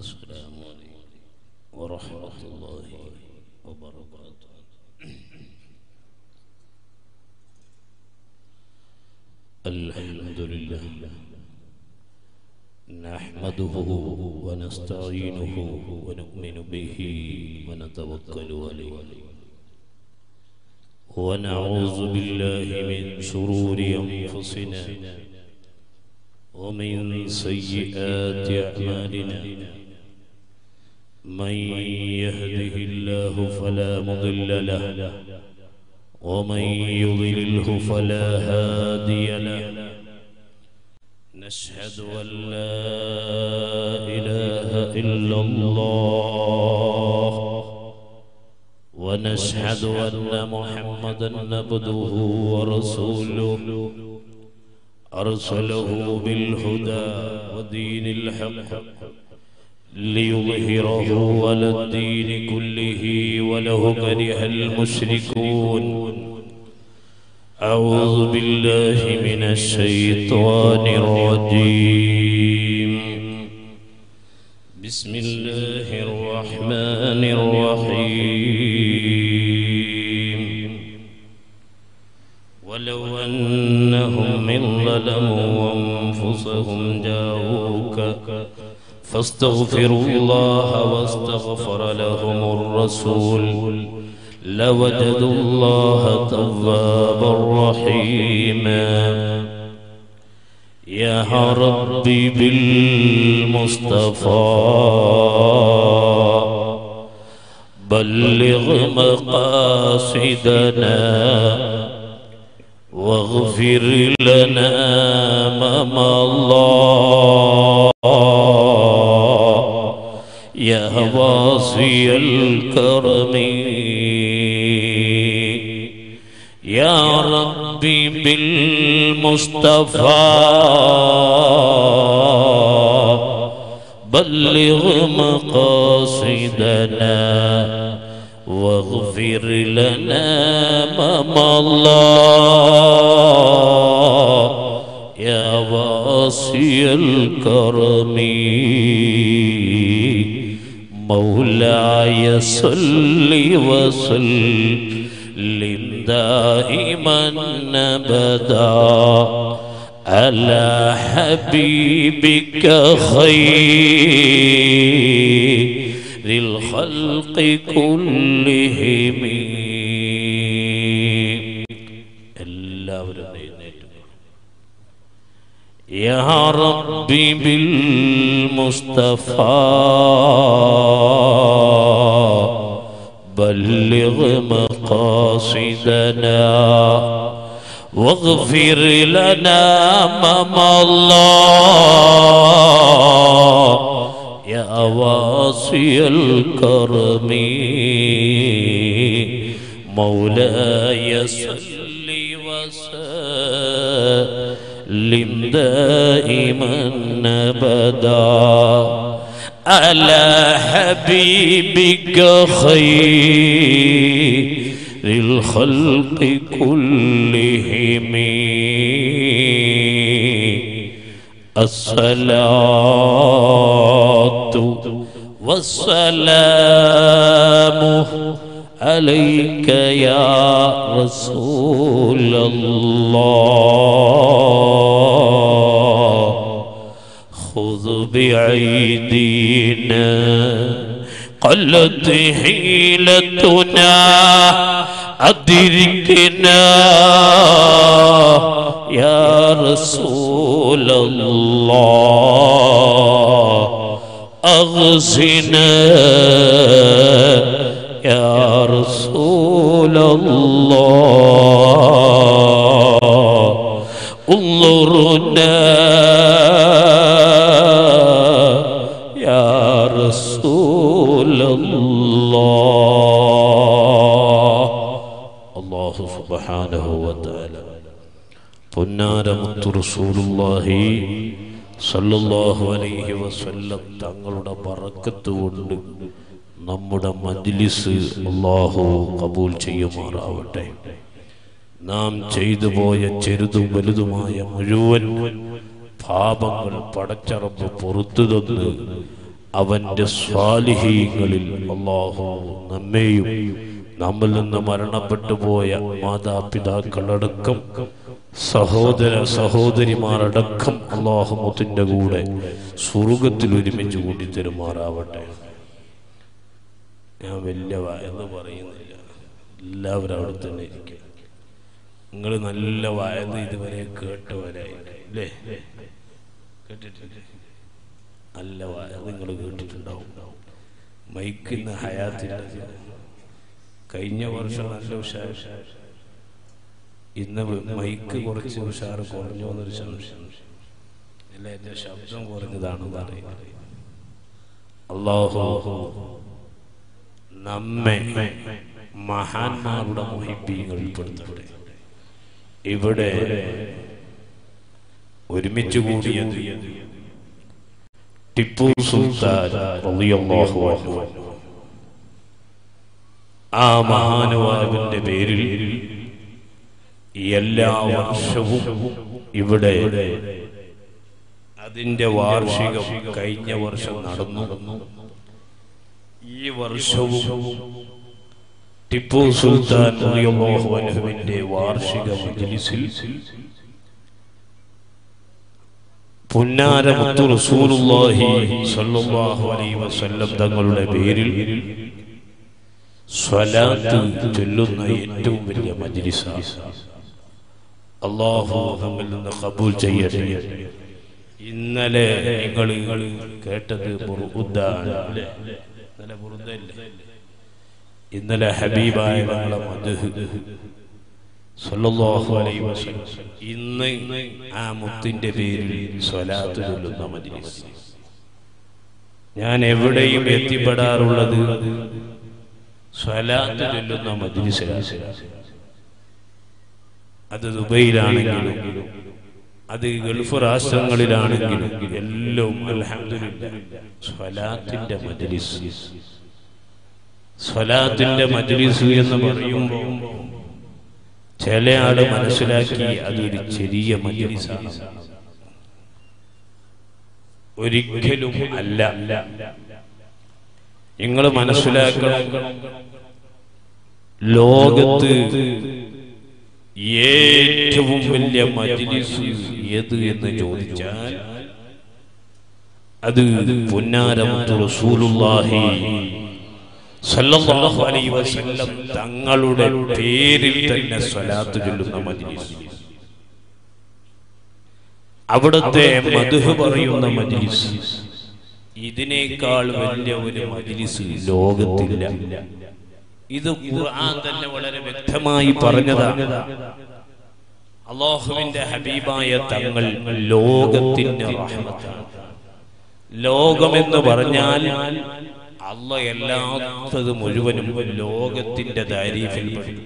السلام عليكم ورحمة الله وبركاته الحمد لله نحمده ونستعينه ونؤمن به ونتوكل عليه ونعوذ بالله من شرور أنفسنا ومن سيئات أعمالنا من يهده الله فلا مضل له ومن يضلله فلا هادي له نشهد أن لا إله إلا الله ونشهد أن محمدا عبده ورسوله أرسله بالهدى ودين الحق ليظهره على الدين كله وله كره المشركون أعوذ بالله من الشيطان الرجيم بسم الله الرحمن الرحيم ولو أنهم من ظلموا أنفسهم جاءوك فاستغفروا الله واستغفر لهم الرسول لوجدوا الله توابا رحيما يا ربي بالمصطفى بلغ مقاصدنا واغفر لنا ما مضى يا واصي الكرم يا ربي بالمصطفى بلغ مقاصدنا واغفر لنا ما مضى يا واسي الكرم مولاي صل وسلم دائما ابدا على حبيبك خير الخلق كلهم എല്ലാവരും എഴുന്നേറ്റ് يا ربي بالمصطفى بلغ مقاصدنا واغفر لنا ما مضى يا واصي الكرم مولاي صل وسلم دائما ابدا على حبيبك خير الخلق كلهم الصلاة والسلام عليك يا رسول الله خذ بأيدينا قلت حيلتنا أدركنا يا رسول الله أغزنا يا رسول الله انظرنا يا رسول الله الله سبحانه وتعالى പൊന്നാരമുത്തു റസൂലുള്ളാഹി സല്ലല്ലാഹു അലൈഹി വസല്ലം തങ്ങളുടെ ബറക്കത്ത് കൊണ്ട് നമ്മുടെ മജ്ലിസ് അള്ളാഹു കബൂൽ ചെയ്യുമാറാവട്ടെ നാം ചെയ്തു പോയ ചെറുതും വലുതുമായ മുഴുവൻ പാപങ്ങൾ പടച്ചറമ്പ് പുറത്തു തന്ന് അവന്റെ സ്വാലിഹീങ്ങളിൽ അള്ളാഹു നമ്മെയും നമ്മിൽ നിന്ന് മരണപ്പെട്ടു പോയ മാതാപിതാക്കളടക്കം സഹോദര സഹോദരിമാരടക്കം അള്ളാഹുമത്തിന്റെ കൂടെ സ്വർഗത്തിൽ ഒരുമിച്ച് കൂട്ടി തരുമാറാവട്ടെ ഞാൻ വലിയ വയന്ന് പറയുന്നില്ല എല്ലാവരും അവിടെ തന്നെ ഇരിക്കും നിങ്ങൾ നല്ല വയന്ന് ഇതുവരെ കേട്ടവരായി അല്ലേ കേട്ടിട്ടില്ലേ നല്ല വയന്ന് നിങ്ങൾ കേട്ടിട്ടുണ്ടാവും മൈക്കുന്ന ഹയാത്തില്ല കഴിഞ്ഞ വർഷം നല്ല ഉഷാർ ഇന്ന് മൈക്ക് കുറച്ച് ഉഷാർ കുറഞ്ഞു എന്നൊരു സംശയം അല്ല എന്റെ ശബ്ദം കുറഞ്ഞതാണെന്ന് അറിയുന്നത് അള്ളാഹു നമ്മെ മഹാന്മാരുടെ മുഹിബീങ്ങൾ ഉൾപ്പെടുത്തട്ടെ ഇവിടെ ഒരുമിച്ച് കൂടിയത് ടിപ്പു സുൽത്താൻ റളിയല്ലാഹു അൻഹു ആ മഹാനുഭാവന്റെ പേരിൽ എല്ലാ വർഷവും ഇവിടെ അതിന്റെ വാർഷികം കഴിഞ്ഞ വർഷം നടന്നു ഈ വർഷവും ടിപ്പു സുൽത്താൻ റളിയല്ലാഹു അൻഹുവിന്റെ വാർഷിക മജ്ലിസിൽ പുന്നാര മുത്തു റസൂലുള്ളാഹി സ്വല്ലല്ലാഹു അലൈഹി വസല്ലം തങ്ങളുടെ പേരിൽ സ്വലാത്ത് ചൊല്ലുന്ന ഏറ്റവും വലിയ മജ്ലിസാണ് അള്ളാഹു നമ്മിൽ നിന്ന് കബൂൽ ചെയ്യട്ടെ ഇന്നലെ നിങ്ങൾ കേട്ടത് ബുറുദാണ് അല്ലേ? ഇന്നലെ ബുറുദല്ലേ? ഇന്നലെ ഹബീബായ നമ്മളെ മദ്ഹ് സല്ലല്ലാഹു അലൈഹി വസല്ലം ഇന്ന് ആ മുത്തിന്റെ പേരിൽ സ്വലാത്ത് ചൊല്ലുന്ന മജ്ലിസ് ഞാൻ എവിടെയും എത്തിപ്പെടാറുള്ളത് സ്വലാത്ത് ചൊല്ലുന്ന മജ്ലിസിലാണ് അത് ദുബൈയിലാണെങ്കിലും അത് ഗൾഫ് രാഷ്ട്രങ്ങളിലാണെങ്കിലും എല്ലാം അൽഹംദുലില്ലാ സ്വലാത്തിന്റെ മജ്ലിസ് സ്വലാത്തിന്റെ മജ്ലിസ് എന്ന് പറയുമ്പോൾ ചില ആള് മനസ്സിലാക്കി അതൊരു ചെറിയ മജ്ലിസാണ് ഒരിക്കലും അല്ല നിങ്ങൾ മനസ്സിലാക്കണം ലോകത്ത് ഏറ്റവും വലിയ മജ്ലിസ് ഏത് എന്ന് ചോദിച്ചാൽ അത് പുന്നാരമുത്ത് റസൂലുള്ളാഹി സല്ലല്ലാഹു അലൈഹി വസല്ലം തങ്ങളുടെ പേരിൽ തന്നെ സ്വലാത്ത് ചൊല്ലുന്ന മജ്ലിസ് അവിടുത്തെ മധുഹ് പറയുന്ന മജ്ലിസ് ഇതിനേക്കാൾ വലിയ ഒരു മജ്ലിസ് ലോകത്തില്ല ഇത് ഖുർആൻ തന്നെ വളരെ വ്യക്തമായി പറഞ്ഞതാണ് അള്ളാഹുവിന്റെ ഹബീബായ തങ്ങൾ ലോകത്തിന്റെ റഹ്മത്താണ് ലോകമെന്ന് പറഞ്ഞാൽ അല്ല എല്ലാത്തത് മുഴുവനും ലോകത്തിന്റെ താരീഫിൽ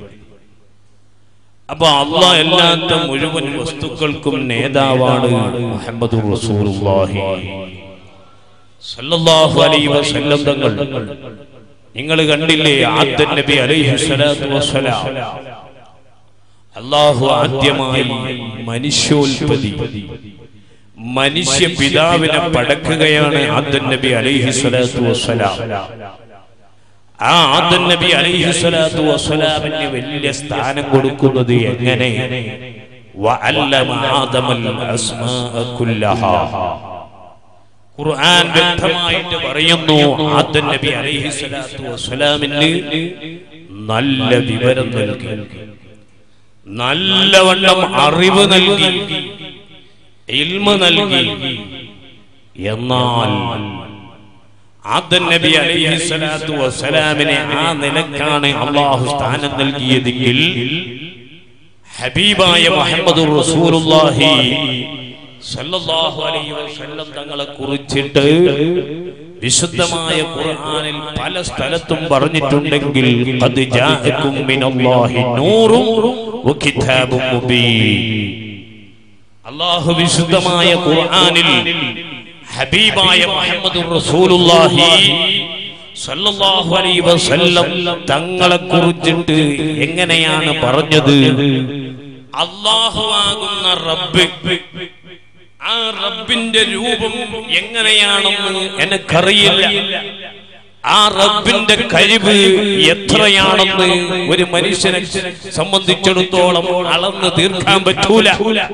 അപ്പൊ അല്ല എല്ലാത്ത മുഴുവൻ വസ്തുക്കൾക്കും നേതാവാണ് മുഹമ്മദ് റസൂലുള്ളാഹി സല്ലല്ലാഹു അലൈഹി വസല്ലം തങ്ങൾ നിങ്ങൾ കണ്ടില്ലേ ആദ്യ നബി അലൈഹി സ്വലാത്തു വസ്സലാം അള്ളാഹു ആദ്യമായി മനുഷ്യോൽപതി മനുഷ്യ പിതാവിനെ പടക്കുകയാണ് ആദ്യ നബി അലൈഹി സ്വലാത്തു വസ്സലാം ആ ആദ്യ നബി അലൈഹി സ്വലാത്തു വസ്സലാമിന് വലിയ സ്ഥാനം കൊടുക്കുന്നത് എങ്ങനെ വഅല്ലമ ആദമൽ അസ്മാഅ കുല്ലഹാ ഖുർആൻ വ്യക്തമായിട്ട് പറയുന്നു ആദ്യ നബി അലൈഹി സ്വലാത്തു വസ്സലാമിന് നല്ല വിവരം നൽകി നല്ലവണ്ണം അറിവ് നൽകി ഇൽമ നൽകി എന്നാൽ ആദ്യ നബി അലൈഹി സ്വലാത്തു വസ്സലാമിനെ ആ നിലക്കാണ് അള്ളാഹു സ്ഥാനം നൽകിയതെങ്കിൽ ഹബീബായ മുഹമ്മദ് റസൂലുള്ളാഹി സല്ലല്ലാഹു അലൈഹി വസല്ലം തങ്ങളെ കുറിച്ചിട്ട് വിശുദ്ധമായ ഖുർആനിൽ പല സ്ഥലത്തും പറഞ്ഞിട്ടുണ്ടെങ്കിൽ ഖദ് ജാഅക്കും മിനല്ലാഹി നൂറും വകിതാബും മുബീൻ അല്ലാഹു വിശുദ്ധമായ ഖുർആനിൽ ഹബീബായ മുഹമ്മദ് റസൂലുള്ളാഹി സല്ലല്ലാഹു അലൈഹി വസല്ലം തങ്ങളെ കുറിച്ചിട്ട് എങ്ങനെയാണ് പറഞ്ഞത് അള്ളാഹു ആകുന്ന റബ്ബ് ആ റബ്ബിന്റെ രൂപം എങ്ങനെയാണെന്ന് എനിക്കറിയില്ല ആ റബ്ബിന്റെ കഴിവ് എത്രയാണെന്ന് ഒരു മനുഷ്യനെ സംബന്ധിച്ചിടത്തോളം അളന്ന് തീർക്കാൻ പറ്റൂല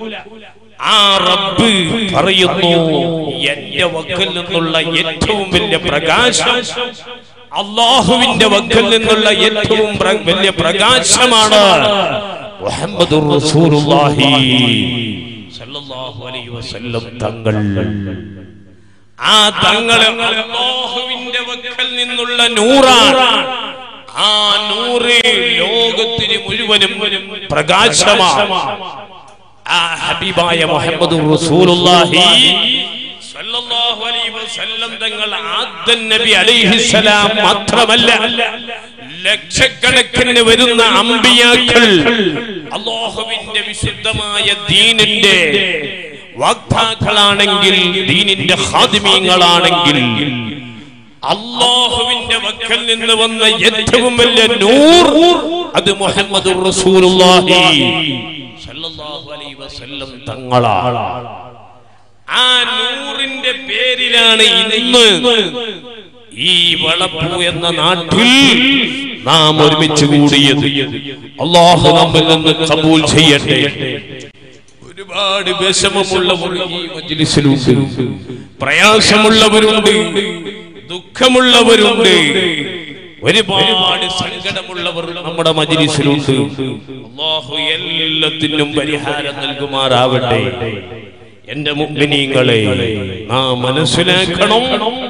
ആ റബ്ബ് പറയുന്നു എന്റെ വക്കൽ നിന്നുള്ള ഏറ്റവും വലിയ പ്രകാശം അള്ളാഹുവിന്റെ വക്കൽ നിന്നുള്ള ഏറ്റവും പ്ര- വലിയ പ്രകാശമാണ് മുഹമ്മദുർ റസൂലുള്ളാഹി സല്ലല്ലാഹു അലൈഹി വസല്ലം തങ്ങൾ ആ തങ്ങള് അല്ലാഹുവിന്റെ വക്കൽ നിന്നുള്ള നൂറാണ് ആ നൂറ് ലോകത്തിന് മുഴുവനും പ്രകാശമാണ് ആ ഹബീബായ മുഹമ്മദ് റസൂലുള്ളാഹി സല്ലല്ലാഹു അലൈഹി വസല്ലം തങ്ങൾ ആദ്യ നബി അലൈഹിസ്സലാം മാത്രമല്ല ലക്ഷക്കണക്കിന് വരുന്ന അമ്പിയാക്കൾ അള്ളാഹുവിന്റെ വിശുദ്ധമായ ദീനിന്റെ വാക്താക്കളാണെങ്കിൽ ദീനിന്റെ ഹാദിമീങ്ങളാണെങ്കിൽ അള്ളാഹുവിന്റെ വക്കൽ നിന്ന് വന്ന ഏറ്റവും വലിയ നൂർ അത് മുഹമ്മദ് റസൂലുള്ളാഹി സല്ലല്ലാഹു അലൈഹി വസല്ലം തങ്ങളാണ് ആ നൂറിന്റെ പേരിലാണ് ഇന്ന് ഈ വളപ്പു എന്ന നാട്ടിൽ നാം ഒരുമിച്ച് കൂടിയത് അള്ളാഹു നമ്മിൽ നിന്ന് കബൂൽ ചെയ്യട്ടെ ഒരുപാട് വിഷമമുള്ളവർ ഈ മജ്ലിസിലുണ്ട് പ്രയാസമുള്ളവരുണ്ട് ദുഃഖമുള്ളവരുണ്ട് ഒരുപാട് സങ്കടമുള്ളവർ നമ്മുടെ മജ്ലിസിലുണ്ട് അള്ളാഹു എല്ലാത്തിനും പരിഹാരം നൽകുമാറാവട്ടെ എന്റെ മുഗ്നീങ്ങളെ നാം മനസ്സിലാക്കണം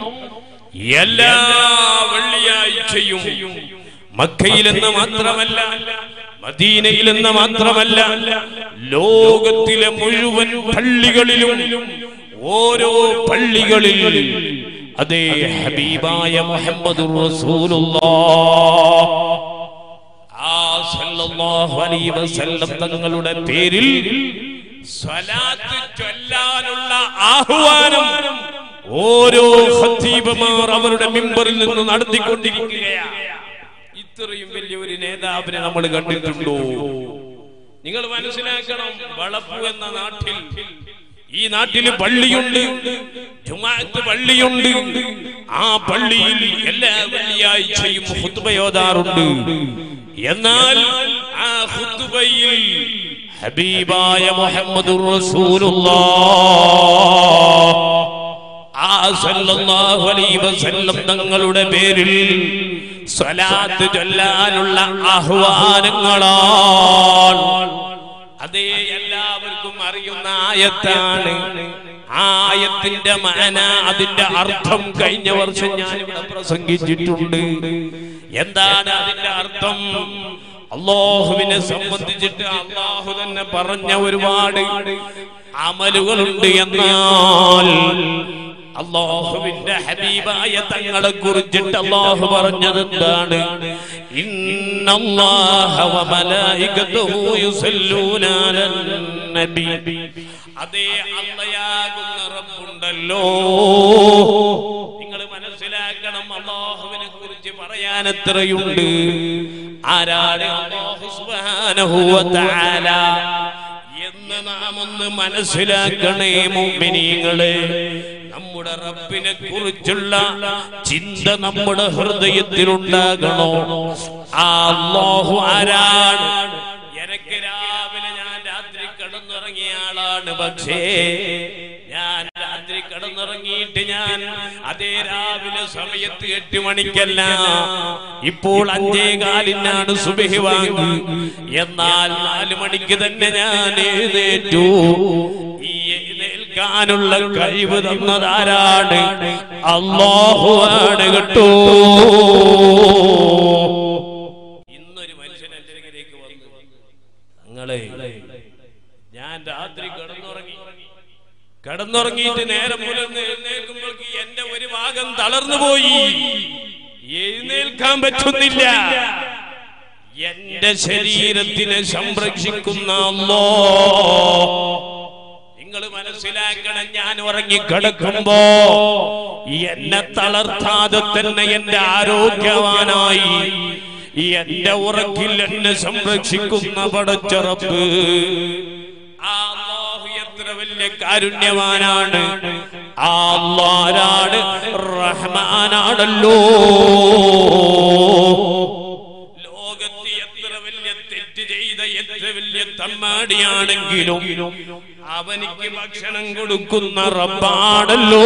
എല്ലാ വെള്ളിയാഴ്ചയും മക്കയിലെന്ന് മാത്രമല്ല മദീനയിലെന്ന് മാത്രമല്ല ലോകത്തിലെ മുഴുവൻ പള്ളികളിലും ഓരോ പള്ളികളിൽ അതേ ഹബീബായ മുഹമ്മദ് ആ സല്ലല്ലാഹു അലൈഹി വസല്ലം തങ്ങളുടെ പേരിൽ സ്വലാത്ത് ചൊല്ലാനുള്ള ആഹ്വാനം ഓരോ ഖത്തീബമാർ അവരുടെ മിമ്പറിൽ നിന്ന് നടത്തിക്കൊണ്ടിരിക്കുകയാണ് ഇത്രയും വലിയ ഒരു നേതാവിനെ നമ്മൾ കണ്ടിട്ടുണ്ടോ നിങ്ങൾ മനസ്സിലാക്കണം വളപ്പു എന്ന നാട്ടിൽ ഈ നാട്ടിൽ പള്ളിയുണ്ട് ജുമാഅത്ത് പള്ളിയുണ്ട് ആ പള്ളിയിൽ എല്ലാ വെള്ളിയാഴ്ചയും ഹുത്തുബയോതാറുണ്ട് എന്നാൽ ആ ഹുത്തുബയിൽ ഹബീബായ മുഹമ്മദ് ആ സല്ലല്ലാഹു അലൈഹി വസല്ലം തങ്ങളുടെ പേരിൽ സ്വലാത്ത് ചൊല്ലാനുള്ള ആഹ്വാനങ്ങളാണ് അതേ എല്ലാവർക്കും അറിയുന്ന ആയത്താണ് ആ ആയത്തിന്റെ മാന അതിന്റെ അർത്ഥം കഴിഞ്ഞ വർഷം ഞാൻ ഇവിടെ പ്രസംഗിച്ചിട്ടുണ്ട് എന്താണ് അതിന്റെ അർത്ഥം അള്ളാഹുവിനെ സംബന്ധിച്ചിട്ട് അള്ളാഹു തന്നെ പറഞ്ഞ ഒരുപാട് അമലുകളുണ്ട് എന്നാൽ അള്ളാഹുവിന്റെ ഹബീബായ തങ്ങളെ കുറിച്ചിട്ട് അള്ളാഹു പറഞ്ഞത് എന്താണ് അതേ അള്ളയാകുന്ന റബ്ബുണ്ടല്ലോ നിങ്ങൾ മനസ്സിലാക്കണം അള്ളാഹുവിനെ കുറിച്ച് പറയാൻ എത്രയുണ്ട് ആരാണ് അല്ലാഹു സുബ്ഹാനഹു വ തആല എന്ന് നാം ഒന്ന് മനസ്സിലാക്കണേ മുഅ്മിനീങ്ങളെ നമ്മുടെ റബ്ബിനെ കുറിച്ചുള്ള ചിന്ത നമ്മുടെ ഹൃദയത്തിൽ ഉണ്ടാകണോ ആ അല്ലാഹു ആരാണ് എനിക്ക് രാവിലെ ഞാൻ രാത്രി കിടന്നുറങ്ങിയ ആളാണ് പക്ഷേ ഞാൻ രാത്രി കിടന്നുറങ്ങിയിട്ട് ഞാൻ അതേ രാവിലെ സമയത്ത് എട്ട് മണിക്കല്ല ഇപ്പോൾ അഞ്ചേ കാലിനാണ് സുബഹി വാങ്ങി എന്നാൽ നാല് മണിക്ക് തന്നെ ഞാൻ എഴുന്നേറ്റു ഈ എഴുന്നേൽക്കാനുള്ള കഴിവ് തന്നതാരാണ് അള്ളാഹു ആണ് കേട്ടോ ഇന്നൊരു മനുഷ്യൻ എന്റെ അരികിലേക്ക് വന്നു തങ്ങളെ ഞാൻ രാത്രി കിടന്നുറങ്ങി കിടന്നുറങ്ങിയിട്ട് നേരം പുലർന്ന് എഴുന്നേൽക്കുമ്പോഴേക്ക് എന്റെ ഒരു ഭാഗം തളർന്നു പോയി എഴുന്നേൽക്കാൻ പറ്റുന്നില്ല എന്റെ ശരീരത്തിനെ സംരക്ഷിക്കുന്ന അല്ലോ നിങ്ങൾ മനസ്സിലാക്കണം ഞാൻ ഉറങ്ങി കിടക്കുമ്പോ എന്നെ തളർത്താതെ തന്നെ എന്റെ ആരോഗ്യവാനായി എന്റെ ഉറക്കിൽ എന്നെ സംരക്ഷിക്കുന്ന പടച്ചറപ്പ് ആ അല്ലാഹു എത്ര വലിയ വലിയ കാരുണ്യവാനാണ് ആ അല്ലാഹ് റഹ്മാനാണല്ലോ ലോകത്ത് എത്ര വലിയ തെറ്റ് ചെയ്ത എത്ര വലിയ തമ്മാടിയാണെങ്കിലും അവനിക്ക് ഭക്ഷണം കൊടുക്കുന്ന റബ്ബാണല്ലോ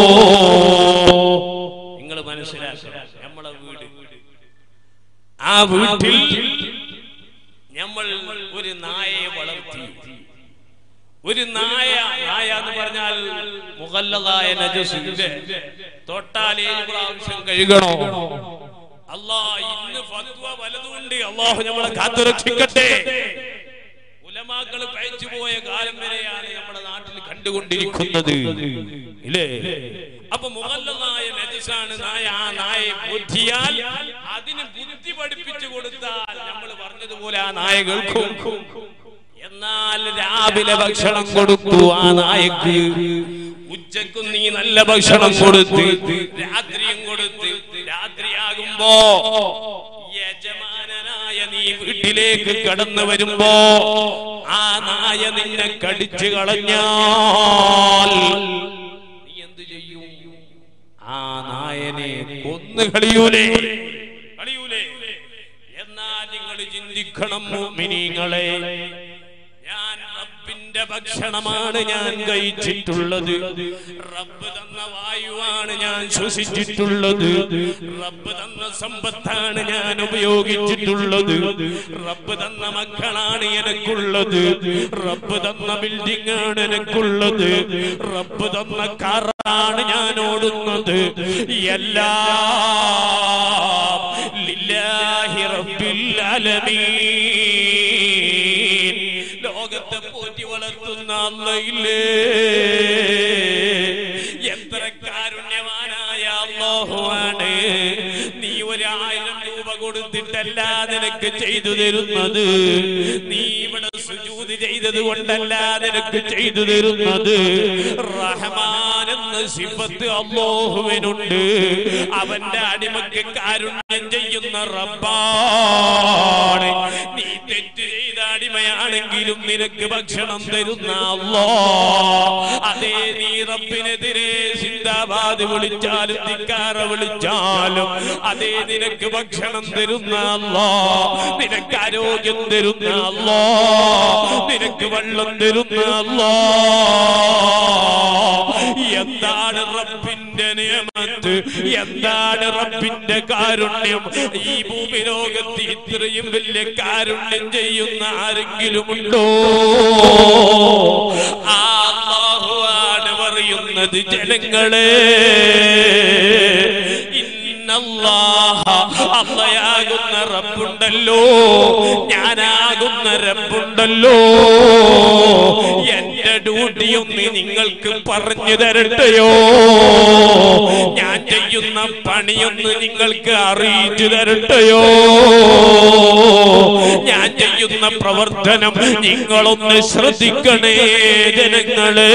നിങ്ങൾ മനസ്സിലാക്കണം നമ്മളെ വീട് ആ വീട്ടിൽ നമ്മൾ ഒരു നായയെ വളർത്തി ഒരു നായ നായ എന്ന് പറഞ്ഞാൽ മുഗല്ലതായ നജസ് ഇല്ലേ? തൊട്ടാൽ ഏഴ് പ്രാവശ്യം കഴുകണോ അല്ലാ ഇന്ന് ഫത്വ വലതുകൊണ്ട് അള്ളാഹു നമ്മളെ കാത്തുരക്ഷിക്കട്ടെ ഉലമാക്കൾ പയച്ചു പോയ കാലം വരെയാണ് നമ്മുടെ നാട്ടിൽ കണ്ടുകൊണ്ടിരിക്കുന്നത് ഇല്ലേ അപ്പൊ മുഗല്ലതായ നജസാണ് നായ ആ നായെ ബുദ്ധിയാൽ അതിന് ബുദ്ധി പഠിപ്പിച്ചു കൊടുത്താൽ നമ്മൾ പറഞ്ഞതുപോലെ ആ നായ കേൾക്കും എന്നാൽ രാവിലെ ഭക്ഷണം കൊടുത്തു ആ നായക്ക് ഉച്ചക്കും നീ നല്ല ഭക്ഷണം കൊടുത്ത് രാത്രിയും കൊടുത്ത് രാത്രിയാകുമ്പോ യജമാനനായ നീ വീട്ടിലേക്ക് കടന്നു വരുമ്പോ ആ നായ നിന്നെ കടിച്ചു കളഞ്ഞാൽ നീ എന്ത് ചെയ്യും ആ നായനെ കൊന്നു കളിയൂലേ കളിയൂലേ എന്നാൽ നിങ്ങൾ ചിന്തിക്കണം മുഅ്മിനീങ്ങളെ ഞാൻ റബ്ബിന്റെ ഭക്ഷണമാണ് ഞാൻ കഴിച്ചിട്ടുള്ളത് റബ്ബ് തന്ന വായുവാണ് ഞാൻ ശ്വസിച്ചിട്ടുള്ളത് റബ്ബ് തന്ന സമ്പത്താണ് ഞാൻ ഉപയോഗിച്ചിട്ടുള്ളത് റബ്ബ് തന്ന മക്കളാണ് എനിക്കുള്ളത് റബ്ബ് തന്ന ബിൽഡിംഗ് ആണ് എനിക്കുള്ളത് റബ്ബ് തന്ന കാറാണ് ഞാൻ ഓടുന്നത് എല്ലാം ലില്ലാഹി റബ്ബിൽ ആലമീൻ ലോകത്തെ പോറ്റി വളർത്തുന്ന അല്ലയില്ലേ എത്ര കാരുണ്യവാനായ അല്ലാഹുവാണ് നീ ഒരായിരം രൂപ കൊടുത്തിട്ടല്ല നിനക്ക് ചെയ്തു തരുന്നത് നീ ഇവിടെ സുജൂത് ചെയ്തത് കൊണ്ടല്ല നിനക്ക് ചെയ്തു തരുന്നത് റഹ്മാൻ എന്ന സിഫത്ത് അള്ളാഹുവിനുണ്ട് അവന്റെ അടിമക്ക് കാരുണ്യം ചെയ്യുന്ന റബ്ബാണ് നീ തെറ്റ് ചെയ്ത അടിമയാണെങ്കിലും നിനക്ക് ഭക്ഷണം തരുന്ന അല്ലോ അതേ നീ റബ്ബിനെതിരെ സിന്ദാബാദ് വിളിച്ചാലും ധിക്കാറ വിളിച്ചാലും അതേ നിനക്ക് ഭക്ഷണം തരുന്ന അല്ലോ നിനക്ക് ആരോഗ്യം തരുന്ന അല്ലോ നിനക്ക് വെള്ളം തരുന്ന അല്ലോ എന്താണ് റബ്ബിന്റെ നിയമത്ത് എന്താണ് റബ്ബിന്റെ കാരുണ്യം ഈ ഭൂമി ലോകത്ത് ഇത്രയും വലിയ കാരുണ്യം ചെയ്യുന്ന ആരെങ്കിലും ഉണ്ടോ ആ അല്ലാഹുവാണ് പറയുന്നത് ജനങ്ങളെ ഇന്നല്ലാഹ അള്ളയാകുന്ന റബ്ബുണ്ടല്ലോ ഞാനാകുന്ന റബ്ബുണ്ടല്ലോ എന്റെ ഡ്യൂട്ടി ഒന്ന് നിങ്ങൾക്ക് പറഞ്ഞു തരട്ടെയോ ഞാൻ ചെയ്യുന്ന പണിയൊന്ന് നിങ്ങൾക്ക് അറിയിച്ചു തരട്ടെയോ ഞാൻ ചെയ്യുന്ന പ്രവർത്തനം നിങ്ങളൊന്ന് ശ്രദ്ധിക്കണേ ജനങ്ങളെ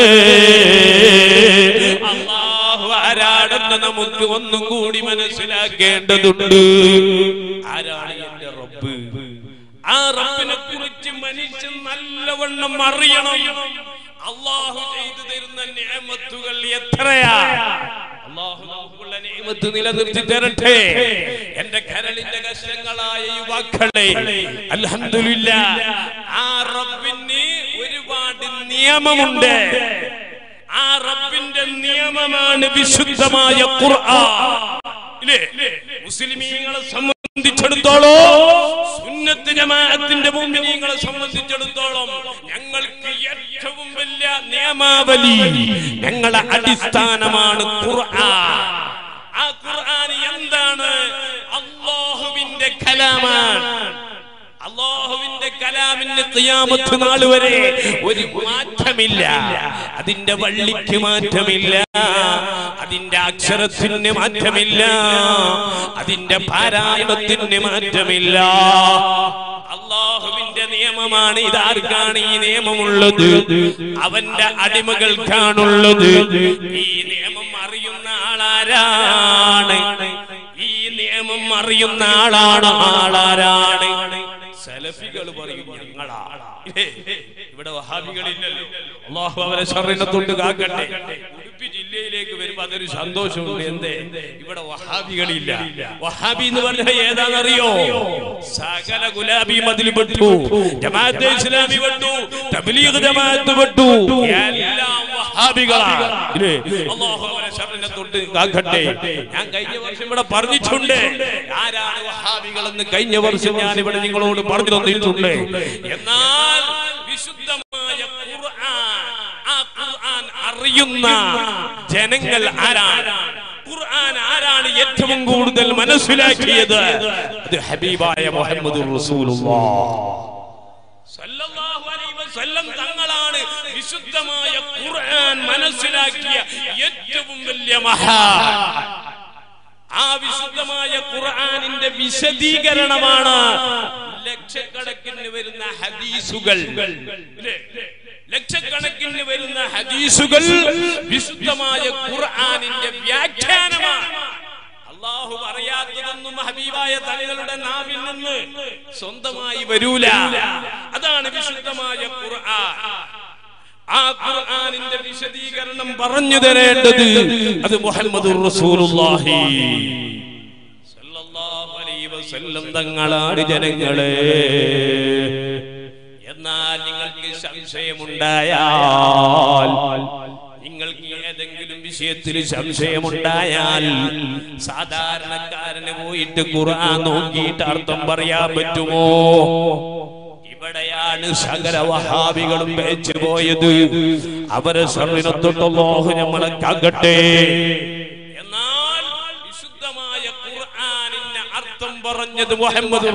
അള്ളാഹു ആരാണെന്ന് നമുക്ക് ഒന്നും കൂടി മനസ്സിലാക്കേണ്ടതുണ്ട് ആരാണ് എന്റെ റബ്ബ് ആ റബ്ബിനെ കുറിച്ച് മനുഷ്യൻ നല്ലവണ്ണം അറിയണം അള്ളാഹു ചെയ്തു തരുന്ന നിയമത്തുകൾ എത്രയാ അള്ളാഹു നമുക്കുള്ള നിയമത്ത് നിലനിർത്തി തരട്ടെ എന്റെ കരളിന്റെ കഷ്ടങ്ങളായ യുവാക്കളെ അൽഹംദുലില്ല ആ റബ്ബിന് ഒരുപാട് നിയമമുണ്ട് ആ റബ്ബിന്റെ നിയമമാണ് വിശുദ്ധമായ ഖുർആൻ ഇല്ലേ മുസ്ലിമീങ്ങളെ സംബന്ധിച്ചിടത്തോളം സുന്നത്ത് ജമാഅത്തിന്റെ മുമ്പിനീങ്ങളെ സംബന്ധിച്ചിടത്തോളം ഞങ്ങൾക്ക് ഏറ്റവും വലിയ നിയമാവലി ഞങ്ങളെ അടിസ്ഥാനമാണ് ഖുർആൻ ആ ഖുർആൻ എന്താണ് അള്ളാഹുവിന്റെ കലാമാണ് അള്ളാഹുവിന്റെ കലാമിന്റെ ഖിയാമത്ത് നാൾ വരെ ഒരു മാറ്റമില്ല അതിന്റെ വള്ളിക്ക് മാറ്റമില്ല അതിന്റെ അക്ഷരത്തിന് മാറ്റമില്ല അതിന്റെ പാരായണത്തിന് മാറ്റമില്ല അള്ളാഹുവിന്റെ നിയമമാണ് ഇതാർക്കാണ് ഈ നിയമമുള്ളത് അവന്റെ അടിമകൾക്കാണുള്ളത് ഈ നിയമം അറിയുന്ന ആളാരാണ് ഈ നിയമം അറിയുന്ന ആളാണ് ആളാരാണ് സലഫികൾ പറയും ഞങ്ങളാ ഇല്ലേ? ഇവിടെ വഹാബികളില്ലല്ലോ അള്ളാഹു അവരെ ഷറിനെ തൊട്ട് കാക്കട്ടെ ഉടുപ്പി ജില്ലയിലേക്ക് വരുമ്പോ അതൊരു സന്തോഷമുണ്ട് എന്തേ ഇവിടെ വഹാബികളില്ല വഹാബി എന്ന് പറഞ്ഞാൽ ഏതാണെന്നറിയോ സകല ഗുലാബിയും അതിൽ പെട്ടു ജമാഅത്തെ ഇസ്ലാമി പെട്ടു തബ്ലീഗ് ജമാഅത്ത് പെട്ടു എല്ലാം വഹാബികളാണ് ഇല്ലേ? അള്ളാഹു അവരെ ഷറിനെ തൊട്ട് കാക്കട്ടെ ഞാൻ കഴിഞ്ഞ വർഷം ഇവിടെ പറഞ്ഞിട്ടുണ്ട് ആരാണ് വഹാബികൾ എന്ന് കഴിഞ്ഞ വർഷം ഞാൻ ഇവിടെ നിങ്ങളോട് പറഞ്ഞു തന്നിട്ടുണ്ട് എന്നാൽ വിശുദ്ധമായ ഖുർആൻ ആ ഖുർആൻ അറിയുന്ന ജനങ്ങൾ ആരാണ് ഖുർആൻ ആരാണ് ഏറ്റവും കൂടുതൽ മനസ്സിലാക്കിയത് അത് ഹബീബായ മുഹമ്മദ് സല്ലല്ലാഹു അലൈഹി വസല്ലം തങ്ങളാണ് വിശുദ്ധമായ ഖുർആൻ മനസ്സിലാക്കിയ ഏറ്റവും വലിയ മഹാ ആ വിശുദ്ധമായ ഖുർആനിന്റെ വിശദീകരണമാണ് ലക്ഷക്കണക്കിന് വരുന്ന ഹദീസുകൾ ഇല്ലേ? ലക്ഷക്കണക്കിന് വരുന്ന ഹദീസുകൾ വിശുദ്ധമായ ഖുർആനിന്റെ വ്യാഖ്യാനമാണ് അള്ളാഹു പറയാത്തതൊന്നും ഹബീബായ തലകളുടെ നാവിൽ നിന്ന് സ്വന്തമായി വരൂല അതാണ് വിശുദ്ധമായ ഖുർആൻ ആ ഖുർആനിന്റെ വിശദീകരണം പറഞ്ഞു തരേണ്ടത് അത് മുഹമ്മദ് റസൂലുള്ളാഹി സല്ലല്ലാഹു അലൈഹി വസല്ലം തങ്ങളാണ് ജനങ്ങളെ എന്നാൽ നിങ്ങൾക്ക് സംശയമുണ്ടായാൽ നിങ്ങൾക്ക് ഏതെങ്കിലും വിഷയത്തിൽ സംശയമുണ്ടായാൽ സാധാരണക്കാരന് പോയിട്ട് ഖുർആൻ നോക്കിയിട്ട് അർത്ഥം പറയാൻ പറ്റുമോ ഇവിടെയാണ് സകല വഹാബികളും വെച്ചു പോയത് അവരെ സർവിനത്തൊട്ടല്ലാഹു നമ്മളെ കാക്കട്ടെ എന്നാൽ വിശുദ്ധമായ ഖുർആനിന്റെ അർത്ഥം പറഞ്ഞത് മുഹമ്മദ്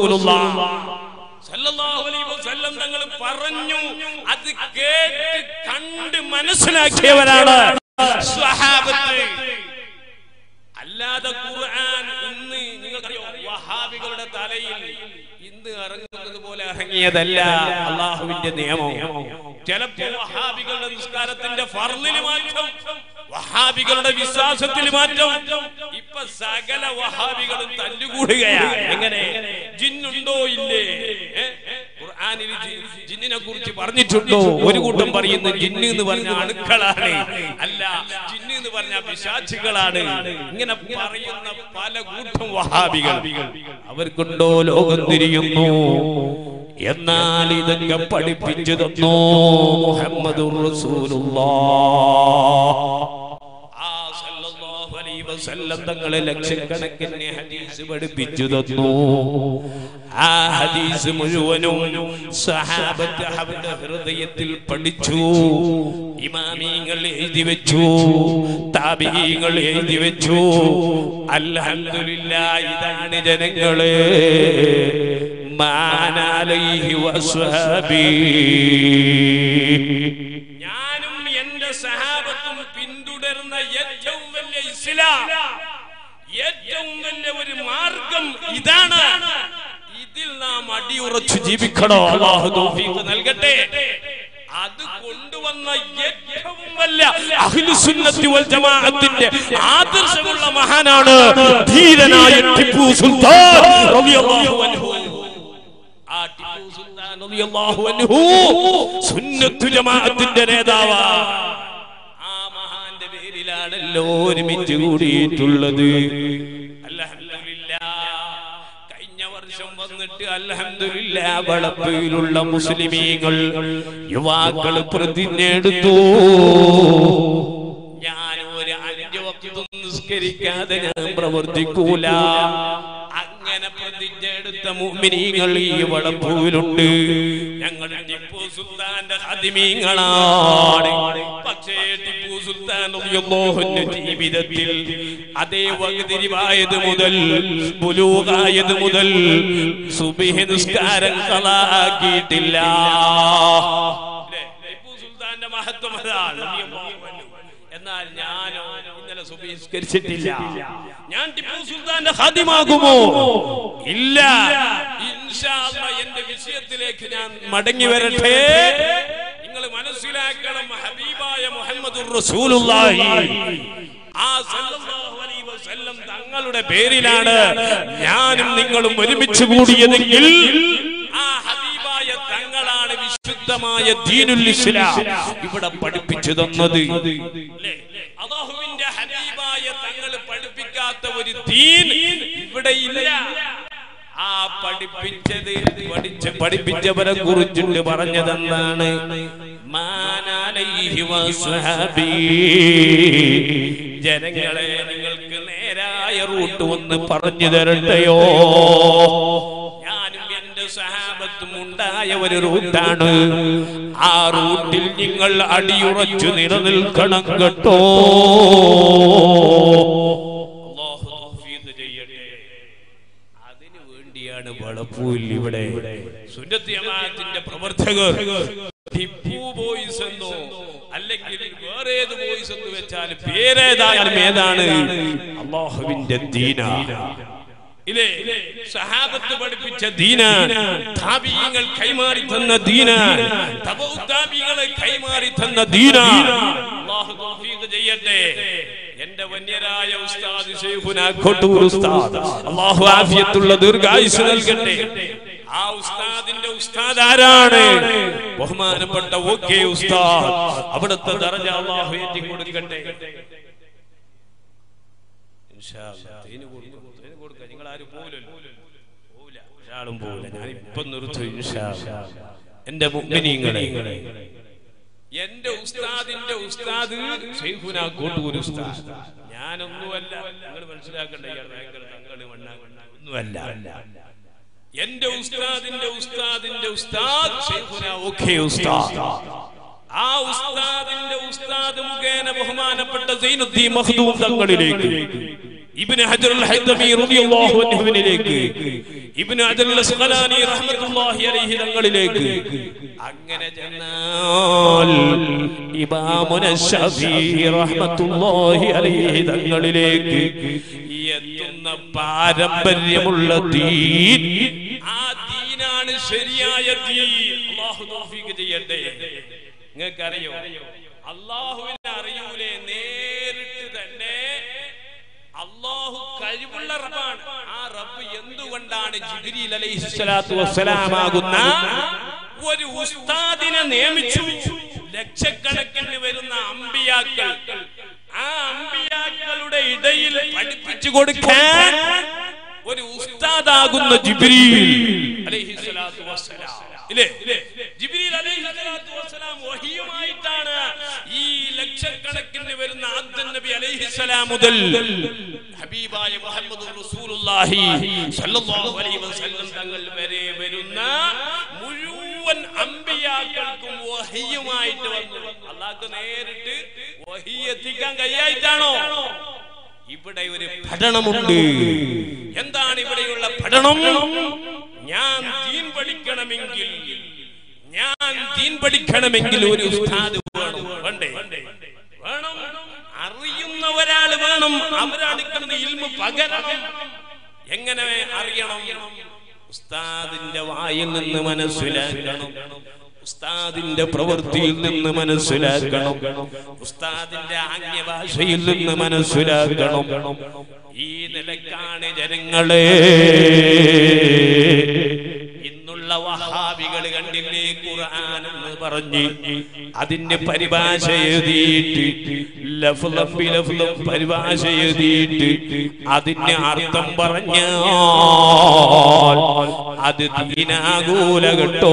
തങ്ങൾ പറഞ്ഞു അത് കേട്ട് കണ്ട് മനസ്സിലാക്കിയവരാണ് സ്വഹാബത്ത് അല്ലാതെ ഖുർആൻ ഇന്ന് നിങ്ങൾക്കറിയോ വഹാബികളുടെ തലയിൽ ഇന്ന് ഇറങ്ങുന്നത് പോലെ ഇറങ്ങിയതല്ല അള്ളാഹുവിന്റെ നിയമം ചിലപ്പോ വഹാബികളുടെ നിസ്കാരത്തിന്റെ ഫർലിന് മാറ്റം വഹാബികളുടെ വിശ്വാസത്തിൽ മാറ്റം ഇപ്പൊ സകല വഹാബികളും തല്ലുകൂടുകയാണ് എങ്ങനെ ജിന്നുണ്ടോ ഇല്ലേ ഏ? ഖുർആനിൽ ജി- ജിന്നിനെ കുറിച്ച് പറഞ്ഞിട്ടുണ്ടോ ഒരു കൂട്ടം പറയുന്നു ജിന്ന് എന്ന് പറഞ്ഞ അണുക്കളാണ് അല്ല ജിന്ന് എന്ന് പറഞ്ഞ പിശാചുകളാണ് ഇങ്ങനെ പറയുന്ന പല കൂട്ടം വഹാബികൾ അവർക്കുണ്ടോ ലോകം തിരിയുന്നു എന്നാൽ ഇതൊക്കെ പഠിപ്പിച്ചു തന്നു മുഹമ്മദ് ആ സല്ലല്ലാഹു അലൈഹി വസല്ലം തങ്ങളെ ലക്ഷക്കണക്കിന് ഹദീസ് പഠിപ്പിച്ചു തന്നു ആ ഹദീസ് മുഴുവനും സഹാബത്ത് അവരുടെ ഹൃദയത്തിൽ പഠിച്ചു ഇമാമീങ്ങൾ എഴുതി വെച്ചു താബീങ്ങൾ എഴുതി വെച്ചു അൽഹംദുലില്ലാ ഇതാണ് ജനങ്ങളെ മാനാലൈഹി വസ്വഹബീ ഞാനും എന്റെ സഹാബത്തും പിന്തുടരുന്ന ഏറ്റവും വലിയ ഇസ്ലാം ഏറ്റവും വലിയ ഒരു മാർഗം ഇതാണ് ഇതിൽ നാം അടിയുറച്ചു ജീവിക്കണോ അള്ളാഹു തൗഫീഖ് നൽകട്ടെ അത് കൊണ്ടുവന്ന ഏറ്റവും വലിയ അഹ്ലുസുന്നത്തി വൽ ജമാഅത്തിന്റെ ആദർശമുള്ള മഹാനാണ് ധീരനായ ടിപ്പു സുൽത്താൻ റളിയല്ലാഹു അൻഹു ആ ടിപ്പു സുൽത്താൻ റളിയല്ലാഹു അൻഹു സുന്നത്തു ജമാഅത്തിന്റെ നേതാവാ ആ മഹാന്റെ പേരിലാണല്ലോ ഒരുമിച്ച് കൂടിയിട്ടുള്ളത് അൽഹംദുലില്ലാ കഴിഞ്ഞ വർഷം വന്നിട്ട് അൽഹംദുലില്ലാ വളപ്പയിലുള്ള മുസ്ലിമീങ്ങൾ യുവാക്കൾ പ്രതിജ്ഞ എടുത്തു ഞാൻ ഒരു അഞ്ചു വക്തും നിസ്കരിക്കാതെ ഞാൻ പ്രവർത്തിക്കൂല അങ്ങനെ പ്രതിജ്ഞ എടുത്ത മുഅ്മിനീങ്ങൾ ഈ വളപ്പൂവിലുണ്ട് ഞങ്ങൾ ടിപ്പു സുൽത്താന്റെ ഖാദിമീങ്ങളാണ് പക്ഷേ ടിപ്പു സുൽത്താൻ റളിയല്ലാഹുവിന്റെ ജീവിതത്തിൽ അതേ വകതിരിവായത് മുതൽ ബുലൂഗായത് മുതൽ സുബഹി നിസ്കാരം കളാക്കിയിട്ടില്ല ടിപ്പു സുൽത്താന്റെ മഹത്വം അതാണ് റളിയല്ലാഹു അൻഹു. എന്നാൽ ഞാനോ ഇന്നലെ സുബഹിസ്കരിച്ചിട്ടില്ല ഞാൻ ടിപ്പു സുൽത്താന്റെ ഖാദിമാകുമോ ഇല്ല ഇൻഷാ അല്ലാ എന്റെ വിഷയത്തിലേക്ക് ഞാൻ മടങ്ങി വരട്ടെ നിങ്ങൾ മനസ്സിലാക്കണം ഹബീബായ മുഹമ്മദ് റസൂലുള്ളാഹി ആ സല്ലല്ലാഹു അലൈഹി വസല്ലം തങ്ങളുടെ പേരിലാണ് ഞാനും നിങ്ങളും ഒരുമിച്ച് കൂടിയതെങ്കിൽ ആ വിശുദ്ധമായ ദീനുൽ ഇസ്ലാം ഇവിടെ പഠിപ്പിച്ചു തന്നത് അല്ലേ? അല്ലാഹുവിന്റെ ഹബീബായ തങ്ങൾ പഠിപ്പിക്കാത്ത ഒരു ദീൻ ഇവിടെ ഇല്ല ആ പഠിപ്പിച്ചത് പഠിച്ച് പഠിപ്പിച്ചവരെ കുറിച്ചിട്ട് പറഞ്ഞതെന്താണ് മാനാലൈഹി വസ്വഹാബി. ജനങ്ങളെ നിങ്ങൾക്ക് നേരായ റൂട്ട് ഒന്ന് പറഞ്ഞു തരട്ടെയോ ഞാനും എന്റെ സഹാബത്തും ഉണ്ടായ ഒരു റൂട്ടാണ് ആ റൂട്ടിൽ നിങ്ങൾ അടിയുറച്ചു നിലനിൽക്കണം കേട്ടോ അല്ലാഹു തൗഫീഖ് ചെയ്യട്ടെ അതിനു വേണ്ടിയാണ് വളപ്പൂൽ ഇവിടെ സുന്നത്ത് ജമാഅത്തിന്റെ പ്രവർത്തകർ ടിപ്പു ബോയ്സ് എന്നോ അല്ലെങ്കിൽ വേറെ ഏത് ബോയ്സ് എന്ന് വെച്ചാൽ പേരേതായാലും ഏതാണ് അള്ളാഹുവിന്റെ ദീന ഇല്ലേ സഹാബത്ത് പഠിപ്പിച്ച ദീന താബീങ്ങൾ കൈമാറി തന്ന ദീന തബൗതാബികളെ കൈമാറി തന്ന ദീന അല്ലാഹു തൗഫീഖ് ചെയ്യട്ടെ എന്റെ വന്യരായ ഉസ്താദ് ശൈഖുന കൊട്ടൂർ ഉസ്താദ് അല്ലാഹു ആഫിയത്തുള്ള ദീർഘായുസ് നൽകട്ടെ ആ ഉസ്താദിന്റെ ഉസ്താദ് ആരാണ് ബഹുമാനപ്പെട്ട ഓക്കെ ഉസ്താദ് അവിടുത്തെ ദർജ അല്ലാഹു ഏറ്റി കൊടുക്കട്ടെ ഇൻഷാ അല്ലാ. തേന് കൊടുക്കും. തേന് കൊടുക്കാം. നിങ്ങൾ ആരും പോവില്ലല്ലോ. പോവില്ല. ഒരാളും പോവില്ല. ഞാൻ ഇപ്പൊ നിർത്തും ഇൻഷാ അല്ലാ. എന്റെ മുഗ്മിനീങ്ങളെ എന്റെ ഉസ്താദിന്റെ ഉസ്താദ് ഷെയ്ഖുന കോട്ടൂർ ഉസ്താദ് ഞാനൊന്നുമല്ല നിങ്ങൾ മനസ്സിലാക്കണ്ട ഇയാൾ ഭയങ്കര തങ്ങള് മണ്ണാകണ്ട ഒന്നുമല്ല എന്റെ ഉസ്താദിന്റെ ഉസ്താദിന്റെ ഉസ്താദ് ഷെയ്ഖുന ഓക്കെ ഉസ്താദ് ആ ഉസ്താദിന്റെ ഉസ്താദ് മുഖേന ബഹുമാനപ്പെട്ട സൈനുദ്ദീൻ മഖ്ദൂം തങ്ങളിലേക്ക് ഇബ്നു ഹജറുൽ ഹൈതമി റളിയല്ലാഹു അൻഹുവിനിലേക്ക് ഇബ്നു ഹജറുൽ അസ്ഖലാനി റഹ്മത്തുള്ളാഹി അലൈഹി തങ്ങളിലേക്ക് അങ്ങനെ ചെന്നാൽ ഇമാമുന ശഫീ റഹ്മത്തുള്ളാഹി അലൈഹി തങ്ങളിലേക്ക് എത്തുന്ന പാരമ്പര്യമുള്ള ദീൻ ആ ദീനാണ് ശരിയായ ദീൻ അല്ലാഹു തൗഫീഖ് ചെയ്യട്ടെ നിങ്ങൾക്കറിയോ അള്ളാഹുവിനെ അറിയൂലേ നേരിട്ട് തന്നെ അള്ളാഹു കഴിവുള്ള റബ്ബാണ് ആ റബ്ബ് എന്തുകൊണ്ടാണ് ജിബ്രീൽ അലൈഹിസ്സലാത്തു വസ്സലാമാകുന്ന ഒരു ഉസ്താദിനെ നിയമിച്ചു ലക്ഷക്കണക്കിന് വരുന്ന അമ്പിയാക്കൾ ആ അമ്പിയാക്കളുടെ ഇടയിൽ പഠിപ്പിച്ചു കൊടുക്കാൻ ഒരു ഉസ്താദാകുന്ന ജിബ്രീൽ അലൈഹിസ്സലാത്തു വസ്സലാം ഇല്ലേ ജിബ്രീൽ അലൈഹിസ്സലാത്തു വസ്സലാം വഹിയുമായിട്ടാണ് ഈ ലക്ഷക്കണക്കിന് വരുന്ന ആദ്യ നബി അലൈഹിസ്സലാം മുതൽ ഹബീബായ മുഹമ്മദ് റസൂലുള്ളാഹി സ്വല്ലല്ലാഹു അലൈഹി വസല്ലം തങ്ങൾ വരെ വരുന്ന മുഴുവൻ അമ്പിയാക്കൾക്കും വഹിയുമായിട്ട് വന്നു അള്ളാഹ്ക്ക് നേരിട്ട് വഹി എത്തിക്കാൻ കഴിയായിട്ടാണോ ഇവിടെ ഒരു പഠനമുണ്ട് എന്താണ് ഇവിടെയുള്ള പഠനം ഞാൻ ദീൻ പഠിക്കണമെങ്കിൽ ഞാൻ ദീൻ പഠിക്കണമെങ്കിൽ ഒരു ഉസ്താദ് വേണം വേണ്ടേ വേണം അറിയുന്ന ഒരാൾ വേണം അവരടുക്കുന്ന ഇൽമ പകരണം എങ്ങനെ അറിയണം ഉസ്താദിന്റെ വായിൽ നിന്ന് മനസ്സിലാക്കണം ഉസ്താദിന്റെ പ്രവൃത്തിയിൽ നിന്ന് മനസ്സിലാക്കണം ഉസ്താദിന്റെ ആംഗ്യഭാഷയിൽ നിന്ന് മനസ്സിലാക്കണം ഈ നിലക്കാണ് ജനങ്ങളെ ഇന്നുള്ള വഹാബികൾ കണ്ടില്ലേ ഖുർആൻ എന്ന് പറഞ്ഞ് അതിന്റെ പരിഭാഷ എഴുതിയിട്ട് ലഫ്ലം ബിലഫ്ലം പരിഭാഷ എഴുതിയിട്ട് അതിന്റെ അർത്ഥം പറഞ്ഞാൽ അത് ദീനാകൂല കേട്ടോ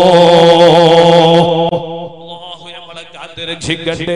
അല്ലാഹു നമ്മളെ കാത്ത് രക്ഷിക്കട്ടെ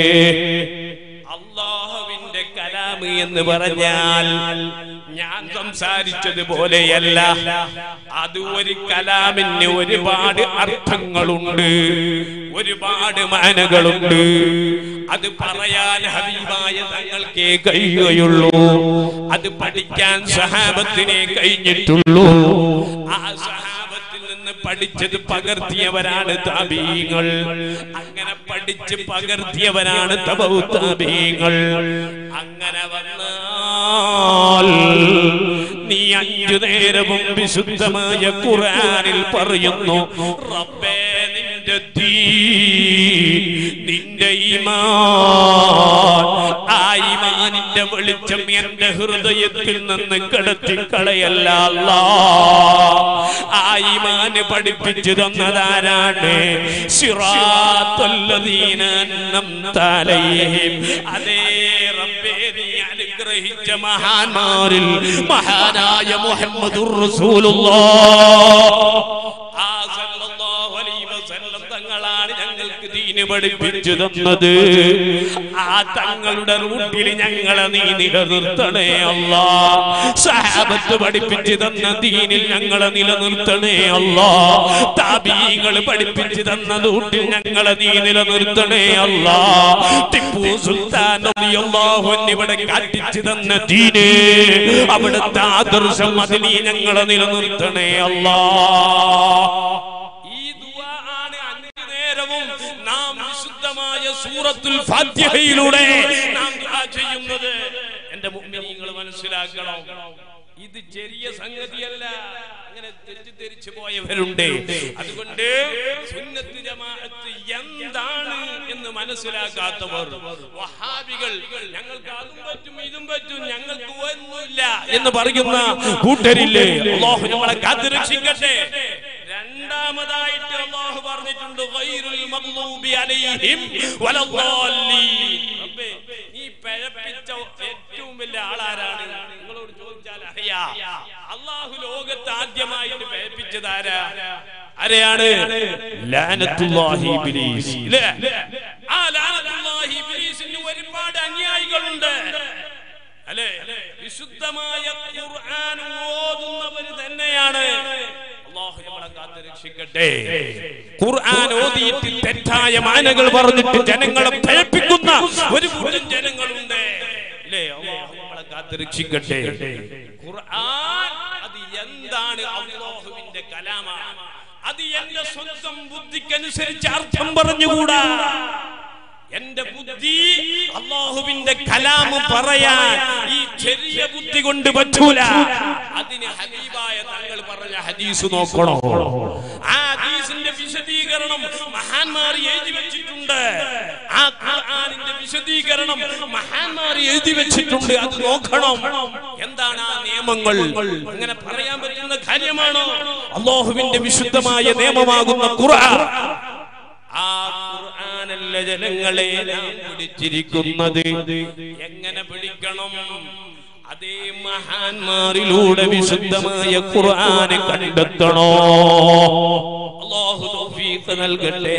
അള്ളാഹുവിന്റെ കലാമ് എന്ന് പറഞ്ഞാൽ ഞാൻ സംസാരിച്ചതുപോലെയല്ല അത് ഒരു കലാമിന് ഒരുപാട് അർത്ഥങ്ങളുണ്ട് ഒരുപാട് മാനകളുണ്ട് അത് പറയാൻ ഹബീബായ തങ്ങൾക്കേ കഴിയുകയുള്ളൂ അത് പഠിക്കാൻ സഹാബത്തിനെ കഴിഞ്ഞിട്ടുള്ളൂ ആ സഹാബത്തിൽ നിന്ന് പഠിച്ചത് പകർത്തിയവരാണ് താബീങ്ങൾ അങ്ങനെ പഠിച്ച് പകർത്തിയവരാണ് തബൗ താബീങ്ങൾ അങ്ങനെ വന്നാൽ നീ അഞ്ചു നേരവും വിശുദ്ധമായ ഖുർആനിൽ പറയുന്നു റബ്ബേ നിന്റെ ദീൻ നിന്റെ ഈമാൻ ആ ഈമാൻ ഈമാനിന്റെ വെളിച്ചം എന്റെ ഹൃദയത്തിൽ നിന്ന് കടത്തിക്കളയല്ല അല്ലാ. ആ ഈമാന് പഠിപ്പിച്ചു തന്നതാരാണ് സിറാത്തുല്ലദീന അൻഅംത അലൈഹിം. അതേ റബ്ബേ നീ അനുഗ്രഹിച്ച മഹാന്മാരിൽ മഹാനായ മുഹമ്മദുർ റസൂലുള്ളാഹ് ആ സല്ലല്ലാഹു അലൈഹി വസല്ലം തങ്ങളാണ് ഞങ്ങൾക്ക് ദീന് പഠിപ്പിച്ചു തന്നത് ആ തങ്ങളുടെ റൂട്ടിൽ ഞങ്ങളെ നീ നിലനിർത്തണേ അല്ലാ സഹാബത്ത് പഠിപ്പിച്ചു തന്ന ദീനിൽ ഞങ്ങളെ നിലനിർത്തണേ അല്ലാ താബീങ്ങൾ പഠിപ്പിച്ചു തന്ന റൂട്ടിൽ ഞങ്ങളെ നീ നിലനിർത്തണേ അല്ലാ ടിപ്പു സുൽത്താൻ റളിയല്ലാഹു അൻഹു ഇവിടെ കാട്ടിച്ചു തന്ന ദീന് അവിടുത്തെ ആദർശം അതിൽ നീ ഞങ്ങളെ നിലനിർത്തണേ അല്ലാ ഈ ദുആ ആണ് അഞ്ചു നേരവും നാം വിശുദ്ധമായ സൂറത്തുൽ ഫാത്തിഹയിലൂടെ നാം ദുആ ചെയ്യുന്നത് എന്റെ മുഅ്മിനീങ്ങൾ മനസ്സിലാക്കണം ഇത് ചെറിയ സംഗതിയല്ല അങ്ങനെ തെറ്റിദ്ധരിച്ചു പോയവരുണ്ട് അതുകൊണ്ട് സുന്നത്ത് ജമാഅത്ത് എന്താണ് എന്ന് മനസ്സിലാക്കാത്തവർ വഹാബികൾ ഞങ്ങൾക്ക് അതും പറ്റും ഇതും പറ്റും ഞങ്ങൾക്ക് ഒന്നുമില്ല എന്ന് പറയുന്ന കൂട്ടരില്ലേ അല്ലാഹു നമ്മളെ കാത്തുരക്ഷിക്കട്ടെ രണ്ടാമതായിട്ട് അള്ളാഹു പറഞ്ഞിട്ടുണ്ട് ഗൈറുൽ മഗ്ലൂബി അലൈഹിം വലദ്ദാല്ലീൻ. റബ്ബേ, നീ പിഴപ്പിച്ച ഏറ്റവും വലിയ ആളാരാണ് നിങ്ങളോട് ചോദിച്ചാൽ അറിയാ അള്ളാഹു ലോകത്ത് ആദ്യമായിട്ട് പിഴപ്പിച്ചതാരാ ആരെയാണ് ലാനത്തുല്ലാഹി ഇബ്ലീസ് ഇല്ലേ? ആ ലാനത്തുല്ലാഹി ഇബ്ലീസിന് ഒരുപാട് അനുയായികളുണ്ട് അല്ലെ വിശുദ്ധമായ ഖുർആൻ ഓതുന്നവര് തന്നെയാണ് അല്ലാഹു നമ്മളെ കാത്ത് രക്ഷിക്കട്ടെ ഖുർആൻ ഓതിയിട്ട് തെറ്റായ മാനകൾ പറഞ്ഞിട്ട് ജനങ്ങളെ ഭയപ്പിക്കുന്ന ഒരു കൂട്ടം ജനങ്ങളുണ്ട് അല്ലേ അല്ലാഹു നമ്മളെ കാത്ത് രക്ഷിക്കട്ടെ ഖുർആൻ അത് എന്താണ് അല്ലാഹുവിന്റെ കലാമാണ് അത് എന്റെ സ്വന്തം ബുദ്ധിക്കനുസരിച്ച് അർത്ഥം പറഞ്ഞുകൂടാ എന്റെ ബുദ്ധി അള്ളാഹുവിന്റെ കലാമ് പറയാൻ ഈ ചെറിയ ബുദ്ധി കൊണ്ട് പറ്റൂല അതിന് ഹബീബായ തങ്ങൾ പറഞ്ഞ ഹദീസ് നോക്കണോ ആ ഹദീസിന്റെ വിശദീകരണം മഹാന്മാർ എഴുതി വെച്ചിട്ടുണ്ട് ആ ഖുർആനിന്റെ വിശദീകരണം മഹാന്മാർ എഴുതി വെച്ചിട്ടുണ്ട് അത് നോക്കണം എന്താണ് ആ നിയമങ്ങൾ അങ്ങനെ പറയാൻ പറ്റുന്ന കാര്യമാണോ അള്ളാഹുവിന്റെ വിശുദ്ധമായ നിയമമാകുന്ന ഖുർആൻ ആ ഖുർആനല്ല ജനങ്ങളെ നാം പിടിച്ചിരിക്കുന്നത് എങ്ങനെ പിടിക്കണം അതേ മഹാന്മാരിലൂടെ വിശുദ്ധമായ ഖുർആന് കണ്ടെത്തണോ അല്ലാഹു തൗഫീഖ് നൽകട്ടെ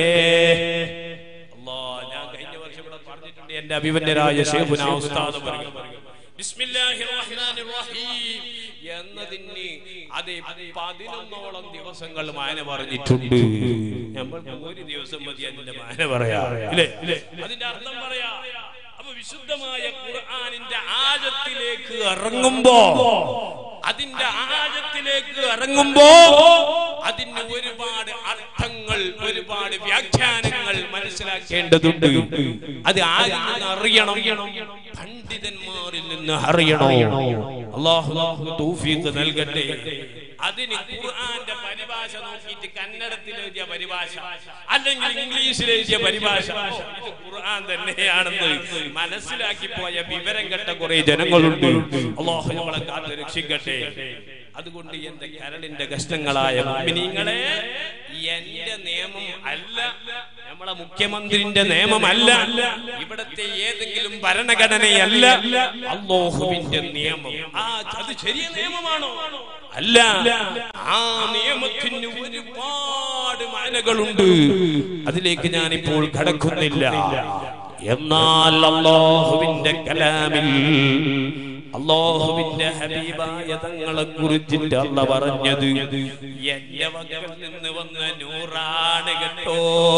അല്ലാ ഞാൻ കഴിഞ്ഞ വർഷം ഇവിടെ പറഞ്ഞിട്ടുണ്ട് എന്റെ അഭിവന്യരായ ശൈഖുനാ ഉസ്താദ് പറയുക ബിസ്മില്ലാഹിർ റഹ്മാനിർ റഹീം എന്നതിന് അതെ പതിനൊന്നോളം ദിവസങ്ങൾ മാന പറഞ്ഞിട്ടുണ്ട് നമ്മൾക്ക് ഒരു ദിവസം മതി അതിന്റെ മാന പറയാ ഇല്ലേ അതിന്റെ അർത്ഥം പറയാ അപ്പൊ വിശുദ്ധമായ ഖുർആനിന്റെ ആഴത്തിലേക്ക് ഇറങ്ങുമ്പോ അതിന്റെ ആഴത്തിലേക്ക് ഇറങ്ങുമ്പോ അതിന് ഒരുപാട് അർത്ഥങ്ങൾ ഒരുപാട് വ്യാഖ്യാനങ്ങൾ മനസ്സിലാക്കേണ്ടതുണ്ട് അത് ആരിൽ നിന്ന് അറിയണം പണ്ഡിതന്മാരിൽ നിന്ന് അറിയണോ അള്ളാഹു തൗഫീഖ് നൽകട്ടെ അതിന് ഖുർആന്റെ പരിഭാഷ നോക്കിയിട്ട് കന്നഡത്തിൽ എഴുതിയ പരിഭാഷ അല്ലെങ്കിൽ ഇംഗ്ലീഷിൽ എഴുതിയ പരിഭാഷ ഇത് ഖുർആൻ തന്നെയാണെന്ന് മനസ്സിലാക്കി പോയ വിവരം കെട്ട കുറെ ജനങ്ങളുണ്ട് അള്ളാഹു നമ്മളെ കാത്ത് രക്ഷിക്കട്ടെ അതുകൊണ്ട് എന്റെ കരളിന്റെ കഷ്ടങ്ങളായ മുഅ്മിനീങ്ങളെ എന്റെ നിയമം അല്ല നമ്മളെ മുഖ്യമന്ത്രിന്റെ നിയമമല്ല ഇവിടത്തെ ഏതെങ്കിലും ഭരണഘടനയല്ല അള്ളാഹുവിന്റെ നിയമം ആ അത് ശരിയ നിയമമാണോ അല്ല ആ നിയമത്തിന് ഒരുപാട് മാനകളുണ്ട് അതിലേക്ക് ഞാനിപ്പോൾ കടക്കുന്നില്ല എന്നാൽ അള്ളാഹുവിന്റെ കലാമിൽ അള്ളാഹുവിന്റെ ഹബീബായ തങ്ങളെ കുറിച്ചിട്ട് അല്ല പറഞ്ഞത് എന്റെ വകൽ നിന്ന് വന്ന നൂറാണ് കേട്ടോ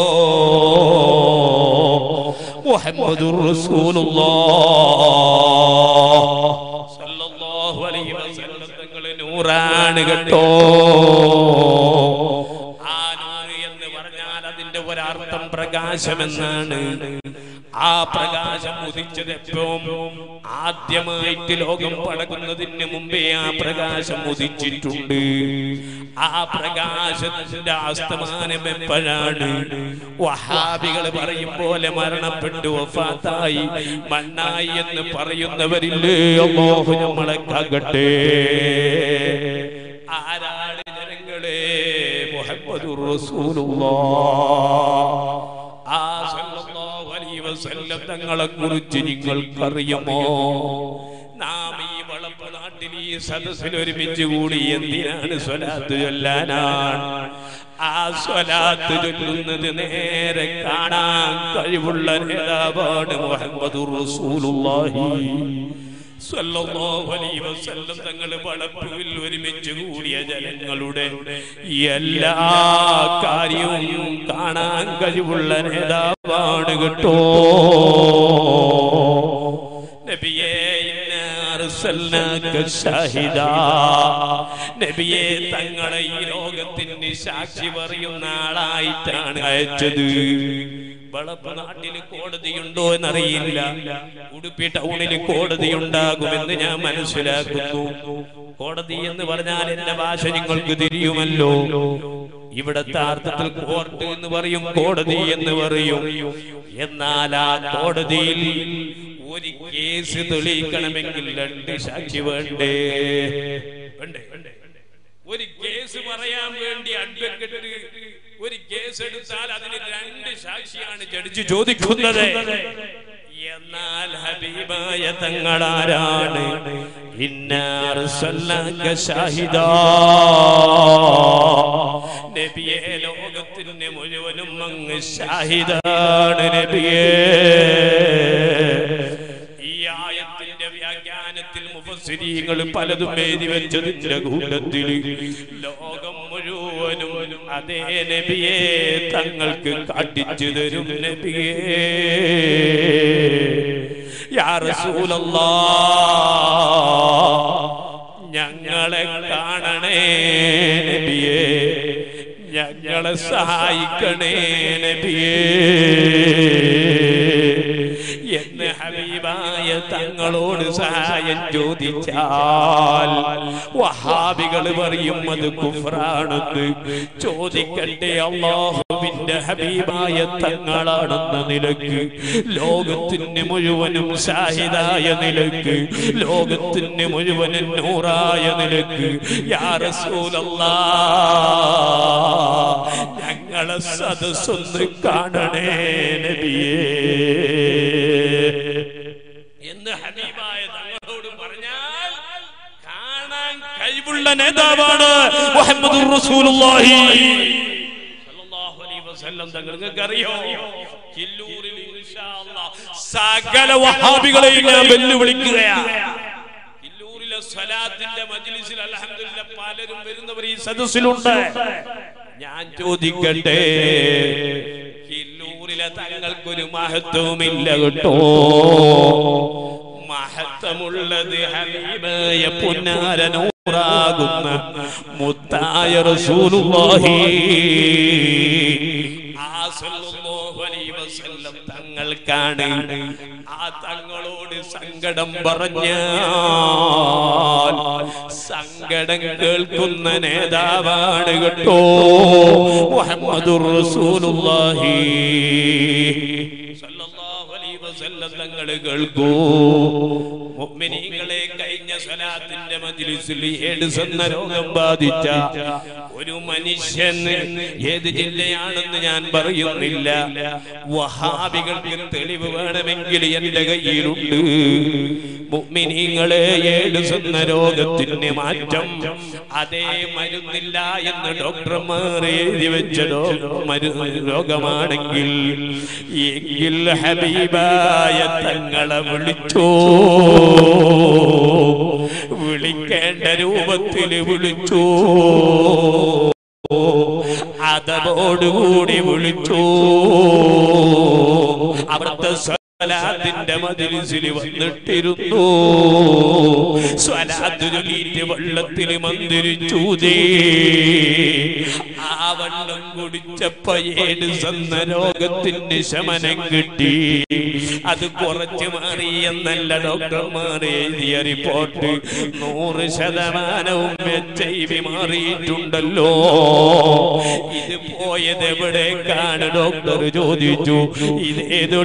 മുഹമ്മദുർ റസൂലുള്ളാഹ് സല്ലല്ലാഹു അലൈഹി വസല്ലം തങ്ങളെ നൂറാണ് കേട്ടോ ആ നൂറ് എന്ന് പറഞ്ഞാൽ അതിന്റെ ഒരർത്ഥം പ്രകാശമെന്നാണ് ആ ആ പ്രകാശം ഉദിച്ചത് എപ്പോഴും ആദ്യമായിട്ട് ലോകം പടക്കുന്നതിന് മുമ്പേ ആ പ്രകാശം ഉദിച്ചിട്ടുണ്ട് ആ പ്രകാശത്തിന്റെ ആസ്തമാനം എപ്പോഴാണ് വഹാബികൾ പറയും പോലെ മരണപ്പെട്ടു വഫാത്തായി മണ്ണായി എന്ന് പറയുന്നവരില്ലേ അല്ലാഹു നമ്മളെ കാകട്ടെ ആരാണ് ജനങ്ങളെ മുഹമ്മദുർ റസൂലുള്ളാഹ് ആ സല്ലല്ലാഹു അലൈഹി വസല്ലം തങ്ങളെ കുറിച്ച് നിങ്ങൾക്കറിയുമോ നാം ഈ വളപ്പ് നാട്ടിൽ ഈ സദസ്സിൽ ഒരുമിച്ച് കൂടി എന്തിനാണ് സ്വലാത്ത് ചൊല്ലാനാണ് ആ സ്വലാത്ത് ചൊല്ലുന്നത് നേരെ കാണാൻ കഴിവുള്ള നേതാവാണ് മുഹമ്മദുർ റസൂലുള്ളാഹി സ്വല്ലല്ലാഹു അലൈഹി വസല്ലം തങ്ങൾ വളപ്പുവിൽ ഒരുമിച്ച് കൂടിയ ജനങ്ങളുടെ എല്ലാ കാര്യവും കാണാൻ കഴിവുള്ള നേതാവാണ് കേട്ടോ നബിയേ ഇന്നാ അർസൽനാക ഷാഹിദാ നബിയെ തങ്ങളെ ഈ ലോകത്തിന് സാക്ഷി പറയുന്ന ആളായിട്ടാണ് അയച്ചത് വളപ്പ് നാട്ടിൽ കോടതിയുണ്ടോ എന്നറിയില്ല ഉടുപ്പി ടൗണിൽ കോടതി ഉണ്ടാകുമെന്ന് ഞാൻ മനസ്സിലാക്കുന്നു കോടതി എന്ന് പറഞ്ഞാൽ എന്റെ ഭാഷ നിങ്ങൾക്ക് തിരിയുമല്ലോ ഇവിടത്തെ അർത്ഥത്തിൽ കോർട്ട് എന്ന് പറയും കോടതി എന്ന് പറയും എന്നാൽ ആ കോടതിയിൽ ഒരു കേസ് തെളിയിക്കണമെങ്കിൽ രണ്ട് സാക്ഷി വേണ്ടേ വേണ്ടേ ഒരു കേസ് പറയാൻ വേണ്ടി അഡ്വക്കേറ്റ് ഒരു കേസ് എടുത്താൽ അതിന് രണ്ട് സാക്ഷിയാണ് ജഡ്ജി ചോദിക്കുന്നത് എന്നാൽ ഹബീബായ തങ്ങളാരാണ് ഇന്നാർ ഷാഹിദാ നബിയെ ലോകത്തിന് മുഴുവനും അങ്ങ് ഷാഹിദാണ് നബിയേ ഈ ആയത്തിന്റെ വ്യാഖ്യാനത്തിൽ മുഫസ്സിരീങ്ങൾ പലതും എഴുതി വെച്ചതിന്റെ കൂട്ടത്തിൽ ലോകം മുഴുവനും അതേ നബിയെ തങ്ങൾക്ക് കാട്ടിച്ചു തരും നബിയേ യാ റസൂലല്ലാ ഞങ്ങളെ കാണണേ നബിയേ ഞങ്ങളെ സഹായിക്കണേ നബിയേ എന്ന് ഹബീബായ തങ്ങളോട് സഹായം ചോദിച്ചാൽ വഹാബികൾ പറയും അത് കുഫ്രാണെന്ന് ചോദിക്കട്ടെ അള്ളാഹുവിന്റെ ഹബീബായ തങ്ങളാണെന്ന നിലക്ക് ലോകത്തിന് മുഴുവനും ഷാഹിദായ നിലക്ക് ലോകത്തിന് മുഴുവനും നൂറായ നിലക്ക് യാ റസൂലല്ലാ ഞങ്ങളെ സദസ്സൊന്ന് കാണണേ നബിയേ എന്ന് ഹബീബായ തങ്ങളോട് പറഞ്ഞാൽ കാണാൻ കഴിവുള്ള നേതാവാണ് മുഹമ്മദ് റസൂലുള്ളാഹി സല്ലല്ലാഹു അലൈഹി വസല്ലം തങ്ങൾക്ക് അറിയോ കില്ലൂരിൽ ഇൻഷാ അല്ലാഹ് സകല വഹാബികളെയും ഞാൻ വെല്ലുവിളിക്കുകയാണ് കില്ലൂരിലെ സ്വലാത്തിന്റെ മജ്ലിസിൽ അൽഹംദുലില്ലാ പലരും വരുന്നവർ ഈ സദസ്സിലുണ്ട് ഞാൻ ചോദിക്കട്ടെ കില്ലൂരിലെ തങ്ങൾക്കൊരു മഹത്വമില്ല കേട്ടോ മഹത്വമുള്ളത് ഹബീബായ പുന്നാരനൂറാകുന്ന മുത്തായ റസൂലുള്ളാഹി ആ സല്ലല്ലാഹു അലൈഹി വസല്ലം തങ്ങൾക്കാണ് ആ തങ്ങളോട് സങ്കടം പറഞ്ഞാൽ സങ്കടം കേൾക്കുന്ന നേതാവാണ് കേട്ടോ മുഹമ്മദുർ റസൂലുള്ളാഹി സല്ലല്ലാഹു അലൈഹി വസല്ലം തങ്ങൾ കേൾക്കൂ മുഅ്മിനീങ്ങളെ കഴിഞ്ഞ സ്വലാത്തിന്റെ മജ്ലിസിൽ എയ്ഡ്സ് എന്ന രോഗം ബാധിച്ച ഒരു മനുഷ്യൻ ഏത് ജില്ലയാണെന്ന് ഞാൻ പറയുന്നില്ല വഹാബികൾക്ക് തെളിവ് വേണമെങ്കിൽ എന്റെ കയ്യിലുണ്ട് മുഅ്മിനീങ്ങളെ എയ്ഡ്സ് എന്ന രോഗത്തിന് മാറ്റം അതേ മരുന്നില്ല എന്ന് ഡോക്ടർമാർ എഴുതി വെച്ച രോ- മരു രോഗമാണെങ്കിൽ എങ്കിൽ ഹബീബായ തങ്ങളെ വിളിച്ചോ വിളിക്കേണ്ട രൂപത്തിൽ വിളിച്ചോ അതോടുകൂടി വിളിച്ചു അവിടുത്തെ സ്വലാത്തിന്റെ മതിലിസിൽ വന്നിട്ടിരുന്നു സ്വലാത്ത് ചൊല്ലിയിട്ട് വെള്ളത്തിൽ മന്ദിരിച്ചൂതേ ആ ആ വെള്ളം കുടിച്ചപ്പോ ഏഡ്സ് എന്ന രോഗത്തിന് ശമനം കിട്ടി അത് കുറച്ച് മാറി എന്നല്ല ഡോക്ടർമാർ എഴുതിയ റിപ്പോർട്ട് നൂറ് ശതമാനവും എച്ച് ഐ വി മാറിയിട്ടുണ്ടല്ലോ ഇത് പോയത് എവിടേക്കാണ് ഡോക്ടർ ചോദിച്ചു ഇതേതു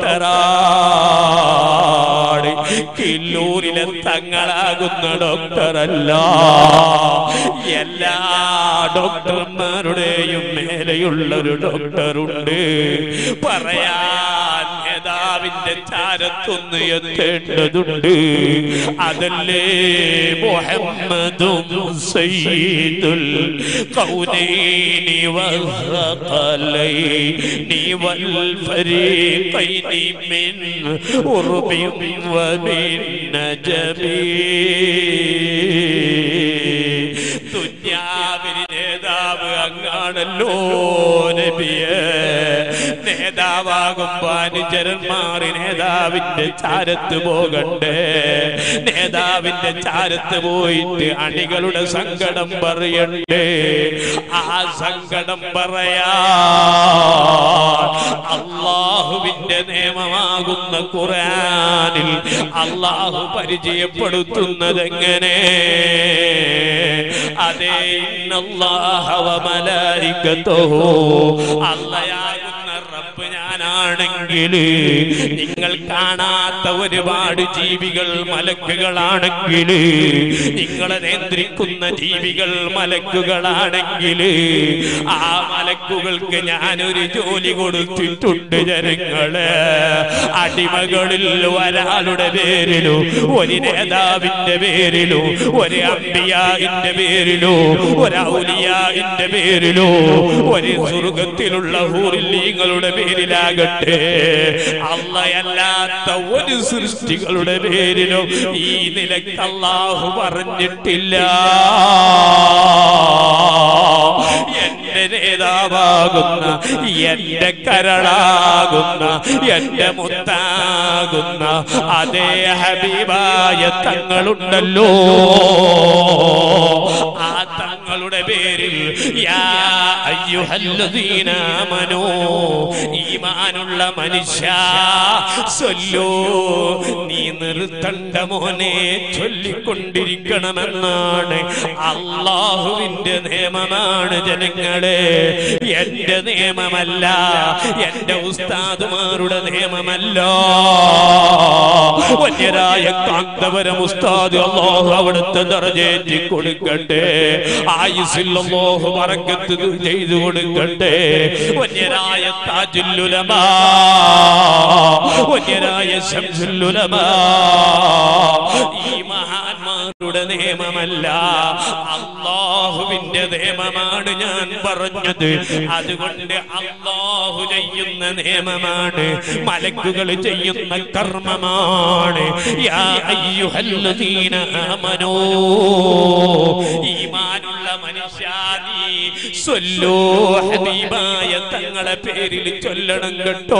ഡോക്ടറാണ് കില്ലൂരിലെ തങ്ങളാകുന്ന ഡോക്ടറല്ല എല്ലാ ഡോക്ടർമാരുടെയും മേലെയുള്ള ഒരു ഡോക്ടറുണ്ട് പറയാൻ നേതാവിന്റെ ചാരത്തൊന്ന് എത്തേണ്ടതുണ്ട് അതല്ലേ മുഹമ്മദും സയ്യിദുൽ കൗനൈനി വൽഖലൈനി والفريقين من قرب ومن نجم ദുന്യാവിന് നേതാവ് അങ്ങാണല്ലോ നബിയെ നേതാവാകുമ്പോ അനുചരന്മാര് നേതാവിന്റെ ചാരത്ത് പോകണ്ടേ നേതാവിന്റെ ചാരത്ത് പോയിട്ട് അണികളുടെ സങ്കടം പറയണ്ടേ ആ സങ്കടം പറയാ അള്ളാഹുവിന്റെ നിയമമാകുന്ന ഖുറാനിൽ അള്ളാഹു പരിചയപ്പെടുത്തുന്നത് എങ്ങനെ അതേ ഇന്നല്ലാഹ വ മലായികത്തുഹു അള്ളയാകുന്ന റബ്ബ് ഞാനാണെങ്കിൽ നിങ്ങൾ കാണാത്ത ഒരുപാട് ജീവികൾ മലക്കുകളാണെങ്കിൽ നിങ്ങളെ നിയന്ത്രിക്കുന്ന ജീവികൾ മലക്കുകളാണെങ്കിൽ ആ മലക്കുകൾക്ക് ഞാനൊരു ജോലി കൊടുത്തിട്ടുണ്ട് ജനങ്ങള് അടിമകളിൽ ഒരാളുടെ പേരിലോ ഒരു നേതാവിന്റെ പേരിലോ ഒരു അമ്പിയാന്റെ പേരിലോ ഒരു ഔലിയാന്റെ പേരിലോ ഒരു സ്വർഗത്തിലുള്ള ഹൂറില്ലീങ്ങളുടെ പേരിലാകട്ടെ അള്ളയല്ലാത്ത ഒരു സൃഷ്ടികളുടെ പേരിലോ ഈ നിലക്ക് അള്ളാഹു പറഞ്ഞിട്ടില്ല എന്റെ നേതാവാകുന്ന എന്റെ കരളാകുന്ന എന്റെ മുത്താകുന്ന അതേ ഹബീബായ തങ്ങളുണ്ടല്ലോ ആ തങ്ങളുടെ പേരിൽ യാ അയ്യുഹല്ലദീന ആമനൂ ഈമാനുള്ള മനുഷ്യ സൊല്ലൂ നീ നിർത്തണ്ട മോനെ ചൊല്ലിക്കൊണ്ടിരിക്കണമെന്നാണ് അള്ളാഹുവിന്റെ നിയമമാണ് ജനങ്ങളെ എന്റെ നിയമമല്ല എന്റെ ഉസ്താദുമാരുടെ നിയമമല്ല വന്യരായ കാന്തപുരം ഉസ്താദ് അള്ളാഹു അവിടുത്തെ ദർജേറ്റി കൊടുക്കട്ടെ ആയുസിൽ അള്ളാഹു പറക്കത്ത് ചെയ്തു കൊടുക്കട്ടെ വന്യരായ താജുല്ലുലമാ വന്യരായ ശംസുല്ലുലമാ ഈ മഹാന്മാരുടെ നിയമമല്ല അള്ളാഹുവിന്റെ നിയമമാണ് ഞാൻ പറഞ്ഞത് അതുകൊണ്ട് അള്ളാഹു ചെയ്യുന്ന നിയമമാണ് മലക്കുകൾ ചെയ്യുന്ന കർമ്മമാണ് യാ അയ്യുഹല്ലദീന ആമനൂ ഈമാനുള്ള മനുഷ്യ നീ സ്വല്ലോ ഹബീബായ തങ്ങളെ പേരിൽ ചൊല്ലണം കേട്ടോ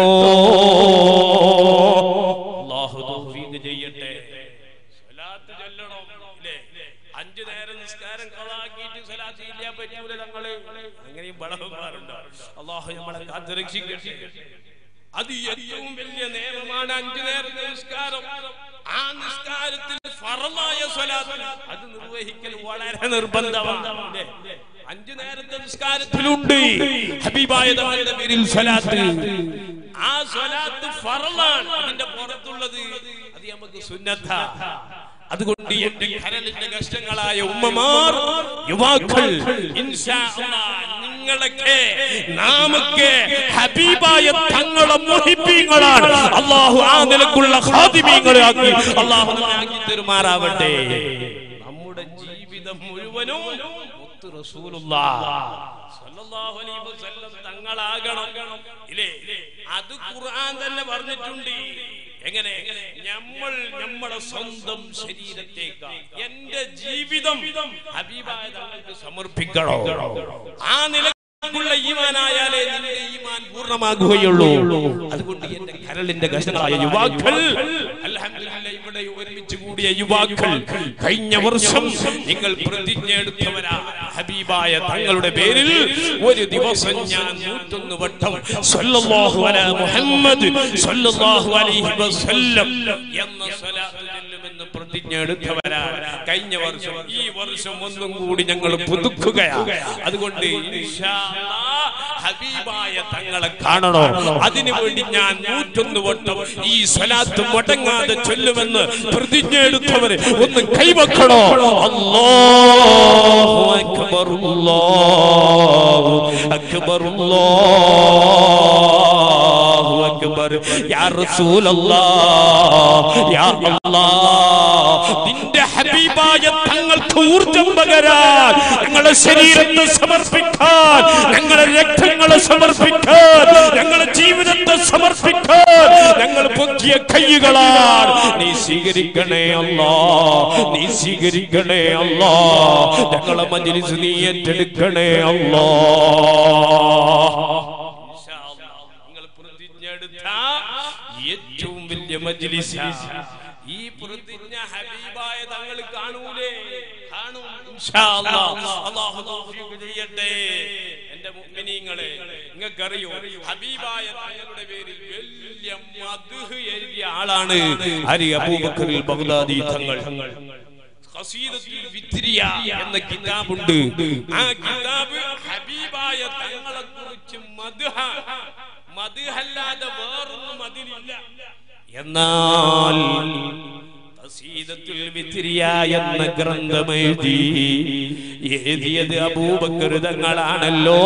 അല്ലാഹു തൗഫീഖ് ചെയ്യട്ടെ സ്വലാത്ത് ചൊല്ലണം ഇല്ലേ? അഞ്ചു നേരം നിസ്കാരം കളാക്കിയിട്ട് സ്വലാത്ത് ഇല്ലാൻ പറ്റൂല തങ്ങള് അങ്ങനെയും ബളവന്മാരുണ്ട് അള്ളാഹു നമ്മളെ കാത്തുരക്ഷിക്കട്ടെ അത് ഏറ്റവും വലിയ നിയമമാണ് അഞ്ചു നേരത്തെ നിസ്കാരം ആ നിസ്കാരത്തിൽ ഫറലായ സ്വലാത്ത് അത് നിർവഹിക്കൽ വളരെ നിർബന്ധമാണ് ഇല്ലേ? അഞ്ചു നേരത്തെ നിസ്കാരത്തിലുണ്ട് ഹബീബായ തങ്ങളുടെ പേരിൽ സ്വലാത്ത് ആ സ്വലാത്ത് ഫറലാണ് അതിന്റെ പുറത്തുള്ളത് അത് നമുക്ക് സുന്നത്ത അതുകൊണ്ട് എന്റെ കരളിന്റെ കഷ്ടങ്ങളായ ഉമ്മമാർ യുവാക്കൾ ഇൻഷാ അല്ലാഹ് നിങ്ങളൊക്കെ നാമൊക്കെ ഹബീബായ തങ്ങളെ മുഹിബീങ്ങളാണ് അള്ളാഹു ആ നിലക്കുള്ള ഖാദിമീങ്ങളെ ആക്കി അള്ളാഹു നമ്മെ ആക്കി തെരുമാറാവട്ടെ നമ്മുടെ ജീവിതം മുഴുവനും മുത്ത് റസൂലുള്ളാഹ് സ്വല്ലല്ലാഹു അലൈഹി വസല്ലം തങ്ങളാകണം ഇല്ലേ അത് ഖുർആൻ തന്നെ പറഞ്ഞിട്ടുണ്ട് എങ്ങനെ നമ്മൾ നമ്മുടെ സ്വന്തം ശരീരത്തേക്ക് എന്റെ ജീവിതം ഹബീബായ തങ്ങൾക്ക് സമർപ്പിക്കണോ ആ നിലക്കുള്ള ഈമാനായാലേ നിന്റെ ഈമാൻ പൂർണ്ണമാകുകയുള്ളൂ അതുകൊണ്ട് എന്റെ കരളിന്റെ കഷങ്ങളായ യുവാക്കൾ അൽഹംദുലില്ലാ ഇവിടെ ഒരുമിച്ച് കൂടിയ യുവാക്കൾ കഴിഞ്ഞ വർഷം നിങ്ങൾ പ്രതിജ്ഞ എടുത്തവരാ ഹബീബ് ഹബീബായ തങ്ങളുടെ പേരിൽ ഒരു ദിവസം ഞാൻ നൂറ്റൊന്ന് വട്ടം സ്വല്ലല്ലാഹു അലാ മുഹമ്മദ് സ്വല്ലല്ലാഹു അലൈഹി വസല്ലം എന്ന സ്വലാത്ത് ചൊല്ലുമെന്ന് പ്രതിജ്ഞ എടുത്തവരാ കഴിഞ്ഞ വർഷം ഈ വർഷം ഒന്നും കൂടി ഞങ്ങൾ പുതുക്കുകയാണ് അതുകൊണ്ട് ഇൻഷാ അല്ലാഹ് ഹബീബായ തങ്ങളെ കാണണോ അതിനു വേണ്ടി ഞാൻ നൂറ്റൊന്ന് വട്ടം ഈ സ്വലാത്ത് മുടങ്ങാതെ ചൊല്ലുമെന്ന് പ്രതിജ്ഞ എടുത്തവര് ഒന്ന് കൈവക്കണോ അല്ലാഹു അക്ബർ അല്ലാഹു അക്ബർ അല്ലാഹു അക്ബർ യാ റസൂലല്ലാഹ് യാ അല്ലാഹ് നിന്റെ ഹബീബായ തങ്ങൾക്ക് ഊർജം പകരാൻ ഞങ്ങളുടെ ശരീരത്തെ സമർപ്പിക്കാൻ ഞങ്ങളുടെ രക്തങ്ങളെ സമർപ്പിക്കാൻ ഞങ്ങളുടെ ജീവിതത്തെ സമർപ്പിക്കാൻ ഞങ്ങൾ പൊക്കിയ കൈകളാൽ നീ സ്വീകരിക്കണേ അല്ലാ നീ സ്വീകരിക്കണേ അല്ലാ ഞങ്ങളെ മജ്ലിസ് നീ ഏറ്റെടുക്കണേ അല്ലാ നിങ്ങൾ പ്രതിജ്ഞ എടുത്ത ഏറ്റവും വലിയ മജ്ലിസ ഈ പ്രതിജ്ഞ ഹബീബായ തങ്ങൾ കാണൂലേ കാണും ഇൻഷാ അല്ലാഹ്. അല്ലാഹു തൗഫീഖ് ചെയ്യട്ടെ എന്റെ മുഅ്മിനീങ്ങളെ നിങ്ങൾക്കറിയോ ഹബീബായ തങ്ങളുടെ പേരിൽ വലിയ മദ്ഹ് എഴുതിയ ആളാണ് ഹരി അബൂബക്കർ ബഗ്ദാദി തങ്ങൾ ഖസീദത്തുൽ വിത്രിയ എന്ന കിതാബുണ്ട് ആ കിതാബ് ഹബീബായ തങ്ങളെ കുറിച്ച് മദ്ഹ മദ്ഹല്ലാതെ വേറൊന്നും അതിലില്ല എന്നാൽ ഖസീദത്തുൽ വിത്രിയ എന്ന ഗ്രന്ഥമെഴുതി എഴുതിയത് അബൂബക്കർ തങ്ങളാണല്ലോ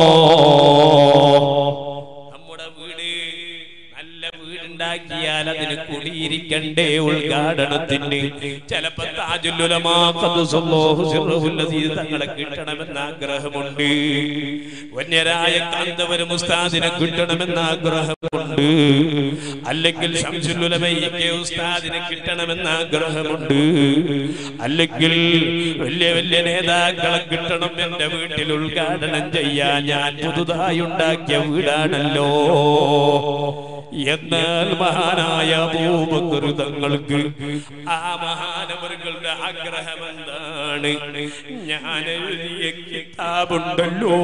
നമ്മുടെ വീട് നല്ല വീടുണ്ടാക്കിയാൽ അതിന് കുടിയിരിക്കണ്ടേ ഉദ്ഘാടനത്തിന് ചിലപ്പോ താജുല്ലുലമാ ഖദ്ദസല്ലാഹു സിർറുൽ അസീസ് തങ്ങളെ കിട്ടണമെന്ന് ആഗ്രഹമുണ്ട് വന്യരായ കാന്തവരും ഉസ്താദിനെ കിട്ടണമെന്ന് ആഗ്രഹമുണ്ട് അല്ലെങ്കിൽ ശംസുലുലമയ്ക്ക് ഉസ്താദിനെ കിട്ടണമെന്ന് ആഗ്രഹമുണ്ട് അല്ലെങ്കിൽ വലിയ വലിയ നേതാക്കളെ കിട്ടണം എന്റെ വീട്ടിൽ ഉദ്ഘാടനം ചെയ്യാൻ ഞാൻ പുതുതായി ഉണ്ടാക്കിയ വീടാണല്ലോ എന്നാൽ മഹാനായ അബൂബക്കർ തങ്ങൾക്ക് ആ മഹാനവറുകളുടെ ആഗ്രഹം എന്താണ് ഞാൻ എഴുതിയ കിതാബുണ്ടല്ലോ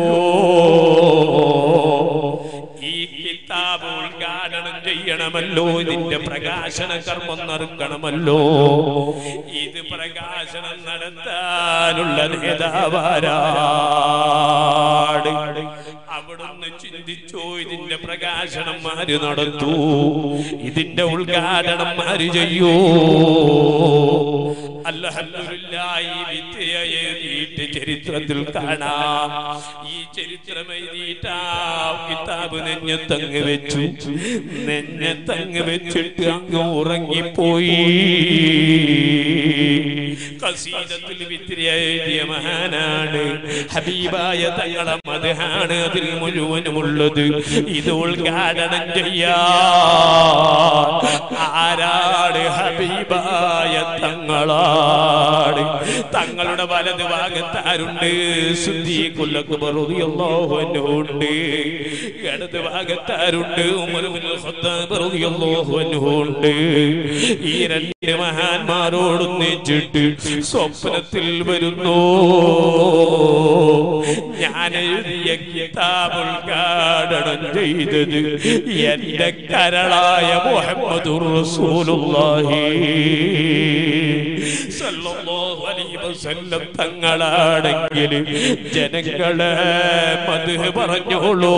ഈ കിതാബ് ഉദ്ഘാടനം ചെയ്യണമല്ലോ ഇതിന്റെ പ്രകാശന കർമ്മം നടക്കണമല്ലോ ഇത് പ്രകാശനം നടത്താനുള്ള നേതാവാരാട് അവിടുന്ന് ചിന്തിച്ചോ ഇതിന്റെ പ്രകാശനം ആര് നടത്തൂ ഇതിന്റെ ഉദ്ഘാടനം ആര് ചെയ്യൂ അല്ലഹല്ലായി വിദ്യ എഴുതിയിട്ട് ചരിത്രത്തിൽ കാണാം ഈ ചരിത്രം എഴുതിയിട്ട് ആ കിതാബ് നെഞ്ഞത്തങ്ങ് വെച്ചു നെഞ്ഞത്തങ്ങ് വെച്ചിട്ട് അങ്ങ് ഉറങ്ങിപ്പോയി കസീദത്തിൽ വിത്രിയ എഴുതിയ മഹാനാണ് ഹബീബായ തങ്ങളെ മതഹാണ് അതിൽ മുഴുവനുമുള്ളത് ഇത് ഉദ്ഘാടനം ചെയ്യാ ആരാട് ഹബീബായ തങ്ങളാട് തങ്ങളുടെ വലത് ഭാഗത്താരുണ്ട് ഉണ്ട് ഇടത് ഭാഗത്താരുണ്ട് ഉണ്ട് ഈ രണ്ട് മഹാന്മാരോടൊന്നിച്ചിട്ട് സ്വപ്നത്തിൽ വരുന്നു ഞാൻ എഴുതിയ കിതാബ് ഉദ്ഘാടനം ചെയ്തത് എന്റെ കരളായ മുഹമ്മദുർ റസൂലുള്ളാഹി സല്ലല്ലാഹു അലൈഹി വസല്ലം തങ്ങളാണെങ്കിൽ ജനങ്ങളെ മദ്ഹ് പറഞ്ഞോളൂ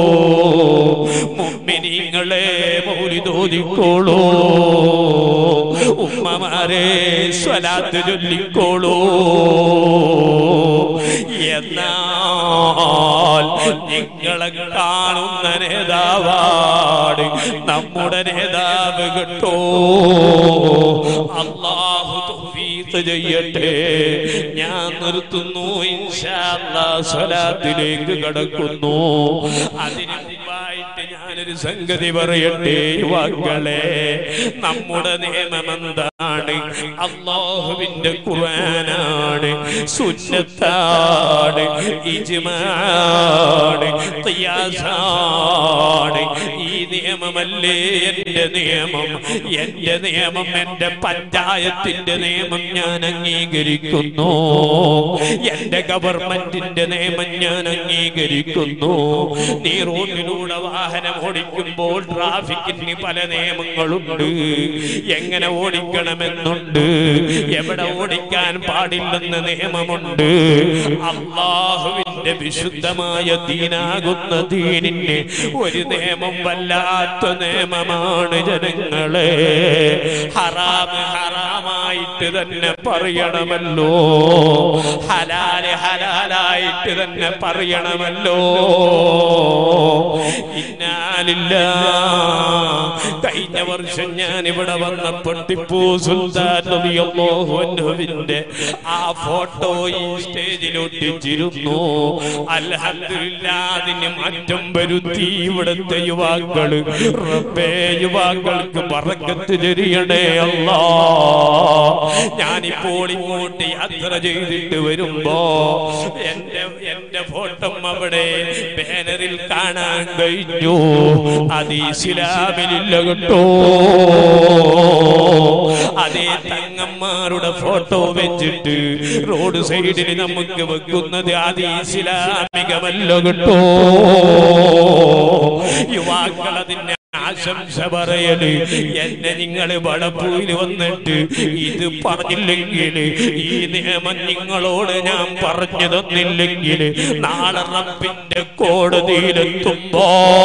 മുഅ്മിനീങ്ങളെ മൗലിദോദിക്കോളൂ ഉമ്മമാരെ സ്വലാത്ത് ചൊല്ലിക്കോളൂ എന്നാൽ നിങ്ങളെ കാണുന്ന നേതാവാട് നമ്മുടെ നേതാവ് കേട്ടോ അള്ളാഹു തൗഫീഖ് ചെയ്യട്ടെ ഞാൻ നിർത്തുന്നു ഇൻഷാ അല്ലാഹ് സ്വലാത്തിലേക്ക് കടക്കുന്നു അതിന് മുമ്പായിട്ട് ഞാനൊരു ഞാനൊരു സംഗതി പറയട്ടെ യുവാക്കളെ നമ്മുടെ നിയമം എന്താണ് അള്ളാഹുവിന്റെ ഖുർആനാണ് സുന്നത്താണ് ഇജ്മാണ് ഖിയാസാണ് ഈ നിയമമല്ലേ എന്റെ നിയമം എന്റെ നിയമം എന്റെ പഞ്ചായത്തിന്റെ നിയമം ഞാൻ അംഗീകരിക്കുന്നു എന്റെ ഗവൺമെന്റിന്റെ നിയമം ഞാൻ അംഗീകരിക്കുന്നു നീ റോഡിലൂടെ വാഹനം ഓടിക്കുമ്പോൾ ട്രാഫിക്കിന് പല നിയമങ്ങളുണ്ട് എങ്ങനെ ഓടിക്കണമെന്നുണ്ട് എവിടെ ഓടിക്കാൻ പാടില്ലെന്ന നിയമമുണ്ട് അള്ളാഹുവിന്റെ വിശുദ്ധമായ ദീനാകുന്ന ദീനിന് ഒരു നിയമം വല്ലാത്ത നിയമമാണ് ജനങ്ങളെ ഹറാമ് ഹറാമായിട്ട് തന്നെ പറയണമല്ലോ ഹലാല് ഹലാലായിട്ട് തന്നെ പറയണമല്ലോ ഇന്നാലില്ല കഴിഞ്ഞ വർഷം ഞാൻ ഇവിടെ വന്നപ്പോൾ ടിപ്പു സുൽത്താൻ റളിയല്ലാഹു അൻഹുവിന്റെ ആ ഫോട്ടോ ഈ സ്റ്റേജിൽ ഒട്ടിച്ചിരുന്നു അൽഹംദുലില്ലാ അതിന് മാറ്റം വരുത്തി ഇവിടുത്തെ യുവാക്കള് റബ്ബേ യുവാക്കൾക്ക് പറക്കത്ത് ചെറിയണേ അല്ലാ ഞാനിപ്പോൾ ഇങ്ങോട്ട് യാത്ര ചെയ്തിട്ട് വരുമ്പോ എന്റെ എന്റെ ഫോട്ടോ അവിടെ ബാനറിൽ കാണാൻ കഴിഞ്ഞു അത് ഇസ്ലാമിലില്ല കേട്ടോ അതേ തങ്ങന്മാരുടെ ഫോട്ടോ വെച്ചിട്ട് റോഡ് സൈഡിൽ നമുക്ക് വെക്കുന്നത് അത് ഇസ്ലാമികമല്ല കേട്ടോ യുവാക്കൾ അതിന്റെ ആശംസ പറയല് എന്നെ നിങ്ങൾ വളപ്പൂയിൽ വന്നിട്ട് ഇത് പറഞ്ഞില്ലെങ്കിൽ ഈ നിയമം നിങ്ങളോട് ഞാൻ പറഞ്ഞു തന്നില്ലെങ്കിൽ നാളെ റബ്ബിന്റെ കോടതിയിലെത്തുമ്പോ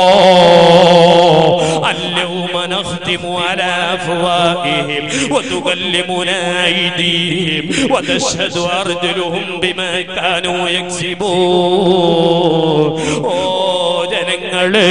اليوم نختم على أفواههم وتكلمنا أيديهم وتشهد أرجلهم بما كانوا يكسبون ഓ ജനങ്ങളെ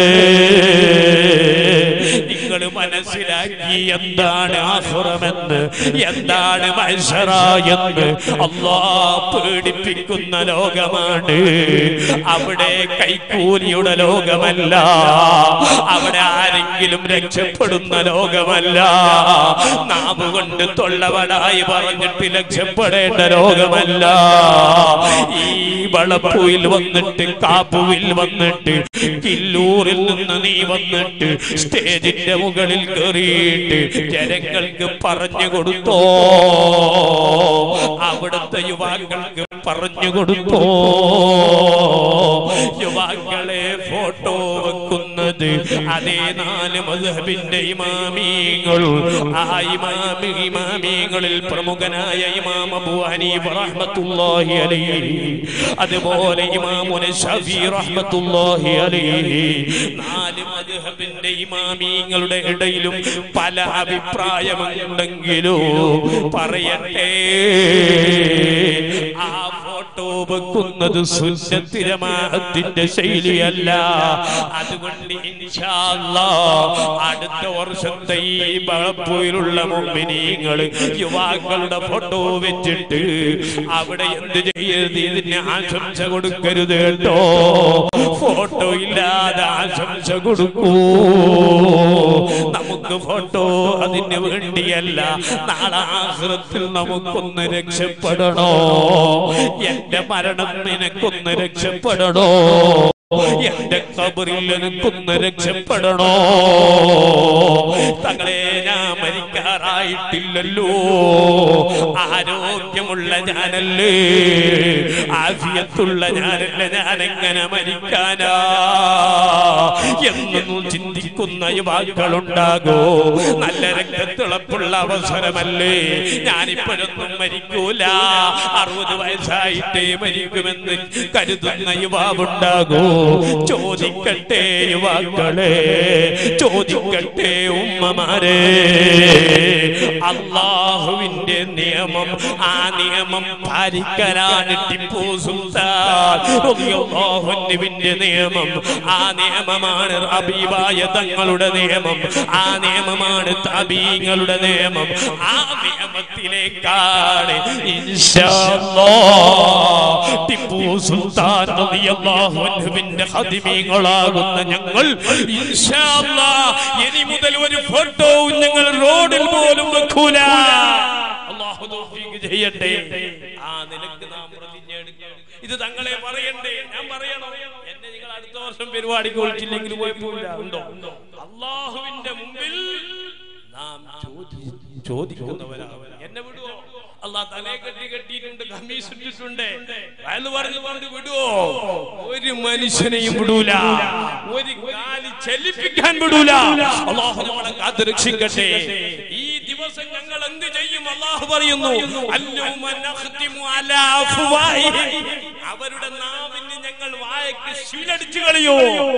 നിങ്ങൾ മനസ്സിലാക്കി എന്താണ് ആഹുറമെന്ന് എന്താണ് മത്സര എന്ന് അള്ളാ പേടിപ്പിക്കുന്ന ലോകമാണ് അവിടെ കൈക്കൂലിയുടെ ലോകമല്ല അവിടെ ആരെങ്കിലും രക്ഷപ്പെടുന്ന ലോകമല്ല നാവ് കൊണ്ട് തൊള്ളവടായി പറഞ്ഞിട്ട് രക്ഷപ്പെടേണ്ട ലോകമല്ല ഈ വളപ്പുയിൽ വന്നിട്ട് കാപ്പുവിൽ വന്നിട്ട് കില്ലൂരിൽ നിന്ന് നീ വന്നിട്ട് സ്റ്റേജിന്റെ മുകളിൽ കയറിയിട്ട് ജനങ്ങൾക്ക് പറഞ്ഞു കൊടുത്തോ അവിടുത്തെ യുവാക്കൾക്ക് പറഞ്ഞു കൊടുത്തോ യുവാക്കളെ ഫോട്ടോ വെക്കുന്നത് അതേ നാല് മധുഹബിന്റെ ഇമാമീങ്ങൾ ആ ഇമാമി ഇമാമീങ്ങളിൽ പ്രമുഖനായ ഇമാം അബൂ ഹനീഫ റഹ്മത്തുള്ളാഹി അലൈഹി അതുപോലെ ഇമാമുന ഷഫീ റഹ്മത്തുള്ളാഹി അലൈഹി നാല് മദ്ഹബിന്റെ ഇമാമീങ്ങളുടെ ഇടയിലും പല അഭിപ്രായമുണ്ടെങ്കിലോ പറയട്ടെ ആ ഫോട്ടോ വെക്കുന്നത് സുന്നത്തിരമാഹത്തിന്റെ ശൈലിയല്ല അതുകൊണ്ട് ഇൻഷാ അല്ലാ അടുത്ത വർഷത്തെ ഈ വളപ്പൂയിലുള്ള മുമ്പിനീങ്ങൾ യുവാക്കളുടെ ഫോട്ടോ വെച്ചിട്ട് അവിടെ എന്ത് ചെയ്യരുത് ഇതിന് ആശംസ കൊടുക്കരുത് കേട്ടോ ഫോട്ടോ ഇല്ലാതെ ആശംസ കൊടുക്കൂ നമുക്ക് ഫോട്ടോ അതിന് വേണ്ടിയല്ല നാളെ ആഹൃത്തിൽ നമുക്കൊന്ന് രക്ഷപ്പെടണോ എന്റെ മരണം നിനക്കൊന്ന് രക്ഷപ്പെടണോ എന്റെ കബറിൽ എനിക്കൊന്ന് രക്ഷപ്പെടണോ തങ്ങളെ ഞാൻ മരിക്കാറായിട്ടില്ലല്ലോ ആരോഗ്യമുള്ള ഞാനല്ലേ ആഫിയത്തുള്ള ഞാനല്ല ഞാൻ എങ്ങനെ മരിക്കാനാ എന്നൊന്നും ചിന്തിക്കുന്ന യുവാക്കളുണ്ടാകോ നല്ല രക്തത്തിളപ്പുള്ള അവസരമല്ലേ ഞാനിപ്പോഴൊന്നും മരിക്കൂല അറുപത് വയസ്സായിട്ടേ മരിക്കുമെന്ന് കരുതുന്ന യുവാവുണ്ടാകോ ചോദിക്കട്ടെ യുവാക്കളെ ചോദിക്കട്ടെ ഉമ്മമാരെ അള്ളാഹുവിന്റെ നിയമം ആ നിയമം പാലിക്കലാണ് ടിപ്പു സുൽത്താൻ റളിയല്ലാഹുവിന്റെ നിയമം ആ നിയമമാണ് റബീബായ തങ്ങളുടെ നിയമം ആ നിയമമാണ് തബീ വഹാബിങ്ങളുടെ നിയമം ആ നിയമത്തിലേക്കാണ് ഇൻഷാ അല്ലാഹ് ടിപ്പു സുൽത്താൻ റളിയല്ലാഹു അൻഹുവിന്റെ ഖദിമീങ്ങളാകുന്ന ഞങ്ങൾ ഇൻഷാ അല്ലാഹ് ഇനി മുതൽ ഒരു ഫോട്ടോവും ഞങ്ങൾ റോഡിൽ പോലും വെക്കൂല അല്ലാഹു തൗഫീഖ് ചെയ്യട്ടെ ആ നിലക്ക് നാം പ്രതിജ്ഞ എടുക്കണം ഇത് തങ്ങളെ പറയണ്ടേ ഞാൻ പറയണോ എന്നെ നിങ്ങൾ അടുത്ത വർഷം പരിപാടിക്ക് വിളിച്ചില്ലെങ്കിൽ കുഴപ്പമില്ല ഉണ്ടോ അള്ളാഹുവിന്റെ മുമ്പിൽ നാം ചോദി- ചോദിക്കുന്നവരാണ് എന്നെ വിടുവോ അള്ളാഹ് തലയെ കെട്ടി കെട്ടിയിട്ടുണ്ട് കമ്മീസ് ഇട്ടിട്ടുണ്ട് വയല് പറഞ്ഞു കൊണ്ട് വിടുവോ ഒരു മനുഷ്യനെയും വിടൂല ഒരു കാലി ചലിപ്പിക്കാൻ വിടൂല അള്ളാഹു നമ്മളെ കാത്ത് രക്ഷിക്കട്ടെ ഈ ദിവസം ഞങ്ങൾ എന്ത് ചെയ്യും അള്ളാഹു പറയുന്നു അല്ലൗമ നഖ്തിമു അലാ അഫ്വാഹിഹിം. അവരുടെ നാവിന് ഞങ്ങൾ വായക്ക് ശീലടിച്ചു കളയോ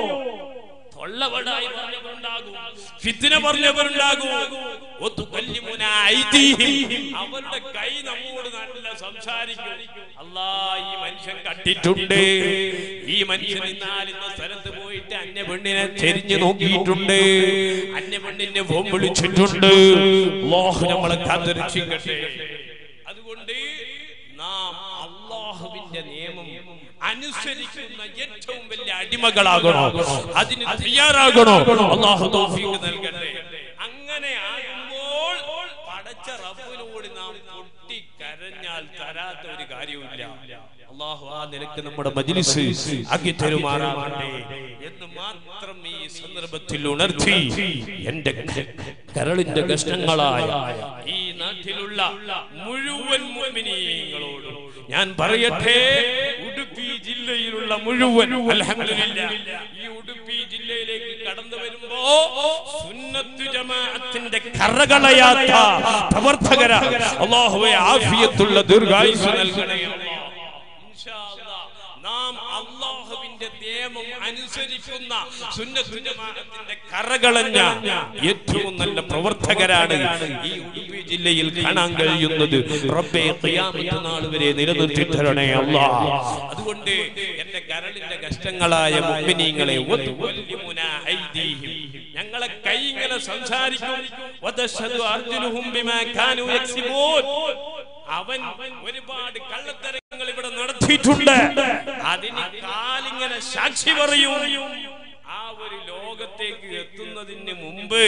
തൊള്ളവടായി പറഞ്ഞവരുണ്ടാകും ഫിത്തിന പറഞ്ഞവരുണ്ടാകും ഒത്തുകൊല്ലിമുന ഐതിഹ്യം. അവരുടെ കൈ നമ്മോട് നല്ല സംസാരിക്കും അല്ലാ ഈ മനുഷ്യൻ കണ്ടിട്ടുണ്ട് ഈ മനുഷ്യൻ ഇന്നാൽ ഇന്ന സ്ഥലത്ത് പോയിട്ട് അന്യ പെണ്ണിനെ ചെരിഞ്ഞു നോക്കിയിട്ടുണ്ട് അന്യ പെണ്ണിന്റെ ഫോം വിളിച്ചിട്ടുണ്ട് അല്ലാഹു നമ്മളെ കാത്തുരക്ഷിക്കട്ടെ അതുകൊണ്ട് നാം അള്ളാഹുവിന്റെ നിയമം അനുസരിക്കുന്ന ഏറ്റവും വലിയ അടിമകളാകണോ അതിന് തയ്യാറാകണോ അള്ളാഹു തൗഫീഖ് നൽകട്ടെ അങ്ങനെ ആകുമ്പോൾ പടച്ച റബ്ബിനോട് നാം പൊട്ടി കരഞ്ഞാൽ തരാത്ത ഒരു കാര്യവുമില്ല അള്ളാഹു ആ നിലക്ക് നമ്മുടെ മജ്ലിസ് ആക്കി തരുമാറാകട്ടെ എന്ന് മാത്രം ഈ സന്ദർഭത്തിൽ ഉണർത്തി എന്റെ ക- കരളിന്റെ കഷ്ണങ്ങളായ ഈ നാട്ടിലുള്ള മുഴുവൻ മുഅ്മിനീങ്ങളോടും ഞാൻ പറയട്ടെ ഉടുപ്പി ജില്ലയിലുള്ള മുഴുവൻ അൽഹംദുലില്ലാ ഈ ഉടുപ്പി ജില്ലയിലേക്ക് കടന്നു വരുമ്പോ സുന്നത്തു ജമാഅത്തിന്റെ കറകളയാത്ത പ്രവർത്തകരാ അള്ളാഹുവെ ആഫിയത്തുള്ള ദീർഘായുസ് നൽകണേ അല്ലാ. ഇൻഷാ അല്ലാ. നാം അള്ളാഹുവിന്റെ നിയമം അനുസരിക്കുന്ന സുന്നത്തു ജമാഅത്തിന്റെ കറകളഞ്ഞ ഏറ്റവും നല്ല പ്രവർത്തകരാണ് ഈ ഉടുപ്പി ജില്ലയിൽ കാണാൻ കഴിയുന്നത് റബ്ബേ ഖിയാമത്ത് നാൾ വരെ നിലനിർത്തി തരണേ അല്ലാ അതുകൊണ്ട് എന്റെ കരളിന്റെ കഷ്ടങ്ങളായ മുഅ്മിനീങ്ങളെ വതുവല്ലിമുന ഐദീഹിം ഞങ്ങളെ കൈ ഇങ്ങനെ സംസാരിക്കും വതശഹദു അർജുലുഹും ബിമാ കാനൂ യക്സിബൂൻ അവൻ ഒരുപാട് കള്ളത്തരങ്ങൾ ഇവിടെ നടത്തിയിട്ടുണ്ട് അതിന് കാലിങ്ങനെ സാക്ഷി പറയും ആ ഒരു ലോകത്തേക്ക് എത്തുന്നതിന് മുമ്പ്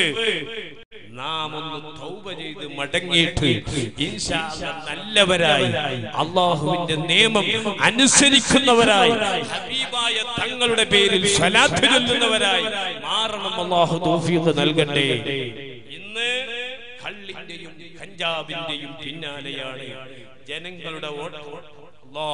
നാം ഒന്ന് തൗബ ചെയ്ത് മടങ്ങിയിട്ട് ഇൻഷാ അല്ലാ നല്ലവരായി അള്ളാഹുവിന്റെ നിയമം അനുസരിക്കുന്നവരായി ഹബീബായ തങ്ങളുടെ പേരിൽ സ്വലാത്ത് ചൊല്ലുന്നവരായി മാറണം അള്ളാഹു തൗഫീഖ് നൽകട്ടെ ഇന്ന് കള്ളിന്റെയും കഞ്ചാവിന്റെയും പിന്നാലെയാണ് ജനങ്ങളുടെ ഓട്ടം അല്ലാ.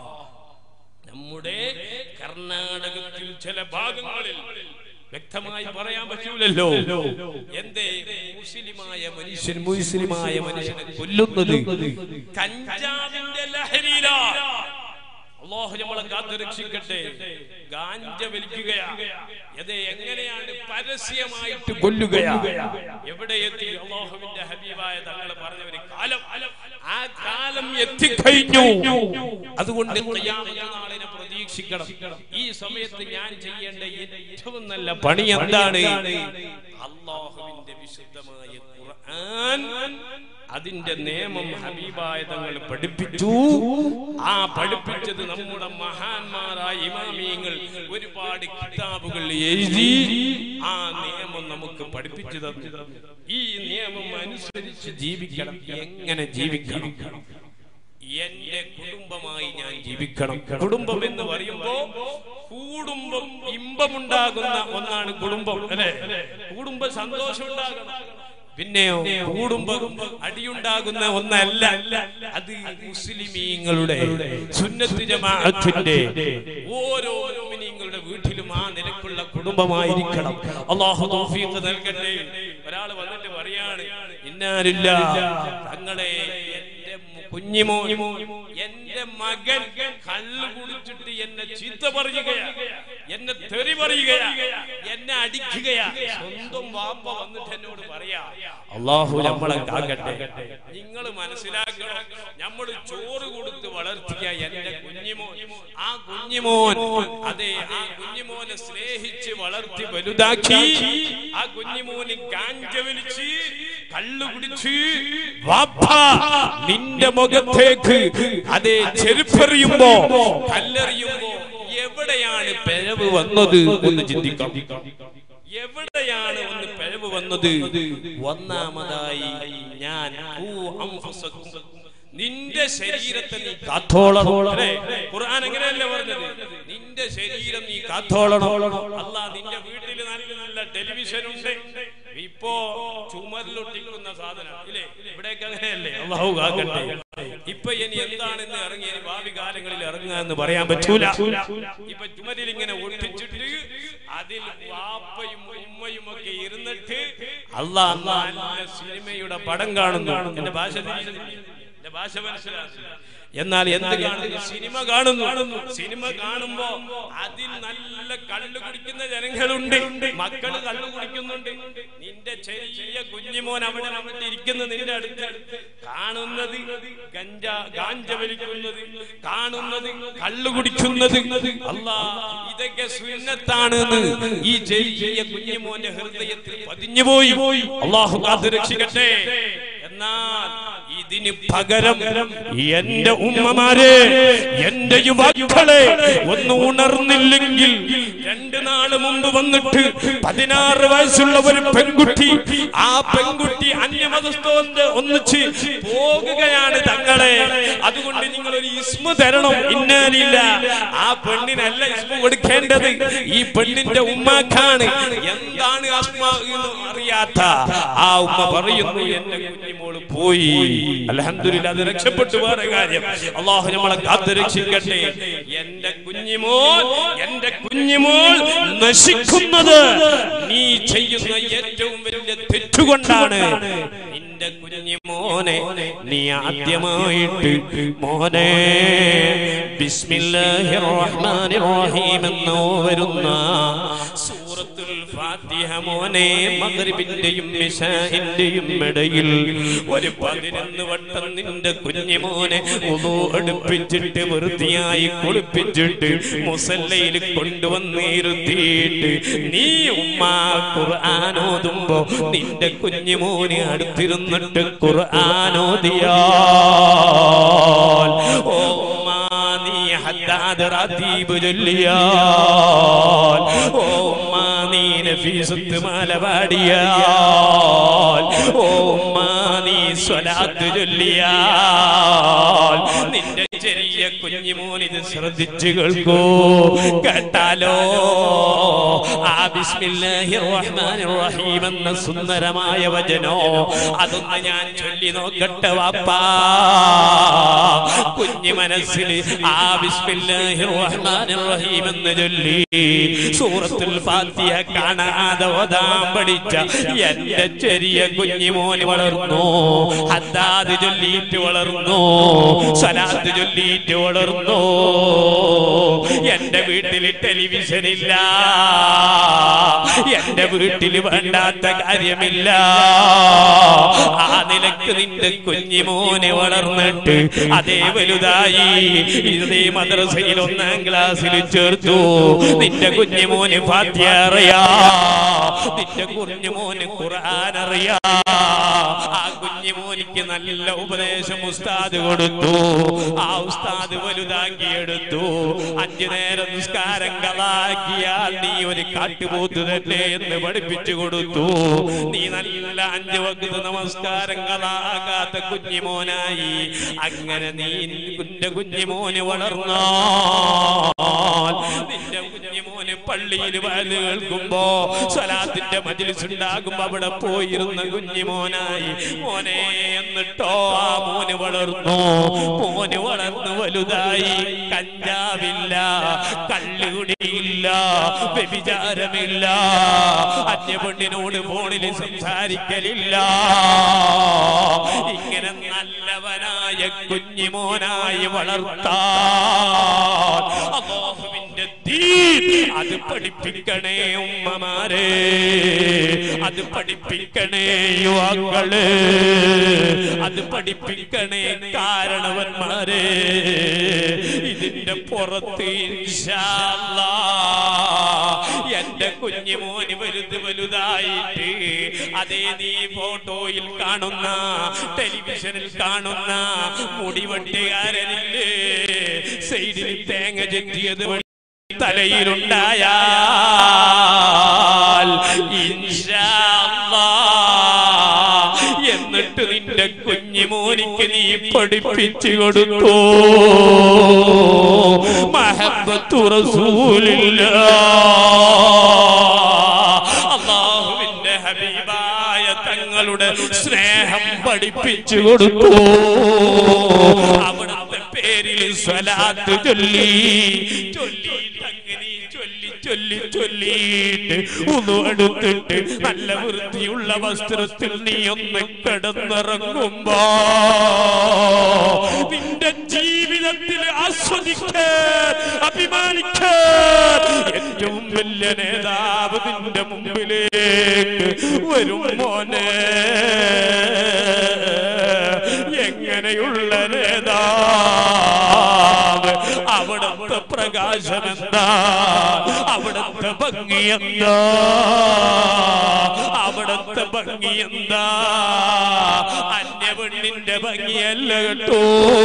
നമ്മുടെ കർണാടകത്തിൽ ചില ഭാഗങ്ങളിൽ വ്യക്തമായി പറയാൻ പറ്റൂലല്ലോ എന്തേ മുസ്ലിമായ മനുഷ്യൻ മുസ്ലിമായ മനുഷ്യനെ കൊല്ലുന്നത് കഞ്ചാവിന്റെ ലഹരിയിലാ അള്ളാഹു നമ്മളെ കാത്തു രക്ഷിക്കട്ടെ ഗാഞ്ച വലിക്കുകയാ അത് എങ്ങനെയാണ് പരസ്യമായിട്ട് കൊല്ലുകയാ എവിടെ എത്തി അള്ളാഹുവിന്റെ ഹബീബായ തങ്ങൾ പറഞ്ഞ ഒരു കാലം ആ കാലം എത്തിക്കഴിഞ്ഞു അതുകൊണ്ട് ഖിയാമത്ത് നാളിനെ പ്രതീക്ഷിക്കണം ഈ സമയത്ത് ഞാൻ ചെയ്യേണ്ട ഏറ്റവും നല്ല പണി എന്താണ് അള്ളാഹുവിന്റെ വിശുദ്ധമായ ഖുർആൻ അതിന്റെ നിയമം ഹബീബായ തങ്ങൾ പഠിപ്പിച്ചു ആ പഠിപ്പിച്ചത് നമ്മുടെ മഹാന്മാരായ ഇമാമിയങ്ങൾ ഒരുപാട് കിതാബുകൾ എഴുതി ആ നിയമം നമുക്ക് പഠിപ്പിച്ചു തന്നു ഈ നിയമം അനുസരിച്ച് ജീവിക്കണം എങ്ങനെ ജീവിക്കണം എന്റെ കുടുംബമായി ഞാൻ ജീവിക്കണം കുടുംബം എന്ന് പറയുമ്പോ കുടുംബം ഇമ്പമുണ്ടാകുന്ന ഒന്നാണ് കുടുംബം അല്ലെ കുടുംബ സന്തോഷം ഉണ്ടാകണം പിന്നെയോ കൂടുമ്പം അടിയുണ്ടാകുന്ന ഒന്നല്ല അത് മുസ്ലിമീങ്ങളുടെ സുന്നത്ത് ജമാഅത്തിന്റെ ഓരോ മുഅ്മിനീങ്ങളുടെ വീട്ടിലും ആ നിലക്കുള്ള കുടുംബമായിരിക്കണം അള്ളാഹു തൗഫീഖ് നൽകട്ടെ ഒരാൾ വന്നിട്ട് പറയാണ് ഇന്നാലില്ല തങ്ങളെ എന്റെ കുഞ്ഞിമോ എന്റെ മകൻ കള്ളു കുടിച്ചിട്ട് എന്നെ ചീത്ത പറയുകയാ എന്നെ തെറി പറയുകയാ എന്നെ അടിക്കുകയാ സ്വന്തം വാപ്പ വന്നിട്ട് എന്നോട് പറയാ അള്ളാഹു നമ്മളെ കാക്കട്ടെ നിങ്ങൾ മനസ്സിലാക്കണം നമ്മൾ ചോറ് കൊടുത്ത് വളർത്തിയ എന്റെ കുഞ്ഞിമോൻ ആ കുഞ്ഞിമോൻ അതെ ആ കുഞ്ഞിമോനെ സ്നേഹിച്ച് വളർത്തി വലുതാക്കി ആ കുഞ്ഞിമോന് ഗാഞ്ച വലിച്ച് കള്ളു കുടിച്ച് വാപ്പ നിന്റെ മുഖത്തേക്ക് അതേ ചെരുപ്പെറിയുമ്പോ കല്ലെറിയുമ്പോ എവിടെയാണ് പിഴവ് വന്നത് ഒന്ന് ചിന്തിക്കാം എവിടെയാണ് ഒന്ന് പിഴവ് വന്നത് ഒന്നാമതായി ഞാൻ ഊ അംഫുസക്കും. നിന്റെ ശരീരത്തെ നീ കാത്തോളണം അല്ലേ? ഖുർആൻ എങ്ങനെയല്ലേ പറഞ്ഞത് നിന്റെ ശരീരം നീ കാത്തോളണം അല്ല നിന്റെ വീട്ടിൽ നല്ല നല്ല ടെലിവിഷൻ ഉണ്ട് ഇപ്പോ ചുമരിലൊട്ടിക്കുന്ന സാധനം ഇല്ലേ ഇവിടേക്ക് അങ്ങനെയല്ലേ അള്ളാഹു കാക്കട്ടെ ഇപ്പൊ ഇനി എന്താണെന്ന് ഇറങ്ങി ഇനി ഭാവി കാലങ്ങളിൽ ഇറങ്ങുക എന്ന് പറയാൻ പറ്റൂല ഇപ്പൊ ചുമരിൽ ഇങ്ങനെ ഒട്ടിച്ചിട്ട് അതിൽ വാപ്പയും ഉമ്മയും ഒക്കെ ഇരുന്നിട്ട് അള്ളാ നല്ല സിനിമയുടെ പടം കാണുന്നു എന്റെ ഭാഷ തിരിയുന്നില്ല. എന്റെ ഭാഷ മനസ്സിലാക്കില്ല എന്നാൽ എന്ത് കാണുന്നു സിനിമ കാണുന്നു സിനിമ കാണുമ്പോ അതിൽ നല്ല കള്ളു കുടിക്കുന്ന ജനങ്ങളുണ്ട് മക്കള് കള്ളു കുടിക്കുന്നുണ്ട് നിന്റെ ചെറിയ കുഞ്ഞുമോൻ അവിടെ അവിടെ ഇരിക്കുന്ന നിന്റെ അടുത്ത് കാണുന്നത് ഗഞ്ച ഗാഞ്ച വലിക്കുന്നത് കാണുന്നത് കള്ളു കുടിക്കുന്നത് അല്ലാ ഇതൊക്കെ സുന്നത്താണ് ഈ ചെറിയ കുഞ്ഞുമോന്റെ ഹൃദയത്തിൽ പതിഞ്ഞുപോയി അള്ളാഹു കാത്തു രക്ഷിക്കട്ടെ എന്നാൽ ഇതിന് പകരം എന്റെ ഉമ്മമാരെ എന്റെ യുവാക്കളെ ഒന്ന് ഉണർന്നില്ലെങ്കിൽ രണ്ടു നാള് മുമ്പ് വന്നിട്ട് പതിനാറ് വയസ്സുള്ള ഒരു പെൺകുട്ടി ആ പെൺകുട്ടി അന്യമതസ്ഥോന്റെ ഒന്നിച്ച് പോകുകയാണ് തങ്ങളെ അതുകൊണ്ട് നിങ്ങൾ ഒരു ഇസ്മ തരണം ഇന്നാലില്ല ആ പെണ്ണിനല്ല ഇസ്മ കൊടുക്കേണ്ടത് ഈ പെണ്ണിന്റെ ഉമ്മാക്കാണ് എന്താണ് അസ്മ എന്ന് അറിയാത്ത ആ ഉമ്മ പറയുന്നു എന്റെ കുഞ്ഞിമോള് പോയി അലഹമില്ല അത് രക്ഷപ്പെട്ടു വേറെ കാര്യം അള്ളാഹു നമ്മളെ കാത്തു രക്ഷിക്കട്ടെ എന്റെ കുഞ്ഞിമോൾ എന്റെ കുഞ്ഞിമോൾ നശിക്കുന്നത് നീ ചെയ്യുന്ന ഏറ്റവും വലിയ തെറ്റുകൊണ്ടാണ് നിന്റെ കുഞ്ഞിമോനെ നീ ആദ്യമായിട്ട് മോനെ ബിസ്മില്ലാഹിർ റഹ്മാനിർ റഹീം എന്നോ വരുന്ന സൂറത്തുൽ ഫാത്തിഹ മോനെ മഗ്രിബിന്റെയും ഇശാഇന്റെയും ഇടയിൽ ഒരു പതിനൊന്ന് വട്ടം നിന്റെ കുഞ്ഞിമോനെ ഉദു എടുപ്പിച്ചിട്ട് വൃത്തിയായി കുളിപ്പിച്ചിട്ട് മുസല്ലയിൽ കൊണ്ടുവന്നിരുത്തിയിട്ട് നീ ഉമ്മ ഖുർആാനോതുമ്പോ നിന്റെ കുഞ്ഞിമോനെ അടുത്തിരുന്നിട്ട് ഖുർആാനോദിയാ ഓ ഉമ്മ നീ ഹദ്ദാദ് റാത്തീബ് ചൊല്ലിയാൽ ഓ ഉമ്മ നീ നഫീസത്ത് മാല പാടിയാൽ ഓ ഉമ്മ നീ സ്വലാത്ത് ചൊല്ലിയാൽ നിന്റെ ചെറിയ കുഞ്ഞുമോൻ ഇത് ശ്രദ്ധിച്ചു കേൾക്കൂ കേട്ടാലോ ആ ബിസ്മില്ലാഹിർ റഹ്മാനിർ റഹീം എന്ന സുന്ദരമായ വചനോ അതൊന്ന് ഞാൻ ചൊല്ലി നോക്കട്ടെ വാപ്പാ കുഞ്ഞു മനസ്സിൽ ആ ബിസ്മില്ലാഹിർ റഹ്മാനിർ റഹീം എന്ന് ചൊല്ലി സൂറത്തുൽ ഫാത്തിഹ കാണാതെ ഓതാൻ പഠിച്ച എന്റെ ചെറിയ കുഞ്ഞിമോന് വളർന്നു ഹദ്ദാദ് ചൊല്ലിയിട്ട് വളർന്നു സലാത്ത് ചൊല്ലിയിട്ട് വളർന്നു എന്റെ വീട്ടിൽ ടെലിവിഷൻ ഇല്ല എന്റെ വീട്ടിൽ വേണ്ടാത്ത കാര്യമില്ല ആ നിലക്ക് നിന്റെ കുഞ്ഞിമോനെ വളർന്നിട്ട് അതേ വലുതായി ഇതേ മദ്രസയിൽ ഒന്നാം ക്ലാസ്സിൽ ചേർത്തു നിന്റെ കുഞ്ഞിമോന് ഫാത്യ അറിയാ നിന്റെ കുഞ്ഞുമോന് ഖുർആൻ അറിയാ ആ കുഞ്ഞുമോനിക്ക് നല്ല ഉപദേശം ഉസ്താദ് കൊടുത്തു ആ ഉസ്താദ് വലുതാക്കിയെടുത്തു അഞ്ചു നേരം നിസ്കാരം കളാക്കിയാൽ നീ ഒരു കാട്ടുപോത്ത് തന്നെ എന്ന് പഠിപ്പിച്ചു കൊടുത്തു നീ നല്ല അഞ്ചു വകുത്ത് നമസ്കാരം കളാകാത്ത കുഞ്ഞിമോനായി അങ്ങനെ നീ നിന്റെ കുഞ്ഞിമോന് വളർന്നോ നിന്റെ കുഞ്ഞിമോന് പള്ളിയിൽ വയല് കേൾക്കുമ്പോ സ്വലാത്തിന്റെ മജിലിസ് ഉണ്ടാകുമ്പോ അവിടെ പോയിരുന്ന കുഞ്ഞിമോനായി മോനെ എന്നിട്ടോ ആ മോന് വളർന്നു മോന് വളർന്നു വലുതായി കഞ്ചാവില്ല കള്ളുകുടിയില്ല വ്യഭിചാരമില്ല അന്യപെണ്ണിനോട് ഫോണിൽ സംസാരിക്കലില്ല ഇങ്ങനെ നല്ലവനായ കുഞ്ഞിമോനായി വളർത്താൻ അള്ളാഹുവിന്റെ ദീൻ അത് പഠിപ്പിക്കണേ ഉമ്മമാരെ അത് പഠിപ്പിക്കണേ യുവാക്കള് അത് പഠിപ്പിക്കണേ കാരണവന്മാരെ ഇതിന്റെ പുറത്ത് ഇൻഷാ അല്ലാ എന്റെ കുഞ്ഞുമോന് വലുത് വലുതായിട്ട് അതേ നീ ഫോട്ടോയിൽ കാണുന്ന ടെലിവിഷനിൽ കാണുന്ന മുടിവെട്ടുകാരനില്ലേ സൈഡിൽ തേങ്ങ ചെത്തിയത് വഴി തലയിലുണ്ടായാൽ ഇൻഷാ അല്ലാ എന്നിട്ട് നിന്റെ കുഞ്ഞുമോനിക്ക് നീ പഠിപ്പിച്ചു കൊടുത്തു മഹബത്തു റസൂലില്ല അള്ളാഹുവിന്റെ ഹബീബായ തങ്ങളുടെ സ്നേഹം പഠിപ്പിച്ചു കൊടുത്തു അവിടുത്തെ പേരിൽ സ്വലാത്ത് ചൊല്ലി ചൊല്ലിയിട്ട് അങ്ങനെ ചൊല്ലി ചൊല്ലി ചൊല്ലിയിട്ട് ഒന്ന് എടുത്തിട്ട് നല്ല വൃത്തിയുള്ള വസ്ത്രത്തിൽ നീ ഒന്ന് കിടന്നിറങ്ങുമ്പോ നിന്റെ ജീവിതത്തിൽ ആസ്വദിക്കാൻ അഭിമാനിക്കാൻ ഏറ്റവും വലിയ നേതാവ് നിന്റെ മുമ്പിലേക്ക് വരും മോനെ എങ്ങനെയുള്ള നേതാവ് അവിടുത്തെ പ്രകാശമെന്താ അവിടുത്തെ ഭംഗി എന്താ അവിടുത്തെ ഭംഗി എന്താ അന്യ പെണ്ണിന്റെ ഭംഗിയല്ല കേട്ടോ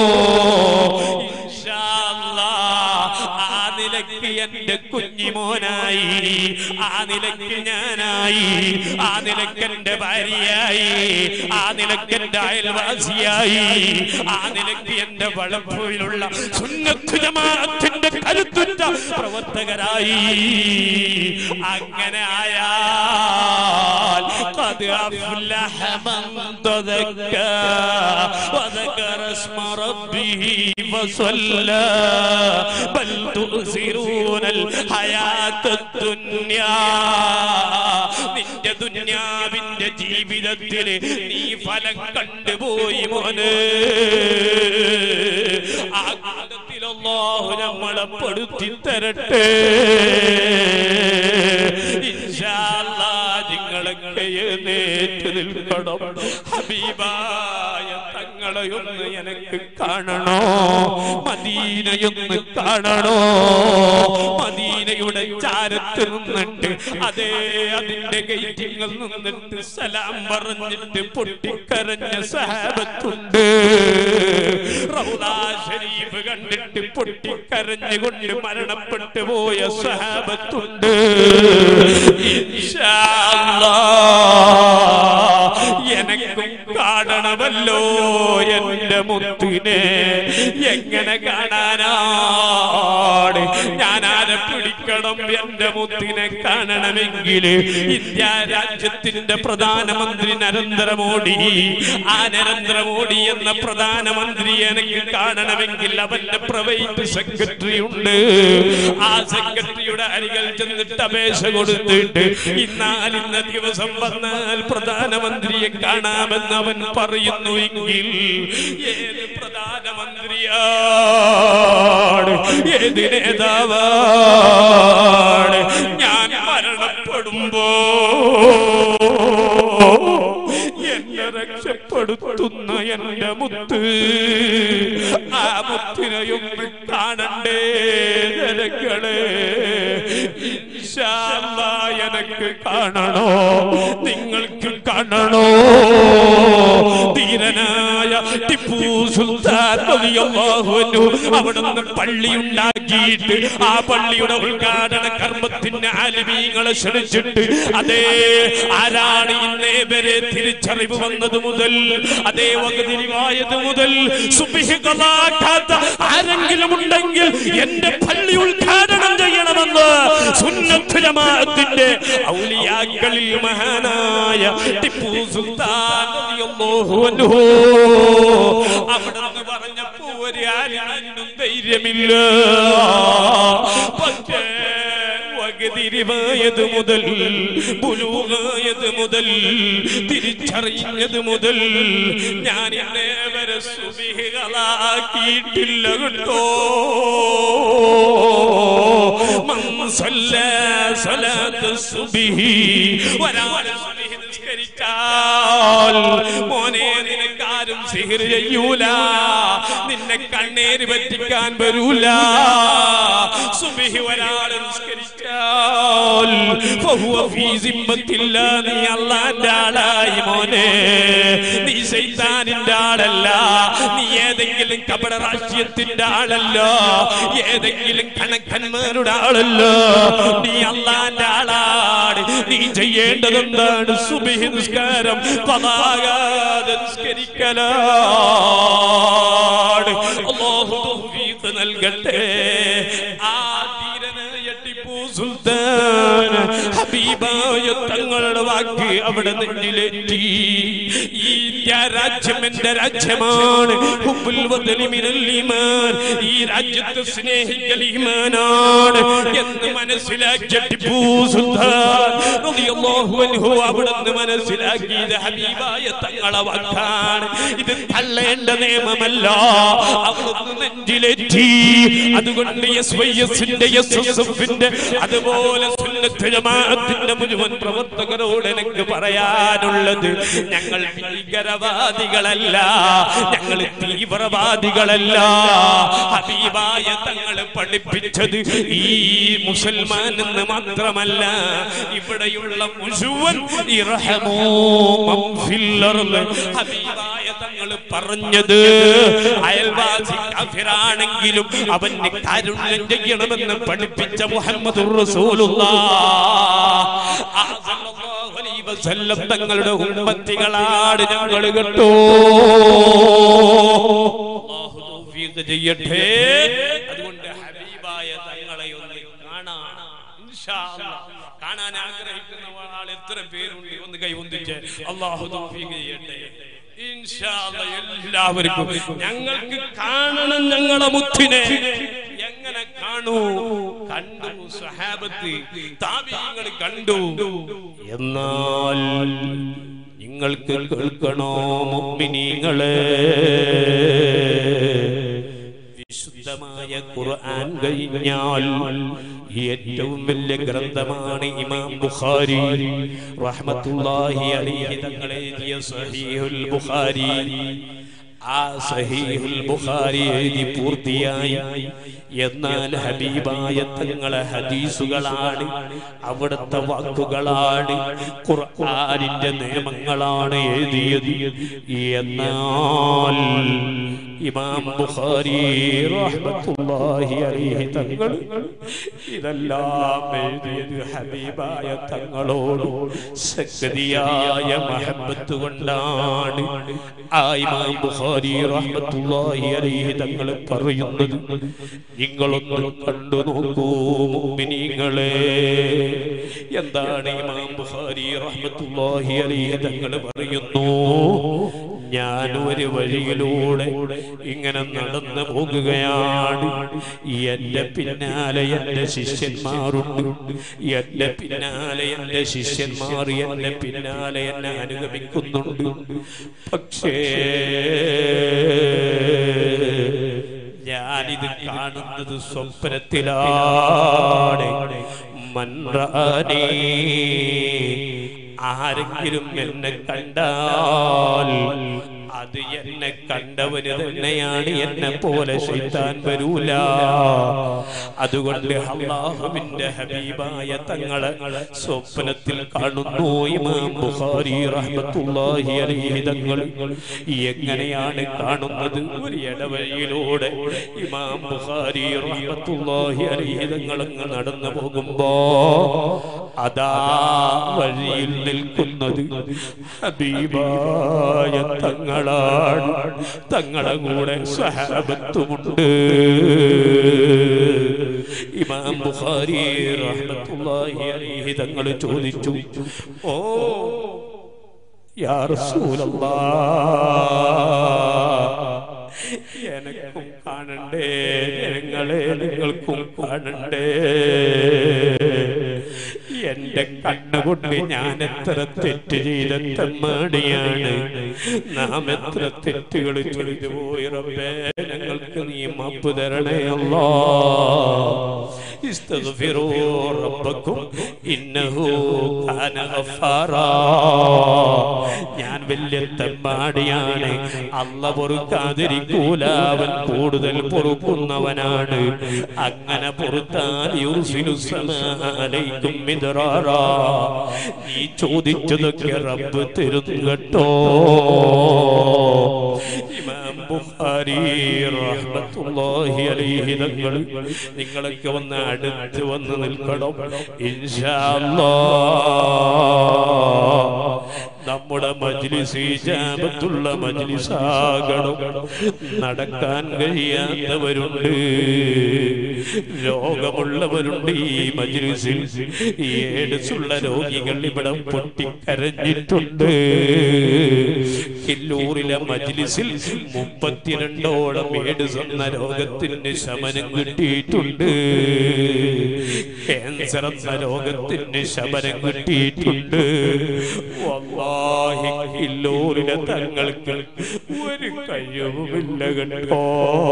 ഇൻഷാ അല്ലാ. ആ നിലയ്ക്ക് എന്റെ കുഞ്ഞിമോനായി ആ നിലയ്ക്ക് ഞാനായി ആ നിലയ്ക്ക് എന്റെ ഭാര്യയായി ആ നിലയ്ക്ക് എന്റെ അയൽവാസിയായി ആ നിലയ്ക്ക് എന്റെ വളപ്പുവിലുള്ള സുന്നത്ത് ജമാഅത്തിന്റെ കരുത്തുറ്റ പ്രവർത്തകരായി അങ്ങനെ ആയാൽ قد أفلح من تذكى وذكر اسم ربه فصلى بل تؤثرون الحياة الدنيا നിന്റെ ദുന്യാവിന്റെ ജീവിതത്തിൽ നീ ഫലം കണ്ടുപോയി മോന് ആ കൂട്ടത്തിൽ അല്ലാഹു നമ്മളെ പെടുത്തി തരട്ടെ ഇൻഷാ അല്ലാഹ് നിങ്ങളൊക്കെ എഴുന്നേറ്റ് നിൽക്കണം ഹബീബായ തങ്ങളെയൊന്ന് എനിക്ക് കാണണോ മദീനയൊന്ന് കാണണോ മദീനയുടെ ചാരത്ത് നിന്നിട്ട് അതേ അതിന്റെ ഗേറ്റിങ്ങൾ നിന്നിട്ട് സലാം പറഞ്ഞിട്ട് പൊട്ടിക്കരഞ്ഞ സഹാബത്തുണ്ട് റൗദാ ഷരീഫ് കണ്ടിട്ട് പൊട്ടിക്കരഞ്ഞുകൊണ്ട് മരണപ്പെട്ടു പോയ സഹാബത്തുണ്ട് ഇൻഷാ അല്ലാഹ് എനക്കും കാണണമല്ലോ എന്റെ മുത്തിനെ എങ്ങനെ കാണാനാണ് ഞാൻ ആരെ പിടിക്കണം എന്റെ മുത്തിനെ കാണണമെങ്കിൽ ഇന്ത്യ രാജ്യത്തിന്റെ പ്രധാനമന്ത്രി നരേന്ദ്രമോദി ആ നരേന്ദ്രമോദി എന്ന പ്രധാനമന്ത്രി എനിക്ക് കാണണമെങ്കിൽ അവന്റെ പ്രൈവറ്റ് സെക്രട്ടറി ഉണ്ട് ആ സെക്രട്ടറിയുടെ അരികൾ ചെന്നിട്ട് അപേക്ഷ കൊടുത്തിട്ട് ഇന്നാലിന്ന ദിവസം വന്നാൽ പ്രധാനമന്ത്രിയെ കാണാമെന്ന് അവൻ പറയുന്നു എങ്കിൽ ഏത് പ്രധാനമന്ത്രിയാണ് ഏത് നേതാവാണ് ഞാൻ മരണപ്പെടുമ്പോ എന്നെ രക്ഷപ്പെടുത്തുന്ന എന്റെ മുത്ത് ആ മുത്തിനെയും കാണണ്ടേ ജനങ്ങളെ ഇൻഷാ അല്ലാ എനക്ക് കാണണോ നിങ്ങൾക്ക് കാണണോ ധീരനായ ടിപ്പു സുൽത്താൻ റളിയല്ലാഹു അൻഹു അവിടുന്ന് പള്ളി ഉണ്ടാക്കിയിട്ട് ആ പള്ളിയുടെ ഉദ്ഘാടന കർമ്മത്തിന് ആലിമീങ്ങളെ ക്ഷണിച്ചിട്ട് അതേ ആരാണ് ഇന്നേ വരെ തിരിച്ചറിവ് വന്നത് മുതൽ അതേ വകതിരിവായത് മുതൽ സുബിഹികളാക്കാത്ത ആരെങ്കിലും ഉണ്ടെങ്കിൽ എന്റെ പള്ളി ഉദ്ഘാടനം ചെയ്യണമെന്ന് സുന്നത്ത് ജമാഅത്തിന്റെ ഔലിയാക്കളിൽ മഹാനായ ടിപ്പു സുൽത്താൻ റളിയല്ലാഹു അൻഹു അവിടുന്ന് പറഞ്ഞപ്പോ ഒരു ആലിമിനും ധൈര്യമില്ല പക്ഷേ വകതിരിവായത് മുതൽ പുലൂകായത് മുതൽ തിരിച്ചറിഞ്ഞത് മുതൽ ഞാൻ ഇന്നേ വരെ സുബിഹികളാക്കിയിട്ടില്ല കേട്ടോ മൻ സല്ലാ സലാത്ത് സുബ്ഹി ഒരാൾ സുബ്ഹി നിസ്കരിച്ചാൽ മോനെ നിനക്കാരും സിഹിർ ചെയ്യൂല നിന്നെ കണ്ണേര് പറ്റിക്കാൻ വരൂല സുബ്ഹി ഒരാൾ നിസ്കരിച്ചാൽ ഫഹുവ ഫീ സിമ്മത്തില്ല നീ അല്ലാഹുവിന്റെ ആളായി മോനെ നീ ശൈത്താനിന്റെ ആളല്ല നീ ഏതെങ്കിലും കപട രാഷ്ട്രീയത്തിന്റെ ആളല്ല ഏതെങ്കിലും കണക്കന്മാരുടെ ആളല്ല നീ അള്ളാന്റെ ആളാണ് നീ ചെയ്യേണ്ടത് എന്താണ് സുബഹി നിസ്കാരം പതാകാതെ നിസ്കരിക്കലാണ് അല്ലാഹു തൗഫീഖ് നൽകട്ടെ ആ ധീരനായ ടിപ്പു സുൽത്താൻ ഹബീബായ തങ്ങളുടെ വാക്ക് അവിടെ നെഞ്ചിലേറ്റി ഈ ഇന്ത്യ രാജ്യം എന്റെ രാജ്യമാണ് ഹുബ്ബുൽ വതനി മിനൽ ഈമാൻ ഈ രാജ്യത്തെ സ്നേഹിക്കൽ ഈമാനാണ് എന്ന് മനസ്സിലാക്കിയ ടിപ്പു സുൽത്താൻ റളിയല്ലാഹു അൻഹു അവിടുന്ന് മനസ്സിലാക്കിയത് ഹബീബായ തങ്ങളെ വാക്കാണ് ഇത് തള്ളേണ്ട നിയമമല്ല അവിടുന്ന് നെഞ്ചിലേറ്റി അതുകൊണ്ട് എസ് വൈ എസിന്റെ എസ് എസ് എഫിന്റെ അതുപോലെ സുന്നത്ത് ജമാഅത്തിന്റെ മുഴുവൻ പ്രവർത്തകരോട് എനിക്ക് പറയാനുള്ളത് ഞങ്ങൾ ഭീകരവാദികളല്ല ഞങ്ങൾ തീവ്രവാദികളല്ല ഹബീബായ തങ്ങൾ പഠിപ്പിച്ചത് ഈ മുസൽമാൻ എന്ന് മാത്രമല്ല ഇവിടെയുള്ള മുഴുവൻ ഇർഹമൂ മൻ ഫിൽ അർള്. ഹബീബായ തങ്ങൾ പറഞ്ഞത് അയൽവാസി കാഫിറാണെങ്കിലും അവന് കാരുണ്യം ചെയ്യണമെന്ന് പഠിപ്പിച്ച മുഹമ്മദ് തങ്ങളുടെ ഉമ്മത്തികളാട് ഞങ്ങൾ കേട്ടോ അല്ലാഹു തൗഫീഖ് ചെയ്യട്ടെ അതുകൊണ്ട് ഹബീബായ തങ്ങളെ ഒന്ന് കാണാൻ ഇൻഷാ അല്ലാഹ് കാണാൻ ആഗ്രഹിക്കുന്ന ആൾ എത്ര പേരുണ്ട് ഒന്ന് കൈ ഒന്നിച്ച് അള്ളാഹു തൗഫീഖ് ചെയ്യട്ടെ ഇൻഷാ അല്ലാഹ് എല്ലാവർക്കും ഞങ്ങൾക്ക് കാണണം ഞങ്ങളെ മുത്തിനെ എങ്ങനെ കാണൂ കണ്ടു സഹാബത്ത് താബീങ്ങൾ കണ്ടു എന്നാൽ നിങ്ങൾക്ക് കേൾക്കണോ മുഅ്മിനീങ്ങളെ വിശുദ്ധമായ ഖുർആൻ കഴിഞ്ഞാൽ ഏറ്റവും വലിയ ഗ്രന്ഥമാണ് ഇമാം ബുഖാരി റഹ്മത്തുള്ളാഹി അലൈഹി തങ്ങൾ എഴുതിയ സഹീഹുൽ ബുഖാരി ആ സഹീഹുൽ ബുഖാരി എഴുതി പൂർത്തിയായി എന്നാൽ ഹബീബായ തങ്ങളെ ഹദീസുകളാണ് അവിടുത്തെ വാക്കുകളാണ് ഖുർആനിന്റെ നിയമങ്ങളാണ് എഴുതിയത് എന്നാൽ ഇമാം ബുഖാരി റഹ്മത്തുള്ളാഹി അലൈഹി തങ്ങൾ ഇതെല്ലാം എഴുതിയത് ഹബീബായ തങ്ങളോട് ശക്തിയായ മഹബത്ത് കൊണ്ടാണ് ആ ഇമാം ബുഖാരി റഹ്മത്തുള്ളാഹി അലൈഹി തങ്ങൾ പറയുന്നത് നിങ്ങളൊന്ന് കണ്ടു നോക്കൂ മുഅ്മിനീങ്ങളെ എന്താണ് ഇമാം ബുഖാരി റഹ്മത്തുള്ളാഹി അലൈഹി തങ്ങൾ പറയുന്നു ഞാൻ ഒരു വഴിയിലൂടെ ഇങ്ങനെ നടന്നു പോകുകയാണ് എന്റെ പിന്നാലെ എന്റെ ശിഷ്യന്മാരുണ്ട് എന്റെ പിന്നാലെ എന്റെ ശിഷ്യന്മാർ എന്റെ പിന്നാലെ എന്നെ അനുഗമിക്കുന്നുണ്ട് പക്ഷേ ഞാനിത് കാണുന്നത് സ്വപ്നത്തിലാണ് മൻറാനേ ആരെങ്കിലും എന്നെ കണ്ടാൽ അത് എന്നെ കണ്ടവന് തന്നെയാണ് എന്നെ പോലെ ശൈത്താൻ വരൂല അതുകൊണ്ട് അള്ളാഹുവിന്റെ ഹബീബായ തങ്ങളെ സ്വപ്നത്തിൽ കാണുന്നു ഇമാം ബുഖാരി റഹ്മത്തുള്ളാഹി അലൈഹി തങ്ങൾ എങ്ങനെയാണ് കാണുന്നത് ഒരു ഇടവഴിയിലൂടെ ഇമാം ബുഖാരി റഹ്മത്തുള്ളാഹി അലൈഹി തങ്ങൾ അങ്ങ് നടന്നു പോകുമ്പോ അതാ വഴിയിൽ നിൽക്കുന്നത് ഹബീബായ തങ്ങളാണ് തങ്ങളെ കൂടെ സഹാബത്തുമുണ്ട് ഇമാം ബുഖാരി റഹ്മത്തുള്ളാഹി അലൈഹി തങ്ങൾ ചോദിച്ചു ഓ യാ റസൂലല്ലാഹ് എനക്കും കാണണ്ടേ ജനങ്ങളെ നിങ്ങൾക്കും കാണണ്ടേ എന്റെ കണ്ണുകൊണ്ട് ഞാൻ എത്ര തെറ്റ് ചെയ്ത തെമ്മാടിയാണ് നാം എത്ര തെറ്റുകൾ ചെയ്തു പോയി റബ്ബേ ഞങ്ങൾക്ക് നീ മാപ്പ് തരണേ അല്ലാ استغفروا ربكم إنه كان غفارا ഞാൻ വലിയ തെമ്മാടിയാണ് അല്ല പൊറുക്കാതിരിക്കൂല അവൻ കൂടുതൽ പൊറുക്കുന്നവനാണ് അങ്ങനെ പൊറുത്താൽ യുർസിലു സമാലൈക്കും മിദ്റാറാ. നീ ചോദിച്ചതൊക്കെ റബ്ബ് തരും കേട്ടോ ഇമാം ബുഖാരി റഹ്മത്തുള്ളാഹി അലൈഹി തങ്ങൾ നിങ്ങളൊക്കെ വന്ന് അടുത്ത് വന്ന് നിൽക്കണം ഇൻഷാ അല്ലാഹ് നമ്മുടെ മജ്ലിസ് ഇജാബത്തുള്ള മജ്ലിസാകണം നടക്കാൻ കഴിയാത്തവരുണ്ട് രോഗമുള്ളവരുണ്ട് ഈ മജ്ലിസിൽ ഈ ഏഡ്സുള്ള രോഗികൾ ഇവിടെ പൊട്ടിക്കരഞ്ഞിട്ടുണ്ട് കില്ലൂരിലെ മജ്ലിസിൽ മുപ്പത്തിരണ്ടോളം ഏഡ്സ് എന്ന രോഗത്തിന് ശമനം കിട്ടിയിട്ടുണ്ട് ക്യാൻസർ എന്ന രോഗത്തിന് ശമനം കിട്ടിയിട്ടുണ്ട് വല്ലാഹി കില്ലൂരിലെ തങ്ങൾക്ക് ഒരു കഴിവുമില്ല കേട്ടോ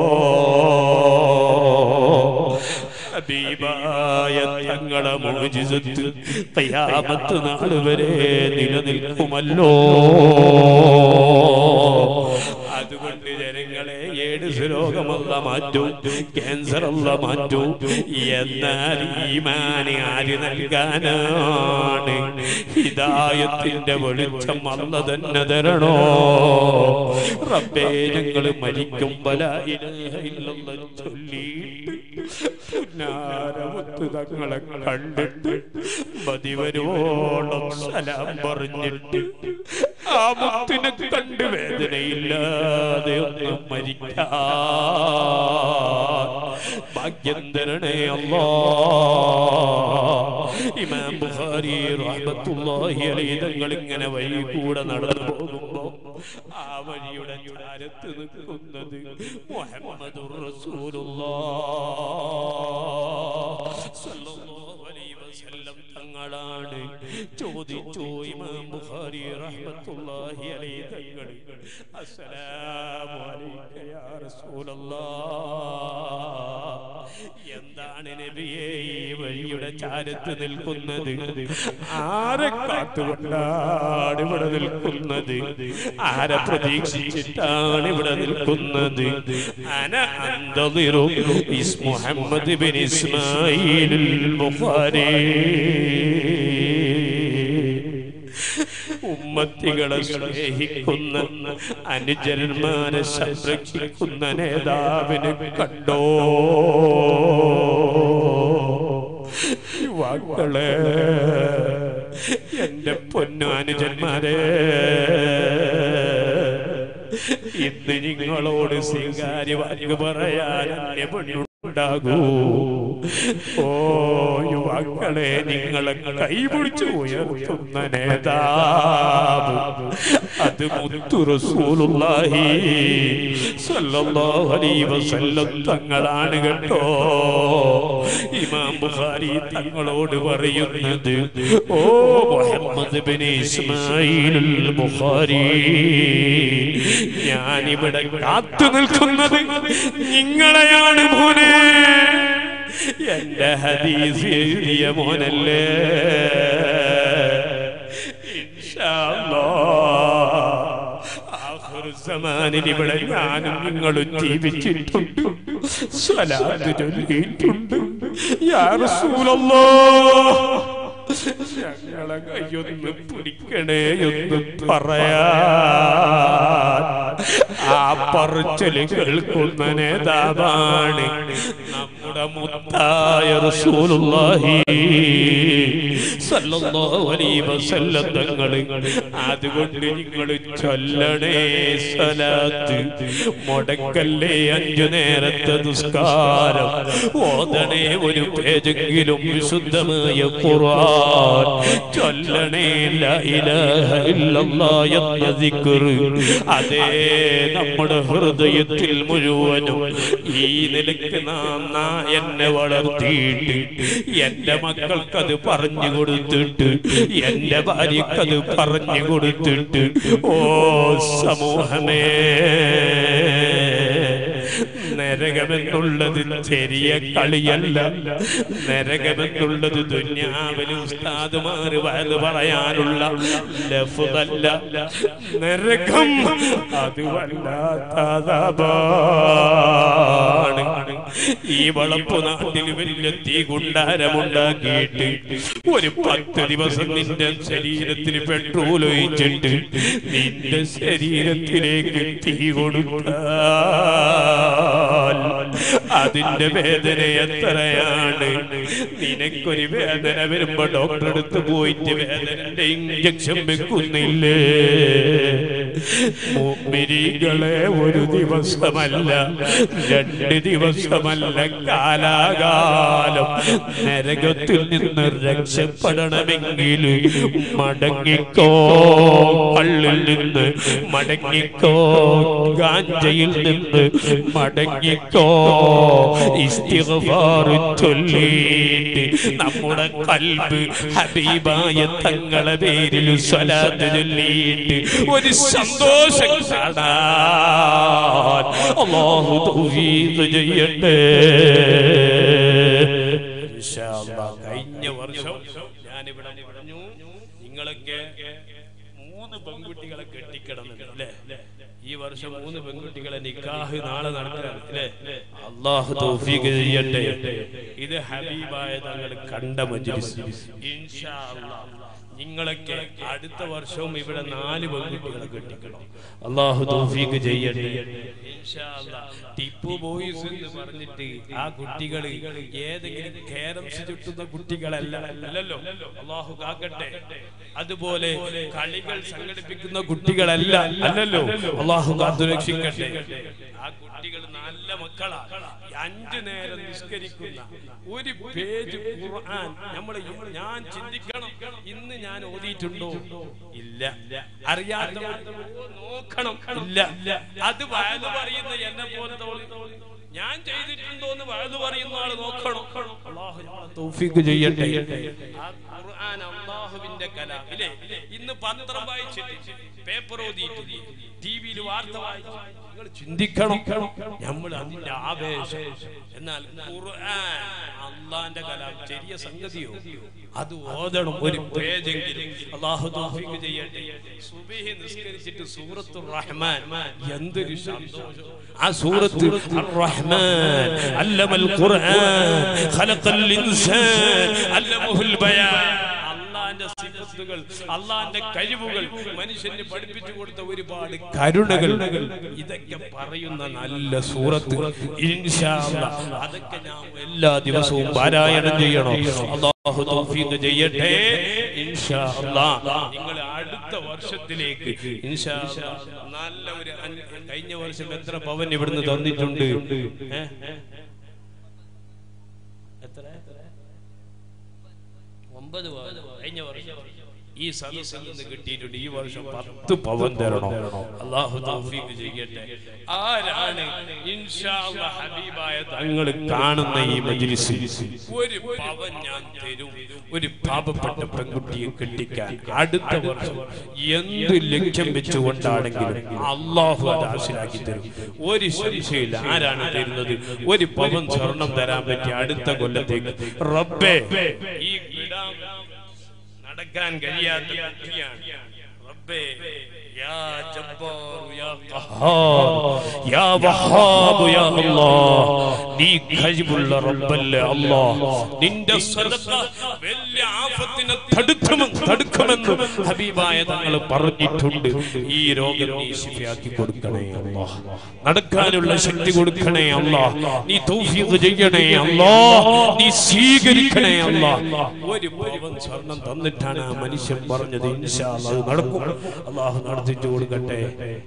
ഹബീബായ തങ്ങളെ മോചിതത്ത് കയാമത്ത് നാൾ വരെ നിലനിൽക്കുമല്ലോ അതുകൊണ്ട് ജനങ്ങളെ ഏഡ്സ് രോഗമല്ല മാറ്റൂ ക്യാൻസർ അല്ല മാറ്റൂ എന്നാൽ ഈമാനെ ആര് നൽകാനാണ് ഹിദായത്തിന്റെ വെളിച്ചം അല്ല തന്നെ തരണോ റബ്ബേ ഞങ്ങൾ മരിക്കും ബല ചൊല്ലിയിട്ട് പുന്നാരമുത്ത് തങ്ങളെ കണ്ടിട്ട് മതിവരോളം സലാം പറഞ്ഞിട്ട് ആ മുത്തിനെ കണ്ട് വേദനയില്ലാതെ ഒന്ന് മരിക്കാൻ ഭാഗ്യം തരണേ അല്ലാ ഇമാം ബുഖാരി റഹ്മത്തുള്ളാഹി അലൈഹി തങ്ങൾ ഇങ്ങനെ വഴി കൂടെ നടന്നു പോകുമ്പോ ആ വഴിയുടെ ചാരത്ത് നിൽക്കുന്നത് മുഹമ്മദുർ റസൂലുള്ളാഹ് സ്വല്ലല്ലാഹു അലൈഹി വസല്ലം തങ്ങളാണ് ചോദിച്ചു ഇമാം ബുഖാരി റഹ്മത്തുള്ളാഹി അലൈഹി തങ്ങൾ അസ്സലാമു അലൈക യാ റസൂലല്ലാഹ് എന്താണ് നബിയെ ഈ വഴിയുടെ ചാരത്ത് നിൽക്കുന്നത് ആരെ കാത്തുകൊണ്ടാണ് ഇവിടെ നിൽക്കുന്നത് ആരെ പ്രതീക്ഷിച്ചിട്ടാണ് ഇവിടെ നിൽക്കുന്നത് അന അന്തളിറു ഇസ് മുഹമ്മദ് ബിൻ ഇസ്മായിൽ ബുഖാരി ഉമ്മത്തികളെ സ്നേഹിക്കുന്ന അനുജന്മാരെ സംരക്ഷിക്കുന്ന നേതാവിനെ കണ്ടോ യുവാക്കളെ എന്റെ പൊന്നു അനുജന്മാരെ ഇന്ന് നിങ്ങളോട് സ്വീകാര്യവാക്ക് പറയാൻ എന്നെ പെണ്ണുണ്ടാകൂ ഓ യുവാക്കളെ നിങ്ങളെ കൈപിടിച്ചു ഉയർത്തുന്ന നേതാവ് അത് മുത്തു റസൂലുള്ളാഹി സ്വല്ലല്ലാഹു അലൈഹി വസല്ലം തങ്ങളാണ് കേട്ടോ ഇമാം ബുഖാരി തങ്ങളോട് പറയുന്നത് ഓ മുഹമ്മദ് ബിൻ ഇസ്മായിൽ ബുഖാരി ഞാനിവിടെ കാത്തു നിൽക്കുന്നത് നിങ്ങളെയാണ് മോനെ എന്റെ ഹദീസ് എഴുതിയ മോനല്ലേ ഇൻഷാ സമാനിൽ ഇവിടെ ഞാനും നിങ്ങളും ജീവിച്ചിട്ടുണ്ട് സ്വലാത്ത് ചൊല്ലിയിട്ടുണ്ട് യാ റസൂലല്ലാഹ് ഞങ്ങളെ കയ്യൊന്ന് പിടിക്കണേ എന്ന് പറയാ ആ പറച്ചല് കേൾക്കുന്ന നേതാവാണ് നമ്മുടെ നമ്മുടെ മുത്തായ റസൂലുള്ളാഹി സല്ലല്ലാഹു അലൈഹി വസല്ലം തങ്ങൾ അതുകൊണ്ട് നിങ്ങൾ ചൊല്ലണേ സലാത്ത് മുടക്കല്ലേ അഞ്ചു നേരത്തെ നിസ്കാരം ഓതണേ ഒരു പേജെങ്കിലും വിശുദ്ധമായ ഖുർആൻ ചൊല്ലണേ ലാ ഇലാഹ ഇല്ലല്ലാഹ് എന്ന ദിക്ർ അതേ നമ്മുടെ ഹൃദയത്തിൽ മുഴുവനും ഈ നിലക്ക് നാം നാ എന്നെ വളർത്തിയിട്ട് എന്റെ മക്കൾക്കത് പറഞ്ഞു കൊടുത്തിട്ട് എന്റെ ഭാര്യക്കത് പറഞ്ഞു കൊടുത്തിട്ട് ഓ സമൂഹമേ നരകമെന്നുള്ളത് ചെറിയ കളിയല്ല നരകമെന്നുള്ളത് ദുന്യാവിൽ ഉസ്താദുമാര് വയത് പറയാനുള്ള ലഫുതല്ല നരകം അത് വല്ലാത്തതാണ് ഈ വളപ്പ് നാട്ടിൽ വലിയ തീ കുണ്ടാരമുണ്ടാക്കിയിട്ട് ഒരു പത്ത് ദിവസം നിന്റെ ശരീരത്തിൽ പെട്രോൾ ഒഴിച്ചിട്ട് നിന്റെ ശരീരത്തിലേക്ക് തീ കൊടുത്താൽ അതിന്റെ വേദന എത്രയാണ് നിനക്കൊരു വേദന വരുമ്പോ ഡോക്ടർ അടുത്ത് പോയിട്ട് വേദനന്റെ ഇഞ്ചക്ഷൻ വെക്കുന്നില്ലേ മുമ്പിരികളെ ഒരു ദിവസമല്ല രണ്ട് ദിവസമല്ല കാലാകാലം നരകത്തിൽ നിന്ന് രക്ഷപ്പെടണമെങ്കിൽ മടങ്ങിക്കോ കള്ളിൽ നിന്ന് മടങ്ങിക്കോ ഗാഞ്ചയിൽ നിന്ന് മടങ്ങിക്കോ ഇസ്തിഗ്ഫാർ ചൊല്ലിയിട്ട് നമ്മുടെ കൽബ് ഹബീബായ തങ്ങളെ പേരിൽ സ്വലാത്ത് ചൊല്ലിയിട്ട് ഒരു സന്തോഷം കാണാൻ അല്ലാഹു തൗഫീഖ് ചെയ്യട്ടെ ഇൻഷാ അല്ലാഹ്. കഴിഞ്ഞ വർഷം ഞാനിവിടെ പറഞ്ഞു നിങ്ങളൊക്കെ മൂന്ന് പെൺകുട്ടികളെ കെട്ടിക്കിടന്നുണ്ട് അല്ലേ ഈ വർഷം മൂന്ന് പെൺകുട്ടികളെ നിക്കാഹ് നാളെ നടക്കുകയാണ് അല്ലേ അള്ളാഹു തൗഫീഖ് ചെയ്യട്ടെ ഇത് ഹബീബായ തങ്ങൾ കണ്ട മജ്ലിസ് ഇൻഷാ അല്ലാഹ് നിങ്ങളൊക്കെ അടുത്ത വർഷവും ഇവിടെ നാല് പെൺകുട്ടികളെ കെട്ടിക്കണം അള്ളാഹു തൗഫീഖ് ചെയ്യട്ടെ ഇൻഷാ അല്ലാഹ്. ടിപ്പു ബോയ്സ് എന്ന് പറഞ്ഞിട്ട് ആ കുട്ടികൾ ഏതെങ്കിലും കേരംസ് ചുറ്റുന്ന കുട്ടികളല്ല അല്ലല്ലോ അള്ളാഹു കാക്കട്ടെ അതുപോലെ കളികൾ സംഘടിപ്പിക്കുന്ന കുട്ടികളല്ല അല്ലല്ലോ അള്ളാഹു കാത്തുരക്ഷിക്കട്ടെ ആ കുട്ടികൾ നല്ല മക്കളാണ് അഞ്ചു നേരം നിസ്കരിക്കുന്ന ഒരു പേജ് ഖുർആൻ നമ്മൾ ഞാൻ ചിന്തിക്കണം ഇന്ന് ഞാൻ ഓതിയിട്ടുണ്ടോ ഇല്ല അറിയാത്ത നോക്കണം ഇല്ല അത് വയത് പറയുന്ന എന്നെ പോലത്തെ ഞാൻ ചെയ്തിട്ടുണ്ടോ എന്ന് വയത് പറയുന്ന ആള് നോക്കണം അള്ളാഹു നമ്മളെ തൗഫീഖ് ചെയ്യട്ടെ ആ ഖുർആൻ അള്ളാഹുവിന്റെ കലാം ഇല്ലേ ഇന്ന് പത്രം വായിച്ചിട്ട് പേപ്പർ ഓതിയിട്ടില്ലേ ടി വിയിൽ വാർത്ത വായിച്ചു നിങ്ങൾ ചിന്തിക്കണം നമ്മൾ അതിന്റെ ആവേശം എന്നാൽ ഖുർആൻ അള്ളാന്റെ കലാം ചെറിയ സംഗതിയോ അത് ഓതണം ഒരു പേജെങ്കിലും അള്ളാഹു തൗഫീഖ് ചെയ്യട്ടെ സുബഹി നിസ്കരിച്ചിട്ട് സൂറത്തുർ റഹ്മാൻ എന്തൊരു സന്തോഷം ആ സൂറത്ത് റഹ്മാൻ അല്ലമൽ ഖുർആൻ ഖലഖൽ ഇൻസാൻ അല്ലമഹുൽ ബയാൻ അള്ളാന്റെ സിഫത്തുകൾ അള്ളാന്റെ കഴിവുകൾ മനുഷ്യന് പഠിപ്പിച്ചു കൊടുത്ത ഒരുപാട് കരുണകൾ ഇതൊക്കെ പറയുന്ന നല്ല സൂറത്ത് ഇൻഷാ അല്ലാഹ്. അതൊക്കെ ഞാൻ എല്ലാ ദിവസവും പാരായണം ചെയ്യണോ അള്ളാഹു തൗഫീഖ് ചെയ്യട്ടെ ഇൻഷാ അല്ലാഹ്. നിങ്ങൾ അടുത്ത വർഷത്തിലേക്ക് ഇൻഷാ അല്ലാഹ് നല്ല ഒരു അഞ്ച്- കഴിഞ്ഞ വർഷം എത്ര പവൻ ഇവിടുന്ന് തന്നിട്ടുണ്ട് ഏ? എത്ര ഒമ്പത് പവൻ കഴിഞ്ഞ വർഷം ഈ സദസ്സിൽ നിന്ന് കിട്ടിയിട്ടുണ്ട് ഈ വർഷം പത്ത് പവൻ തരണോ അള്ളാഹു തൗഫീഖ് ചെയ്യട്ടെ ആരാണ് ഇൻഷാ അല്ലാഹ് ഹബീബായ തങ്ങൾ കാണുന്ന ഈ മജ്ലിസിൽ ഒരു പവൻ ഞാൻ തരും ഒരു പാപപ്പെട്ട പെൺകുട്ടിയെ കെട്ടിക്കാൻ അടുത്ത വർഷം എന്ത് ലക്ഷ്യം വെച്ചുകൊണ്ടാണെങ്കിലും അള്ളാഹു അത് ഹാസിലാക്കി തരും ഒരു സംശയമില്ല ആരാണ് തരുന്നത് ഒരു പവൻ സ്വർണം തരാൻ പറ്റിയ അടുത്ത കൊല്ലത്തേക്ക് റബ്ബേ ഈ വിടാം നടക്കാൻ കഴിയാത്ത കുട്ടിയാണ് റബ്ബേ യാ ജബ്ബാർ യാ ഖഹാർ യാ വഹാബ് യാ അല്ലാഹ് നീ കഴിവുള്ള റബ്ബല്ലേ അല്ലാ നിന്റെ സദഖ വലിയ ആഫത്തിനെ തടുക്കുമെന്ന് തടുക്കുമെന്ന് ഹബീബായ തങ്ങൾ പറഞ്ഞിട്ടുണ്ട് ഈ രോഗം നീ ശിഫയാക്കി കൊടുക്കണേ അല്ലാ നടക്കാനുള്ള ശക്തി കൊടുക്കണേ അല്ലാ നീ തൗഫീഖ് ചെയ്യണേ അല്ലാ നീ സ്വീകരിക്കണേ അല്ലാ ഒരു പവൻ സ്വർണം തന്നിട്ടാണ് ആ മനുഷ്യൻ പറഞ്ഞത് ഇൻഷാ അല്ലാ അത് നടക്കും അള്ളാഹു നടത്തിച്ചു കൊടുക്കട്ടെ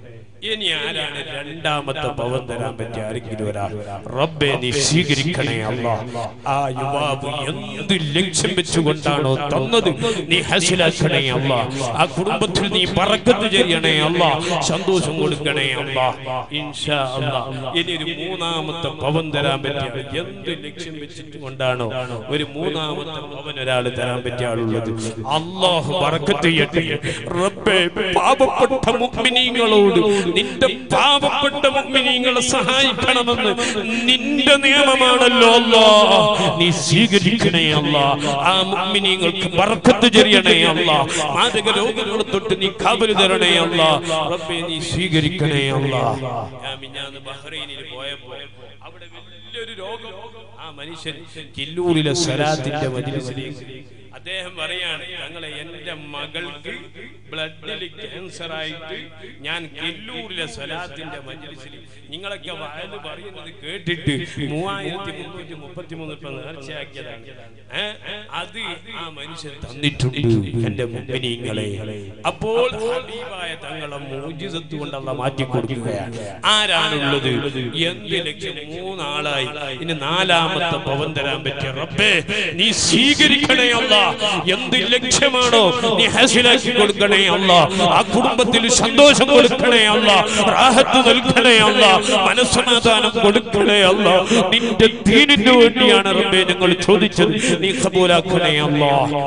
ഇനി ആരാണ് രണ്ടാമത്തെ പവൻ തരാൻ പറ്റിയ ആരെങ്കിലും ഒരാൾ റബ്ബെ നീ സ്വീകരിക്കണേ അല്ല ആ യുവാവ് എന്ത് ലക്ഷ്യം വെച്ചുകൊണ്ടാണോ തന്നത് നീ ഹസിലാക്കണേ അല്ല ആ കുടുംബത്തിൽ നീ പറക്കത്ത് ചെയ്യണേ അല്ല സന്തോഷം കൊടുക്കണേ അല്ല ഇൻഷാ അല്ല ഇനി ഒരു മൂന്നാമത്തെ പവൻ തരാൻ പറ്റിയ എന്ത് ലക്ഷ്യം വെച്ചിട്ട് കൊണ്ടാണോ ഒരു മൂന്നാമത്തെ പവൻ ഒരാൾ തരാൻ പറ്റിയ ആളുള്ളത് അള്ളാഹു പറക്കത്ത് ചെയ്യട്ടെ റബ്ബെ പാപപ്പെട്ട മുഗ്മിനീങ്ങളോട് നിന്റെ പാപപ്പെട്ട മുഗ്മിനീങ്ങളെ സഹായിക്കണമെന്ന് നിന്റെ നിയമമാണല്ലോ അല്ലാ നീ സ്വീകരിക്കണേ അല്ല ആ മുഗ്മിനീങ്ങൾക്ക് ബർക്കത്ത് ചെറിയണേ അല്ല മാരക രോഗങ്ങളെ തൊട്ട് നീ കാവല് തരണേ അല്ല റബ്ബെ നീ സ്വീകരിക്കണേ അല്ല ഞാൻ മിഞ്ഞാന്ന് ബഹ്റൈനിൽ പോയപ്പോ അവിടെ വലിയൊരു രോഗം ആ മനുഷ്യൻ കില്ലൂരിലെ സ്വലാത്തിന്റെ മജിലിസിലേക്ക് അദ്ദേഹം പറയാണ് ഞങ്ങളെ എന്റെ മകൾക്ക് ബ്ലഡിൽ ക്യാൻസർ ആയിട്ട് ഞാൻ കെല്ലൂരിലെ സ്വലാത്തിന്റെ മജ്ലിസിൽ നിങ്ങളൊക്കെ വയല് പറയുന്നത് കേട്ടിട്ട് മൂവായിരത്തി മുന്നൂറ്റി മുപ്പത്തി മൂന്ന് ഇപ്പൊ നേർച്ചയാക്കിയതാണ് ഏ? അത് ആ മനുഷ്യൻ തന്നിട്ടുണ്ട് എന്റെ മുമ്പിനിങ്ങളെ അപ്പോൾ ഹബീബായ തങ്ങളെ മോചിതത്വ കൊണ്ടുള്ള മാറ്റി കൊടുക്കുകയാണ് ആരാണുള്ളത് എന്ത് ലക്ഷ്യം മൂന്നാളായി ഇനി നാലാമത്തെ പവൻ തരാൻ പറ്റിയ റബ്ബേ നീ സ്വീകരിക്കണേ അല്ല എന്ത് ലക്ഷ്യമാണോ നീ ഹാസിലാക്കി കൊടുക്കണേ അല്ല ആ കുടുംബത്തിൽ സന്തോഷം കൊടുക്കണേ അല്ല റാഹത്ത് നൽകണേ അല്ല മനസ്സമാധാനം കൊടുക്കണേ അല്ല നിന്റെ ദീനിന് വേണ്ടിയാണ് റബ്ബേ ഞങ്ങൾ ചോദിച്ചത് നീ കബൂലാക്കണേ അല്ല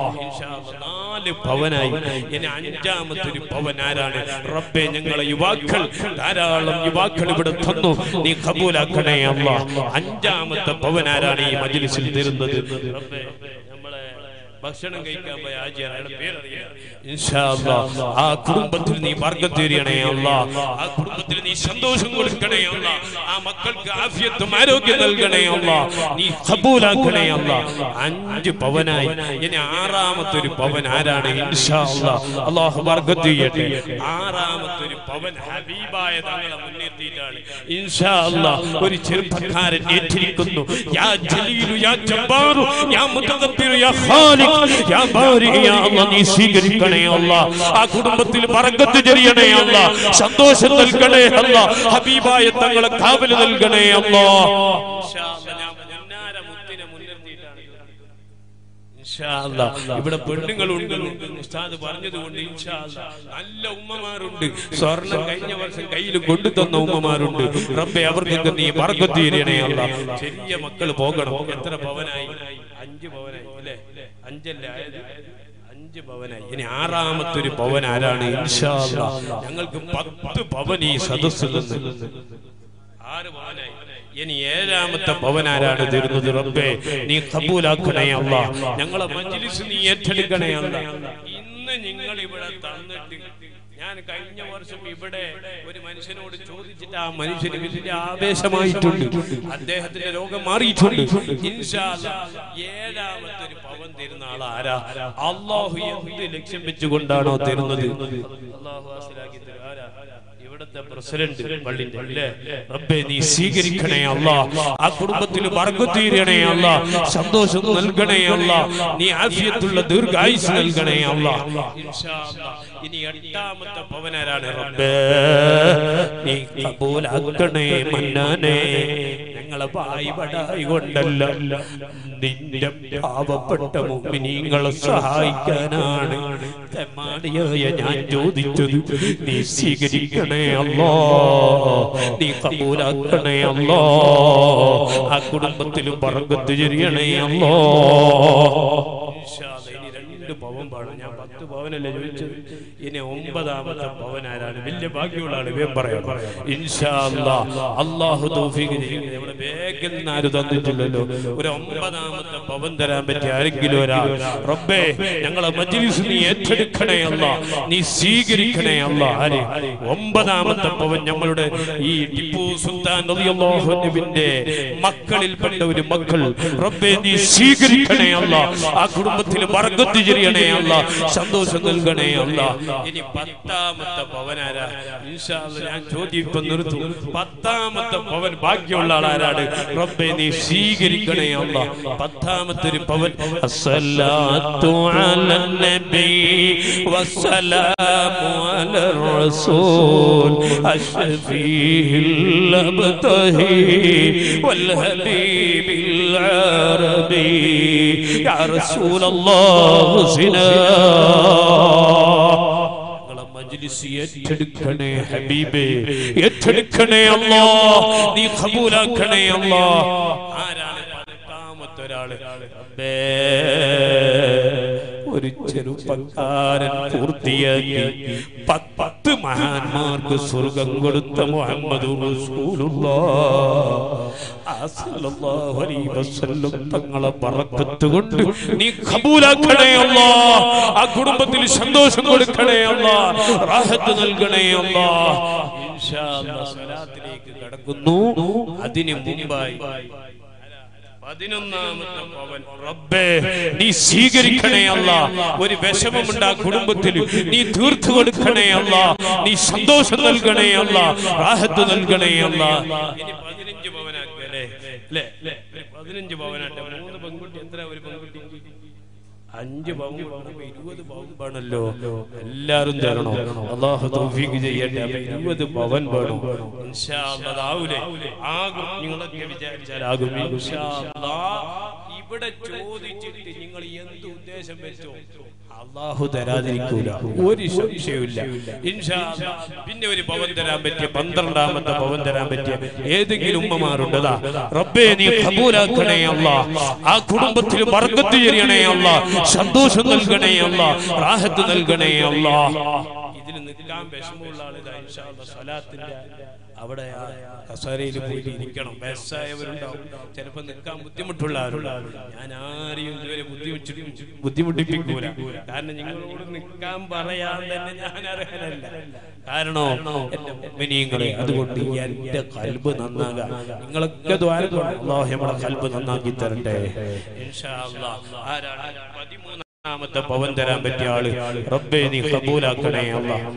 നാല് പവനായി ഇനി അഞ്ചാമത്തെ ഒരു പവൻ ആരാണ് റബ്ബെ ഞങ്ങളെ യുവാക്കൾ ധാരാളം യുവാക്കൾ ഇവിടെ തന്നു നീ കബൂലാക്കണേ അല്ല അഞ്ചാമത്തെ പവൻ ആരാണ് ഈ മജ്ലിസിൽ തരുന്നത് റബ്ബേ നമ്മളെ ഭക്ഷണം കഴിക്കാൻ പോയ ആജിയാണ് അയാളുടെ പേരറിയില്ല ഇൻഷാ അല്ലാ. ആ കുടുംബത്തിൽ നീ വർഗം തീരണേ അല്ല ആ കുടുംബത്തിൽ നീ സന്തോഷം കൊടുക്കണേ അല്ല ആ മക്കൾക്ക് ആഫിയത്തും ആരോഗ്യം നൽകണേ അല്ല നീ കബൂലാക്കണേ അല്ല അഞ്ച് പവനായി ഇനി ആറാമത്തെ ഒരു പവൻ ആരാണ് ഇൻഷാ അല്ലാ. അല്ലാഹു വർഗം ചെയ്യട്ടെ ആറാമത്തെ ഒരു പവൻ ഹബീബായ തങ്ങളെ മുന്നെത്തിയിട്ടാണ് ഇൻഷാ അല്ലാ. ഒരു ചെറുപ്പക്കാരൻ ഏറ്റിരിക്കുന്നു യാ ജലീലു യാ ജബ്ബാറു യാ മുതകബ്ബിറു യാ ഖാലിഖ് യാ ബാരി യാ അല്ലാഹ് നീ സ്വീകരിക്കണേ അല്ലാഹ് ആ കുടുംബത്തിൽ ബറക്കത്ത് ചെറിയണേ അല്ലാഹ് സന്തോഷം നൽകണേ അല്ലാഹ് ഹബീബായ തങ്ങളെ കാവല് നൽകണേ അല്ലാഹ് ഇൻഷാ അല്ലാഹ് ഞാൻ മുന്നാര മുത്തിനെ മുൻനിർത്തിയിട്ടാണ് ഇൻഷാ അല്ലാ. ഇവിടെ പെണ്ണുങ്ങളുണ്ട് ഉസ്താദ് പറഞ്ഞതുകൊണ്ട് ഇൻഷാ അല്ലാ. നല്ല ഉമ്മമാരുണ്ട് സ്വർണം കഴിഞ്ഞ വർഷം കയ്യിൽ കൊണ്ടു തന്ന ഉമ്മമാരുണ്ട് റബ്ബെ അവർക്ക് നീ വർഗത്തീരണേ അല്ല ചെറിയ മക്കൾ പോകണം എത്ര പവനായി അഞ്ച് പവനായി അല്ലേ അഞ്ചല്ലേ ആയത് അഞ്ച് പവനായി ഇനി ആറാമത്തെ ഒരു പവൻ ആരാണ് ഇൻഷാ അല്ലാ. ഞങ്ങൾക്ക് പത്ത് പവൻ ഈ സദസ്സിൽ നിന്ന് ആറ് പവനായി ഇനി ഏഴാമത്തെ പവനാരാണ് തരുന്നത് റബ്ബേ നീ കബൂലാക്കണേ അല്ല ഞങ്ങളെ മജ്ലിസ് നീ ഏറ്റെടുക്കണേ അല്ല ഇന്ന് നിങ്ങൾ ഇവിടെ തന്നിട്ട് ഞാൻ കഴിഞ്ഞ വർഷം ഇവിടെ ഒരു മനുഷ്യനോട് ചോദിച്ചിട്ട് ആ മനുഷ്യന് വലിയ ആവേശമായിട്ടുണ്ട് അദ്ദേഹത്തിന്റെ രോഗം മാറിയിട്ടുണ്ട് ഇൻഷാ അല്ലാ, ഏഴാമത്തെ ഒരു പവൻ തരുന്ന ആൾ ആരാ അള്ളാഹു എന്ത് ലക്ഷ്യം വെച്ചുകൊണ്ടാണോ തരുന്നത് അള്ളാഹു ആസിലാക്കി തരും ആരാ ഇവിടുത്തെ പ്രസിഡന്റ് പള്ളിന്റെ അല്ലേ റബ്ബേ നീ സ്വീകരിക്കണേ അല്ല ആ കുടുംബത്തിൽ വർഗത്തീരണേ അല്ല സന്തോഷം നൽകണേ അല്ല നീ ആഫിയത്തുള്ള ദീർഘായുസ് നൽകണേ അല്ല ഇൻഷാ അല്ലാ. ഇനി എട്ടാമത്തെ പവനാരാണ് റബ്ബേ നീ കബൂലാക്കണേ മന്നാനേ ഞങ്ങളെ പായി പടായി കൊണ്ടല്ല നിന്റെ പാവപ്പെട്ട മുമ്പിനീങ്ങളെ സഹായിക്കാനാണ് തെമ്മാടിയായ ഞാൻ ചോദിച്ചത് നീ സ്വീകരിക്കണേ അല്ലോ നീ കബൂലാക്കണേ അല്ലോ ആ കുടുംബത്തിലും പറങ്കത്ത് ചെറിയണേ അല്ലോ ഇനി രണ്ട് പവൻ പവൻ വേണം ഞാൻ പത്ത് പവനല്ലേ ചോദിച്ചത് ഇനി ഒമ്പതാമത്തെ പവൻ ആരാണ് വലിയ ബാക്കിയുള്ള ആള് വേം പറയാം ഇൻഷാ അല്ലാ അള്ളാഹു തൗഫീഖ് ചെയ്യും നമ്മുടെ ബാഗിൽ നിന്ന് ആരും തന്നിട്ടില്ലല്ലോ ഒരു ഒമ്പതാമത്തെ പവൻ തരാൻ പറ്റിയ ആരെങ്കിലും ഒരാൾ റബ്ബേ ഞങ്ങളെ മജ്ലിസ് നീ ഏറ്റെടുക്കണേ അല്ല നീ സ്വീകരിക്കണേ അല്ല ആര് ഒമ്പതാമത്തെ പവൻ ഞങ്ങളുടെ ഈ ടിപ്പു സുൽത്താൻ റളിയല്ലാഹു അൻഹുവിന്റെ മക്കളിൽപ്പെട്ട ഒരു മക്കൾ റബ്ബേ നീ സ്വീകരിക്കണേ അല്ല ആ കുടുംബത്തിൽ ബർക്കത്ത് ചെറിയണേ അല്ല സന്തോഷം നൽകണേ അല്ല ഇനി പത്താമത്തെ പവനാരാ ഇൻഷാ അല്ലാ ഞാൻ ചോദ്യം ഇപ്പൊ നിർത്തും പത്താമത്തെ പവൻ ബാക്കിയുള്ള ആളാരാണ് റബ്ബെ നീ സ്വീകരിക്കണേ അല്ല പത്താമത്തെ ഒരു പവൻ അസ്സലാത്തു അലൻ നബി വസ്സലാമു അലർ റസൂൽ അഷ്ഫീഹിൽ അബ്തഹി വൽ ഹബീബിൽ അറബി യാ റസൂലല്ലാഹ് സിനാ ഞങ്ങളെ മജ്ലിസ് ഏറ്റെടുക്കണേ ഹബീബേ ഏറ്റെടുക്കണേ അല്ലാ നീ ഖബൂലാക്കണേ അല്ലാ ആരാണ് പത്താമത്തെ ഒരാള് റബ്ബേ ഒരു ചെറുപ്പക്കാരൻ പൂർത്തിയാക്കി പത്ത് പത്ത് മഹാന്മാർക്ക് സ്വർഗം കൊടുത്ത മുഹമ്മദ് തങ്ങളെ പറക്കത്ത് കൊണ്ട് നീ കബൂലാക്കണേ അല്ലാ ആ കുടുംബത്തിൽ സന്തോഷം കൊടുക്കണേ അല്ലാ റാഹത്ത് നൽകണേ അല്ലാ ഇൻഷാ അല്ലാ സ്വലാത്തിലേക്ക് കടക്കുന്നു അതിന് മുമ്പായി പതിനൊന്നാമത്തെ പവൻ റബ്ബേ നീ സ്വീകരിക്കണേ അല്ല ഒരു വിഷമമുണ്ട് ആ കുടുംബത്തിൽ നീ തീർത്തു കൊടുക്കണേ അല്ല നീ സന്തോഷം നൽകണേ അല്ല റാഹത്ത് നൽകണേ അല്ല ഇനി പതിനഞ്ച് പവനാക്കല്ലേ അല്ലേ പതിനഞ്ച് പവനാട്ടെ മൂന്ന് പെൺകുട്ടി എത്ര ഒരു പെൺകുട്ടി അഞ്ച് പവൻ കൊടുക്കുമ്പോ ഇരുപത് പവൻ വേണല്ലോ എല്ലാരും തരണോ അള്ളാഹു തൗഫീഖ് ചെയ്യട്ടെ അപ്പൊ ഇരുപത് പവൻ വേണം ഇൻഷാ അല്ലാ, അതാവൂലേ ആകും നിങ്ങളൊക്കെ വിചാരിച്ചാലാകും ഇൻഷാ അല്ലാ. ഇവിടെ ചോദിച്ചിട്ട് നിങ്ങൾ എന്ത് ഉദ്ദേശം വെച്ചോ അള്ളാഹു തരാതിരിക്കൂല ഒരു സംശയമില്ല ഇൻഷാ അല്ലാ. പിന്നെ ഒരു പവൻ തരാൻ പറ്റിയ പന്ത്രണ്ടാമത്തെ പവൻ തരാൻ പറ്റിയ ഏതെങ്കിലും ഉമ്മമാരുണ്ടതാ റബ്ബേ നീ കബൂലാക്കണേ അല്ല ആ കുടുംബത്തിൽ വർഗത്ത് ചെയ്യണേ അല്ല സന്തോഷം നൽകണേ അല്ല റാഹത്ത് നൽകണേ അല്ല ഇതിൽ നിൽക്കാൻ വിഷമമുള്ള ആളിതാ ഇൻഷാ അല്ലാ സ്വലാത്തിന്റെ അവിടെ ആ കസേരയിൽ പോയി ഇരിക്കണം വയസ്സായവരുണ്ടാവും ചിലപ്പോ നിൽക്കാൻ ബുദ്ധിമുട്ടുള്ളവരുണ്ടാവും ഞാൻ ആരെയും ഇതുവരെ ബുദ്ധിമുട്ടി ബുദ്ധിമുട്ടിപ്പിക്കൂല കാരണം നിങ്ങളോട് നിൽക്കാൻ പറയാൻ തന്നെ ഞാൻ അർഹനല്ല കാരണോ എന്റെ മുഅ്മിനീങ്ങളെ അതുകൊണ്ട് എന്റെ കൽബ് നന്നാകാൻ നിങ്ങളൊക്കെ ദ്വാരം അള്ളാഹു നമ്മുടെ കൽബ് നന്നാക്കി തരട്ടെ ഇൻഷാ അല്ലാഹ് ആരാണ് പതിമൂന്നാമത്തെ പവൻ തരാൻ പറ്റിയ ആള് റബ്ബേ നീ കബൂലാക്കണേ അല്ലാഹ്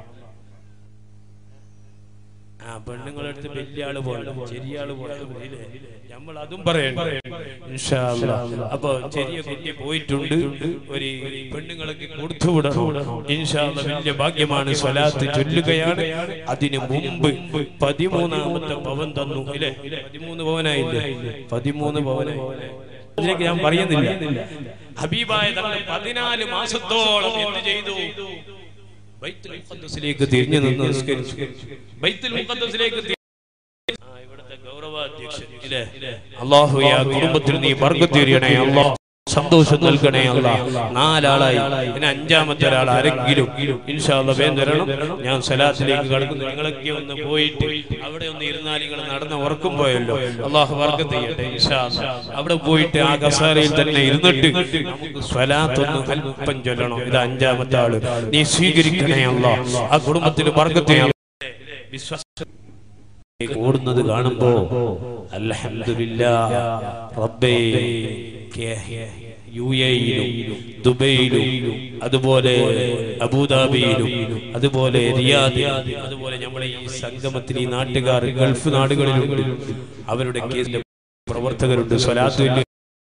ആ പെണ്ണുങ്ങളുടെ അടുത്ത് വലിയ ആള് പോകണം ചെറിയ ആള് പോകണം നമ്മൾ അതും പറയണ്ട ഇൻഷാ അല്ലാ. അപ്പൊ ചെറിയ കുട്ടി പോയിട്ടുണ്ട് ഒരു പെണ്ണുങ്ങൾക്ക് കൊടുത്തു വിടണം ഇൻഷാ അല്ലാ. വലിയ ഭാഗ്യമാണ് സ്വലാത്ത് ചൊല്ലുകയാണ് അതിന് മുമ്പ് പതിമൂന്നാമത്തെ പവൻ തന്നു ഇല്ലേ പതിമൂന്ന് പവനായില്ലേ പതിമൂന്ന് പവനായി അതിലേക്ക് ഞാൻ പറയുന്നില്ല ഹബീബായ തങ്ങൾ പതിനാല് മാസത്തോളം എന്ത് ചെയ്തു ബൈത്തുൽ മുഖദ്ദസിലേക്ക് തിരിഞ്ഞു നിന്ന് നിസ്കരിച്ചു ബൈത്തുൽ മുഖദ്ദസിലേക്ക് തി- ആ, ഇവിടുത്തെ ഗൗരവാധ്യക്ഷൻ ഇല്ലേ അള്ളാഹു ആ കുടുംബത്തിൽ നീ ബർക്കത്ത് എറിയണേ അള്ളാഹ് സന്തോഷം നൽകണേ അല്ല നാലാളായി ഇനി അഞ്ചാമത്തെ ഒരാൾ ആരെങ്കിലും ഇൻഷാല്ല വേം തരണം ഞാൻ സലാത്തിലേക്ക് കടക്കുന്നു നിങ്ങളൊക്കെ ഒന്ന് പോയിട്ട് അവിടെ ഒന്ന് ഇരുന്നാൽ നിങ്ങൾ നടന്ന് ഉറക്കം പോയല്ലോ അള്ളാഹു വർക്കത്ത് ചെയ്യട്ടെ ഇൻഷാല്ല അവിടെ പോയിട്ട് ആ കസാരയിൽ തന്നെ ഇരുന്നിട്ട് നമുക്ക് സ്വലാത്തൊന്ന് അല്പം ചൊല്ലണം ഇത് അഞ്ചാമത്തെ ആള് നീ സ്വീകരിക്കണേ അല്ല ആ കുടുംബത്തിൽ വർക്കത്തെ വിശ്വാസം കൂടുന്നത് കാണുമ്പോ അൽഹംദുലില്ലാ റബ്ബേ കേ- യു എയിലും ദുബൈയിലും അതുപോലെ അബുദാബിയിലും അതുപോലെ റിയാദിലും അതുപോലെ നമ്മുടെ ഈ സംഗമത്തിൽ ഈ നാട്ടുകാർ ഗൾഫ് നാടുകളിലുണ്ട് അവരുടെ കേസിലെ പ്രവർത്തകരുണ്ട് സ്വലാത്തുല്യ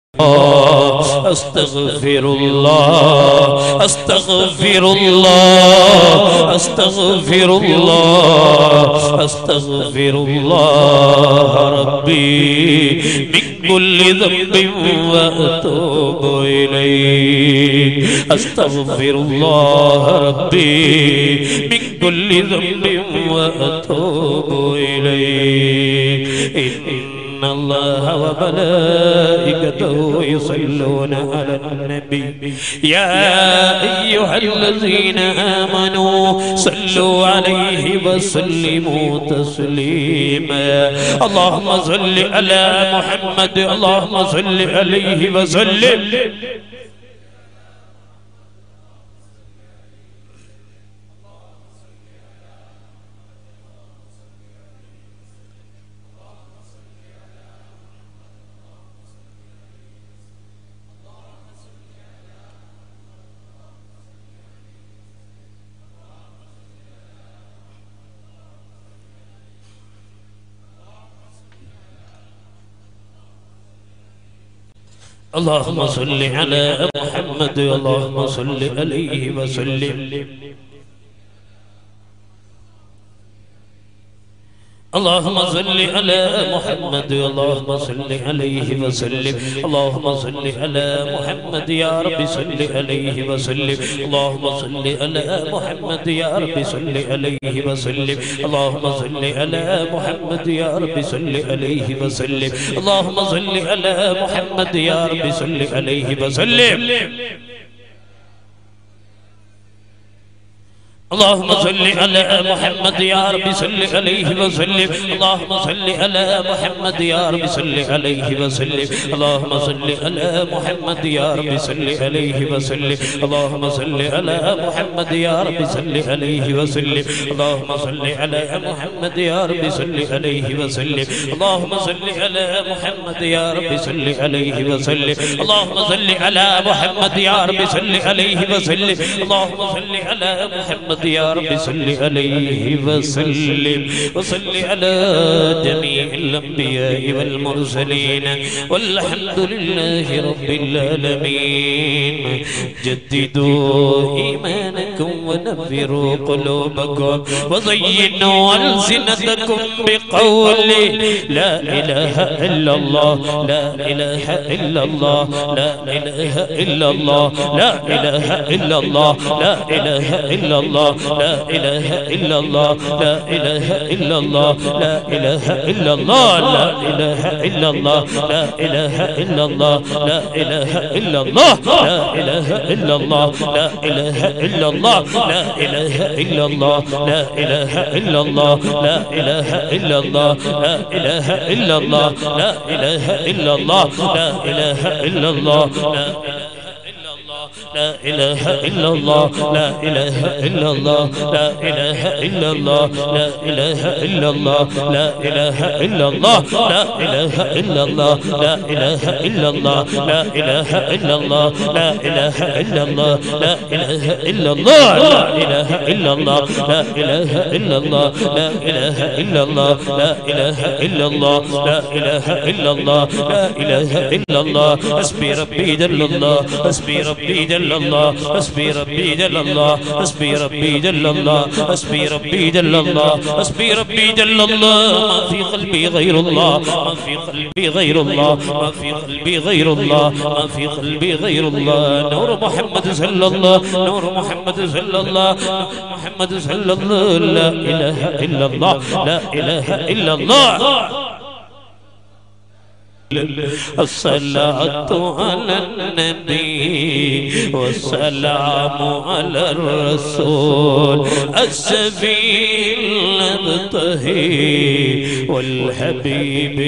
أستغفر الله أستغفر الله أستغفر الله أستغفر الله ربي من كل ذنب وأتوب إليه أستغفر الله ربي من كل ذنب وأتوب إليه إن إن الله وملائكته يصلون على النبي يا أيها الذين آمنوا صلوا عليه وسلموا تسليما اللهم صل على محمد اللهم صل عليه وسلم اللهم صل على محمد اللهم صل عليه وسلم اللهم صل على محمد اللهم صل عليه وسلم اللهم صل على محمد يا رب صل عليه وسلم اللهم صل على محمد يا رب صل عليه وسلم اللهم صل على محمد يا رب صل عليه وسلم اللهم صل على محمد يا رب صل عليه وسلم اللهم صل على محمد يا رب صل عليه وسلم اللهم صل على محمد يا رب صل عليه وسلم اللهم صل على محمد يا رب صل عليه وسلم اللهم صل على محمد يا رب صل عليه وسلم اللهم صل على محمد يا رب صل عليه وسلم اللهم صل على محمد يا رب صل عليه وسلم اللهم صل على محمد يا رب صل عليه وسلم اللهم صل على محمد يا رب صل عليه وسلم وصل على جميع الأنبياء والمرسلين والحمد لله رب العالمين جددوا إيمانكم ونفروا قلوبكم وزينوا ألسنتكم بقول لا إله إلا الله لا إله إلا الله لا إله إلا الله لا إله إلا الله لا إله إلا الله لا إله إلا الله لا إله إلا الله لا إله إلا الله لا إله إلا الله لا إله إلا الله لا إله إلا الله لا إله إلا الله لا إله إلا الله لا إله إلا الله لا إله إلا الله لا إله إلا الله لا إله إلا الله لا إله إلا الله لا إله إلا الله لا لا إله إلا الله لا إله إلا الله لا إله إلا الله لا إله إلا الله لا إله إلا الله لا إله إلا الله لا إله إلا الله لا إله إلا الله لا إله إلا الله لا إله إلا الله لا إله إلا الله لا إله إلا الله لا إله إلا الله لا إله إلا الله لا إله إلا الله لا إله إلا الله حسبي ربي جل الله حسبي ربي جل الله حسبي ربي جل الله حسبي ربي جل الله حسبي ربي جل الله حسبي ربي جل الله ما في قلبي غير الله ما في قلبي غير الله ما في قلبي غير الله ما في قلبي غير الله نور محمد صلى الله نور محمد صلى الله نور محمد صلى الله لا اله الا الله لا اله الا الله الصلاة على النبي والسلام على الرسول السبيل المبتهي والحبيب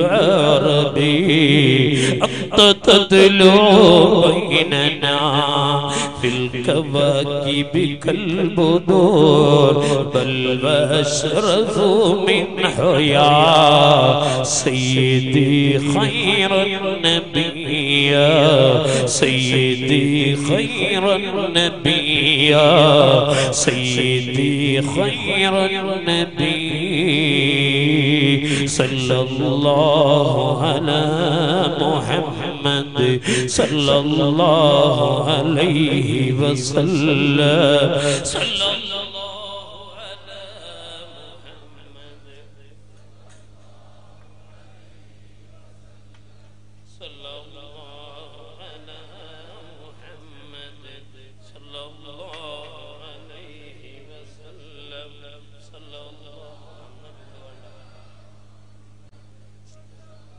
العربي أنت تتلو بيننا في الكواكب كالبدور بل وأشرف من حياة سيدي خير النبي يا سيدي خير النبي يا سيدي خير النبي صلى الله على محمد صلى الله عليه وسلم صلى الله على محمد صلى الله على محمد صلى الله عليه وسلم صلى الله عليه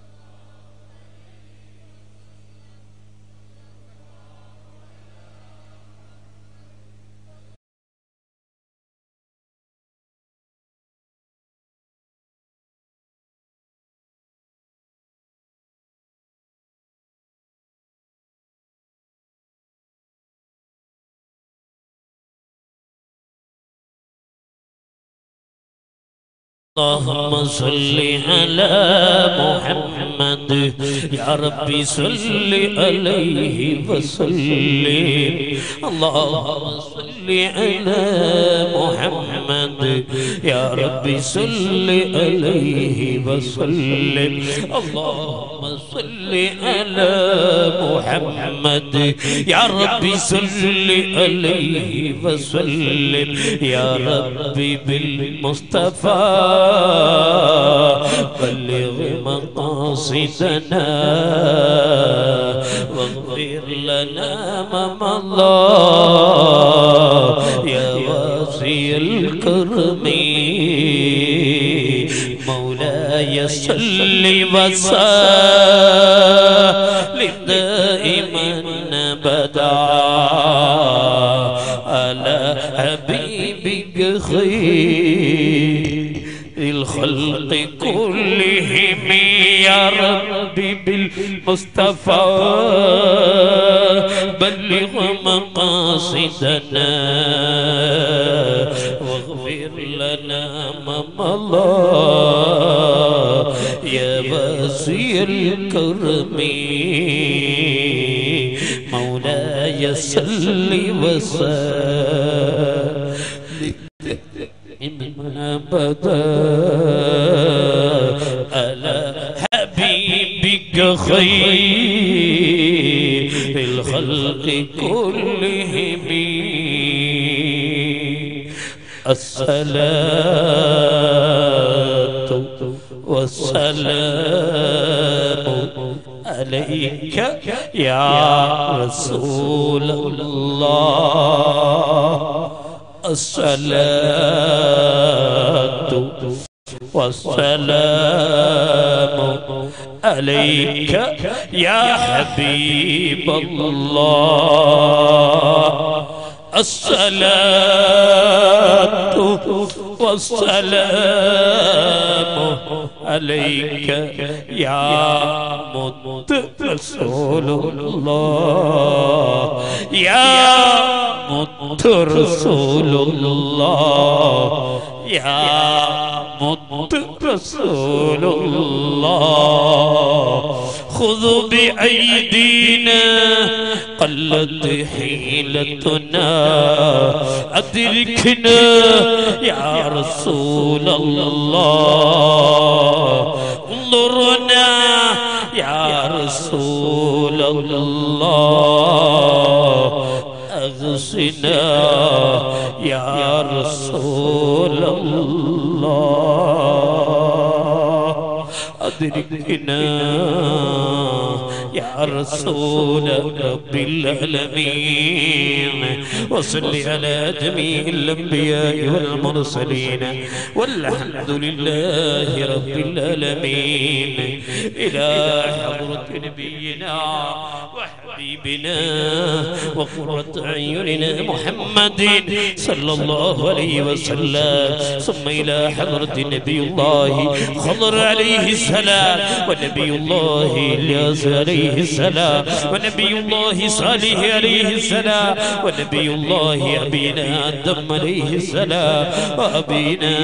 اللهم صل على محمد يا ربي صل عليه وسلم اللهم صل على محمد يا ربي صل عليه وسلم اللهم صل على محمد يا ربي صل عليه وسلم يا ربي بالمصطفى بلغ مقاصدنا واغفر لنا ما مضى يا واسع الكرم مولاي صل وسلم دائما ابدا على حبيبك خير الخلق كلهم يا ربي بالمصطفى بلغ مقاصدنا واغفر لنا ما مضى يا واسع الكرم مولاي صل وسلم ابدا على حبيبك خير الخلق كلهم الصلاة والسلام عليك يا رسول الله الصلاة والسلام عليك يا حبيب الله الصلاة والسلام عليك يا مت رسول الله يا مت رسول الله يا مت رسول الله خذ بأيدينا قلت حيلتنا أدركنا يا رسول الله انظرنا يا رسول الله أغسنا يا رسول الله أدركنا يا رسول رب العالمين وصل على جميع الأنبياء والمرسلين والحمد لله رب العالمين إلى حضرة نبينا وحبيبنا وقرة أعيننا محمد صلى الله عليه وسلم ثم إلى حضرة نبي الله خضر عليه السلام ونبي الله الياس عليه السلام ونبي الله صالح عليه السلام ونبي الله أبينا آدم عليه السلام وأبينا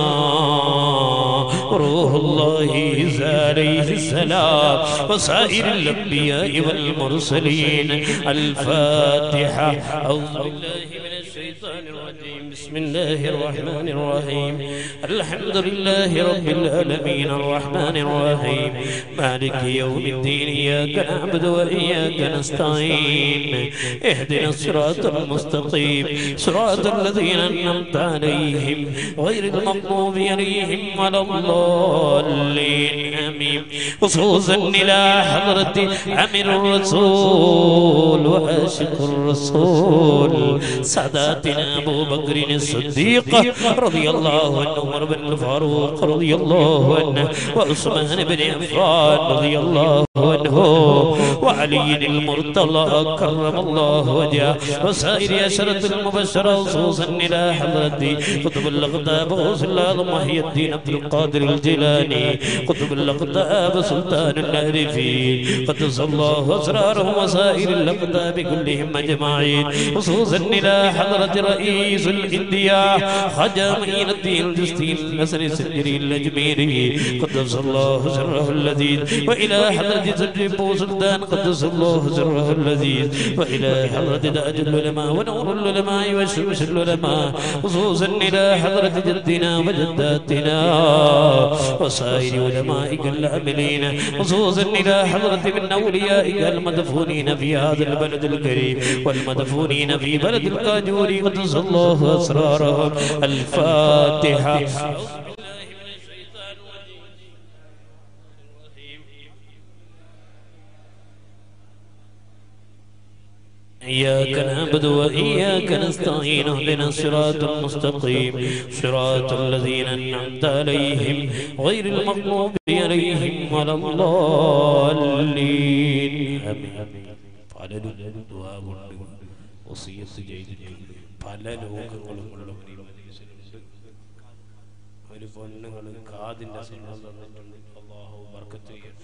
روح الله عيسى عليه السلام وسائر الأنبياء والمرسلين الفاتحة أعوذ بالله من الشيطان الرجيم بسم الله الرحمن الرحيم الحمد لله رب العالمين الرحمن الرحيم مالك يوم الدين إياك نعبد وإياك نستعين اهدنا الصراط المستقيم صراط الذين أنعمت عليهم غير المغضوب عليهم ولا الضالين آمين خصوصا إلى حضرة أمير الرسول وعاشق الرسول ساداتنا أبو بكر الصديق رضي الله عنه عمر بن الفاروق رضي الله عنه وعثمان بن عفان رضي الله عنه وعلي المرتضى كرم الله وجهه وسائر أشرة المبشرة خصوصا إلى حضرة قطب الأقطاب غوث الأعظم محي الدين عبد القادر الجيلاني قطب الأقطاب الأقطاب سلطان العارفين قدس الله أسرارهم وسائر الأقطاب كلهم أجمعين خصوصا إلى حضرة رئيس الإنديا خجا معين الدين الجستي النسر السجري الأجميري قدس الله سره اللذيذ وإلى حضرة سجب سلطان قدس الله سره اللذيذ وإلى حضرة تاج العلماء ونور العلماء وشمس العلماء خصوصا إلى حضرة جدنا وجداتنا وسائر علمائك العاملين خصوصا إلى حضرة من أوليائك المدفونين في هذا البلد الكريم والمدفونين في بلد القاجور قدس الله أسرارهم الفاتحة إياك نعبد وإياك نستعين اهدنا الصراط المستقيم صراط الذين أنعمت عليهم غير المغضوب عليهم ولا الضالين آمين പലരും ദുആ കൊണ്ട് വസിയത്ത് ചെയ്തിട്ടുണ്ട് പല ലോകങ്ങളും ഉള്ളവർ ഈ മജ്ലിസിലുണ്ട് ഒരു പെണ്ണുങ്ങൾ കാതിന്റെ സ്വർണ്ണം തന്നിട്ടുണ്ട് അള്ളാഹു ബർക്കത്ത് ചെയ്യട്ടെ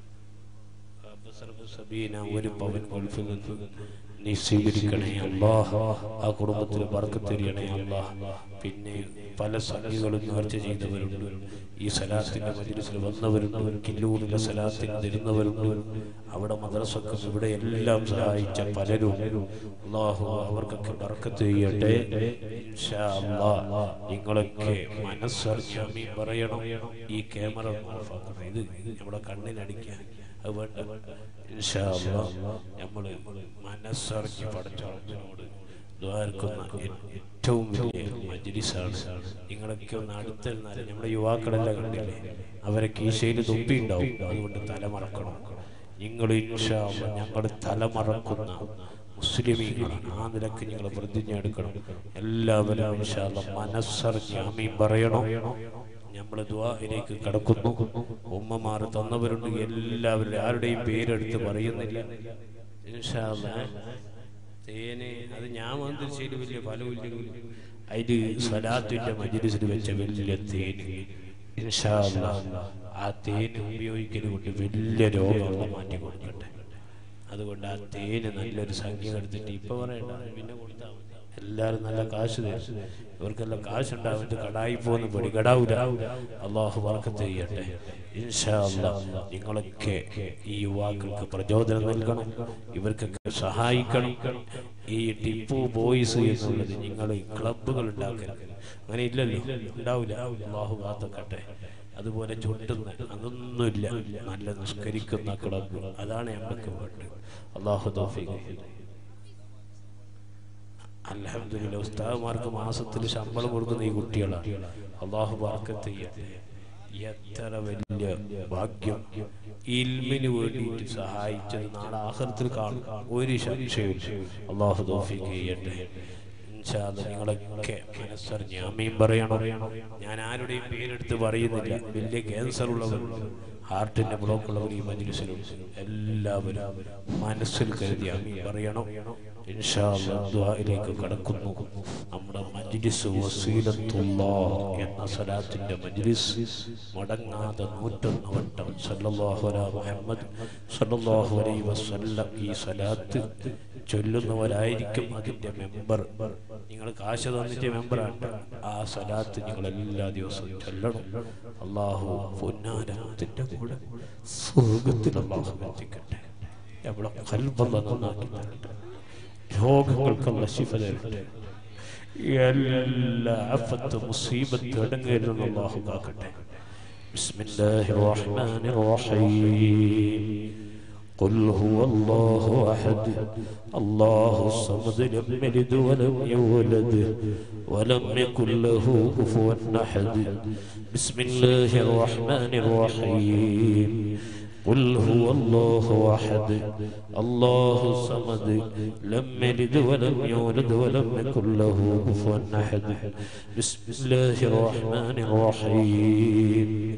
അബ്ബസർഫ് സബീന ഒരു പവൻ ഗൾഫിൽ നിന്ന് നീ സ്വീകരിക്കണേ അല്ലാഹ് ആ കുടുംബത്തിൽ ബർക്കത്തെരിയണേ അല്ലാഹ് പിന്നെ പല സംഖ്യകളും നേർച്ച ചെയ്തവരുണ്ട് ഈ സലാത്തിന്റെ മജിലിസിൽ വന്നവരുണ്ട് കില്ലൂരിലെ സലാത്തിന് തരുന്നവരുണ്ട് അവിടെ മദ്രസക്കും ഇവിടെ എല്ലാം സഹായിച്ച പലരും അള്ളാഹു അവർക്കൊക്കെ ബർക്കത്ത് ചെയ്യട്ടെ ഇൻഷാ അല്ലാഹ് നിങ്ങളൊക്കെ മനസ്സറിഞ്ഞാമി പറയണം ഈ ക്യാമറ ഓഫാക്കണം ഇത് നമ്മുടെ കണ്ണിനടിക്കാൻ അത് വേണ്ട ഇൻഷാ അല്ലാഹ് നമ്മൾ മനസ്സറിഞ്ഞ് പഠിച്ച റബ്ബിനോട് ദ്വാരക്കുന്ന ഏറ്റവും വലിയ മജ്ലിസാണ് നിങ്ങളൊക്കെ ഒന്ന് അടുത്തിരുന്നാൽ നമ്മുടെ യുവാക്കളെല്ലാം കണ്ടില്ലേ അവരെ കീശയിൽ തുപ്പി ഉണ്ടാവും അതുകൊണ്ട് തലമറക്കണം നിങ്ങൾ ഇൻഷാ അല്ലാഹ് ഞങ്ങൾ തലമറക്കുന്ന മുസ്ലിമീങ്ങളാണ് ആ നിലക്ക് നിങ്ങൾ പ്രതിജ്ഞ എടുക്കണം എല്ലാവരും ഇൻഷാ അല്ലാഹ് മനസ്സറിഞ്ഞ് ആമീൻ പറയണം നമ്മൾ ദ്വാഹിലേക്ക് കടക്കുന്നു ഉമ്മമാർ തന്നവരുണ്ട് എല്ലാവരുടെ ആരുടെയും പേരെടുത്ത് പറയുന്നില്ല ഇൻഷാ അല്ലാഹ് തേന് അത് ഞാൻ മന്ത്രിച്ചതിൽ വലിയ ഫലമില്ലെങ്കിലും അതില് സ്വലാത്തിന്റെ മജിലിസിൽ വെച്ച വലിയ തേന് ഇൻഷാ അല്ലാഹ് ആ തേന് ഉപയോഗിക്കൽ കൊണ്ട് വലിയ രോഗങ്ങൾ മാറ്റി കൊടുക്കട്ടെ അതുകൊണ്ട് ആ തേന് നല്ലൊരു സംഖ്യ എടുത്തിട്ട് ഇപ്പൊ പറയണ്ട പിന്നെ കൊടുത്താൽ മതി എല്ലാരും നല്ല കാശ് തരും ഇവർക്കെല്ലാം കാശ് ഉണ്ടാവും ഇത് കടായി പോകുന്ന പൊടി കടാവൂല അള്ളാഹു വർക്കത്ത് ചെയ്യട്ടെ ഇൻഷാ അല്ലാഹ് നിങ്ങളൊക്കെ ഈ യുവാക്കൾക്ക് പ്രചോദനം നൽകണം ഇവർക്കൊക്കെ സഹായിക്കണം ഈ ടിപ്പു ബോയ്സ് എന്നുള്ളത് നിങ്ങൾ ക്ലബുകൾ ഉണ്ടാക്കരുത് അങ്ങനെ ഇല്ലല്ലോ ഉണ്ടാവില്ല അള്ളാഹു കാത്തക്കട്ടെ അതുപോലെ ചുട്ടുന്ന അതൊന്നുമില്ല നല്ല നിഷ്കരിക്കുന്ന ക്ലബ് അതാണ് ഞങ്ങൾക്ക് വേണ്ടത് അള്ളാഹു തൗഫീഖ് അലഹമില്ല ഉസ്താദ്മാർക്ക് മാസത്തിൽ ശമ്പളം കൊടുക്കുന്ന ഈ കുട്ടികളാണ് അള്ളാഹു ബർക്കത്ത് ചെയ്യട്ടെ എത്ര വലിയ ഭാഗ്യം ഇൽമിന് വേണ്ടിയിട്ട് സഹായിച്ചത് നാളെ ആഹൃത്തിൽ കാണും ഒരു സംശയവും അള്ളാഹു തോഫിക്ക് ചെയ്യട്ടെ ഇൻഷാ അല്ലാ നിങ്ങളൊക്കെ മനസ്സറിഞ്ഞ് ആമീൻ പറയണം ഞാൻ ആരുടെയും പേരെടുത്ത് പറയുന്നില്ല വലിയ ക്യാൻസർ ഉള്ളവരുണ്ട് ഹാർട്ടിന്റെ ബ്ലോക്ക് ഉള്ളവർ ഈ മജിലിസിലുണ്ട് എല്ലാവരും മനസ്സിൽ കരുതി ആമീൻ പറയണം ഇൻഷാ അല്ലാ ദുആയിലേക്ക് കടക്കുന്നു നമ്മുടെ മജ്ലിസ് വസീലത്തുല്ലാഹ് എന്ന സലാത്തിന്റെ മജ്ലിസ് മടങ്ങാതെ നൂറ്റൊന്ന് വട്ടം സല്ലല്ലാഹു അലാ മുഹമ്മദ് സല്ലല്ലാഹു അലൈഹി വസല്ലം ഈ സലാത്ത് ചൊല്ലുന്നവരായിരിക്കും അതിന്റെ മെമ്പർ നിങ്ങൾ കാശ് തന്നിട്ട് മെമ്പറാണ് ആ സലാത്ത് നിങ്ങൾ എല്ലാ ദിവസവും ചൊല്ലണം അള്ളാഹു പൊന്നാരത്തിന്റെ കൂടെ സ്വർഗത്തിൽ അള്ളാഹു എത്തിക്കട്ടെ എവിടെ കൽബല്ല നന്നാക്കി തരട്ടെ രോഗങ്ങൾക്കുള്ള ശിഫ തരട്ടെ എല്ലാ അഫത്ത് മുസീബത്ത് അടങ്ങരുന്ന അള്ളാഹു കാക്കട്ടെ بسم الله الرحمن الرحيم قل هو الله أحد الله الصمد لم يلد ولم يولد ولم يكن له كفوا أحد بسم الله الرحمن الرحيم قل هو الله أحد الله الصمد لم يلد ولم يولد ولم يكن له كفوا أحد بسم الله الرحمن الرحيم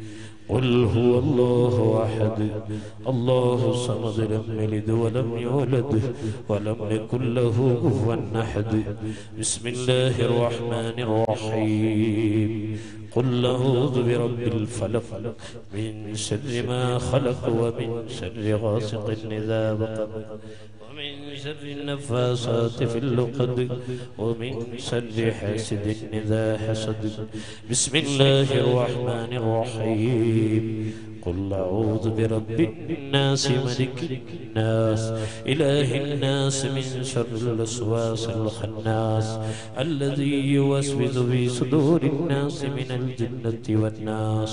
قل هو الله أحد الله الصمد لم يلد ولم يولد ولم يكن له كفوا أحد بسم الله الرحمن الرحيم قل أعوذ برب الفلق من شر ما خلق ومن شر غاسق إذا وقب ومن شر النفاسات في اللقد ومن شر حاسد إذا حسد بسم الله الرحمن الرحيم قل أعوذ برب الناس ملك الناس إله الناس من شر الوسواس الخناس الذي يوسوس في صدور الناس من الجنة والناس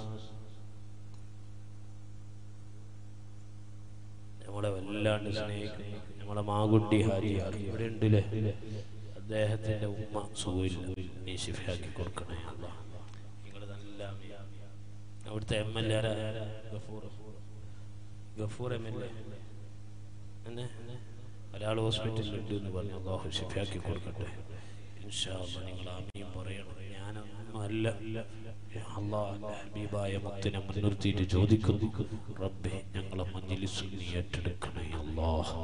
നമ്മളെ വല്ലാണ്ട് സ്നേഹിക്കുന്നു നമ്മളെ മാകുട്ടി ഹാജിയാർ ഇവിടെ ഉണ്ടല്ലേ അദ്ദേഹത്തിന്റെ ഉമ്മ സുഖമില്ല നീ ശിഫയാക്കി കൊടുക്കണേ അല്ലാ നിങ്ങൾ നല്ല അവിടുത്തെ M L A Gafoor Gafoor M L A എന്നെ ഒരാൾ ഹോസ്പിറ്റലിൽ ഉണ്ട് എന്ന് പറഞ്ഞു അള്ളാഹു ശിഫയാക്കി കൊടുക്കട്ടെ ഇൻഷാ അല്ലാ നിങ്ങൾ ആമീൻ പറയണം ഞാനൊന്നും അല്ല അള്ളാഹ് ഹബീബായ മുത്തിനെ മുൻനിർത്തിയിട്ട് ചോദിക്കുന്നു റബ്ബെ ഞങ്ങളെ മഞ്ജലിസിൽ നീ ഏറ്റെടുക്കണേ അല്ലാഹ്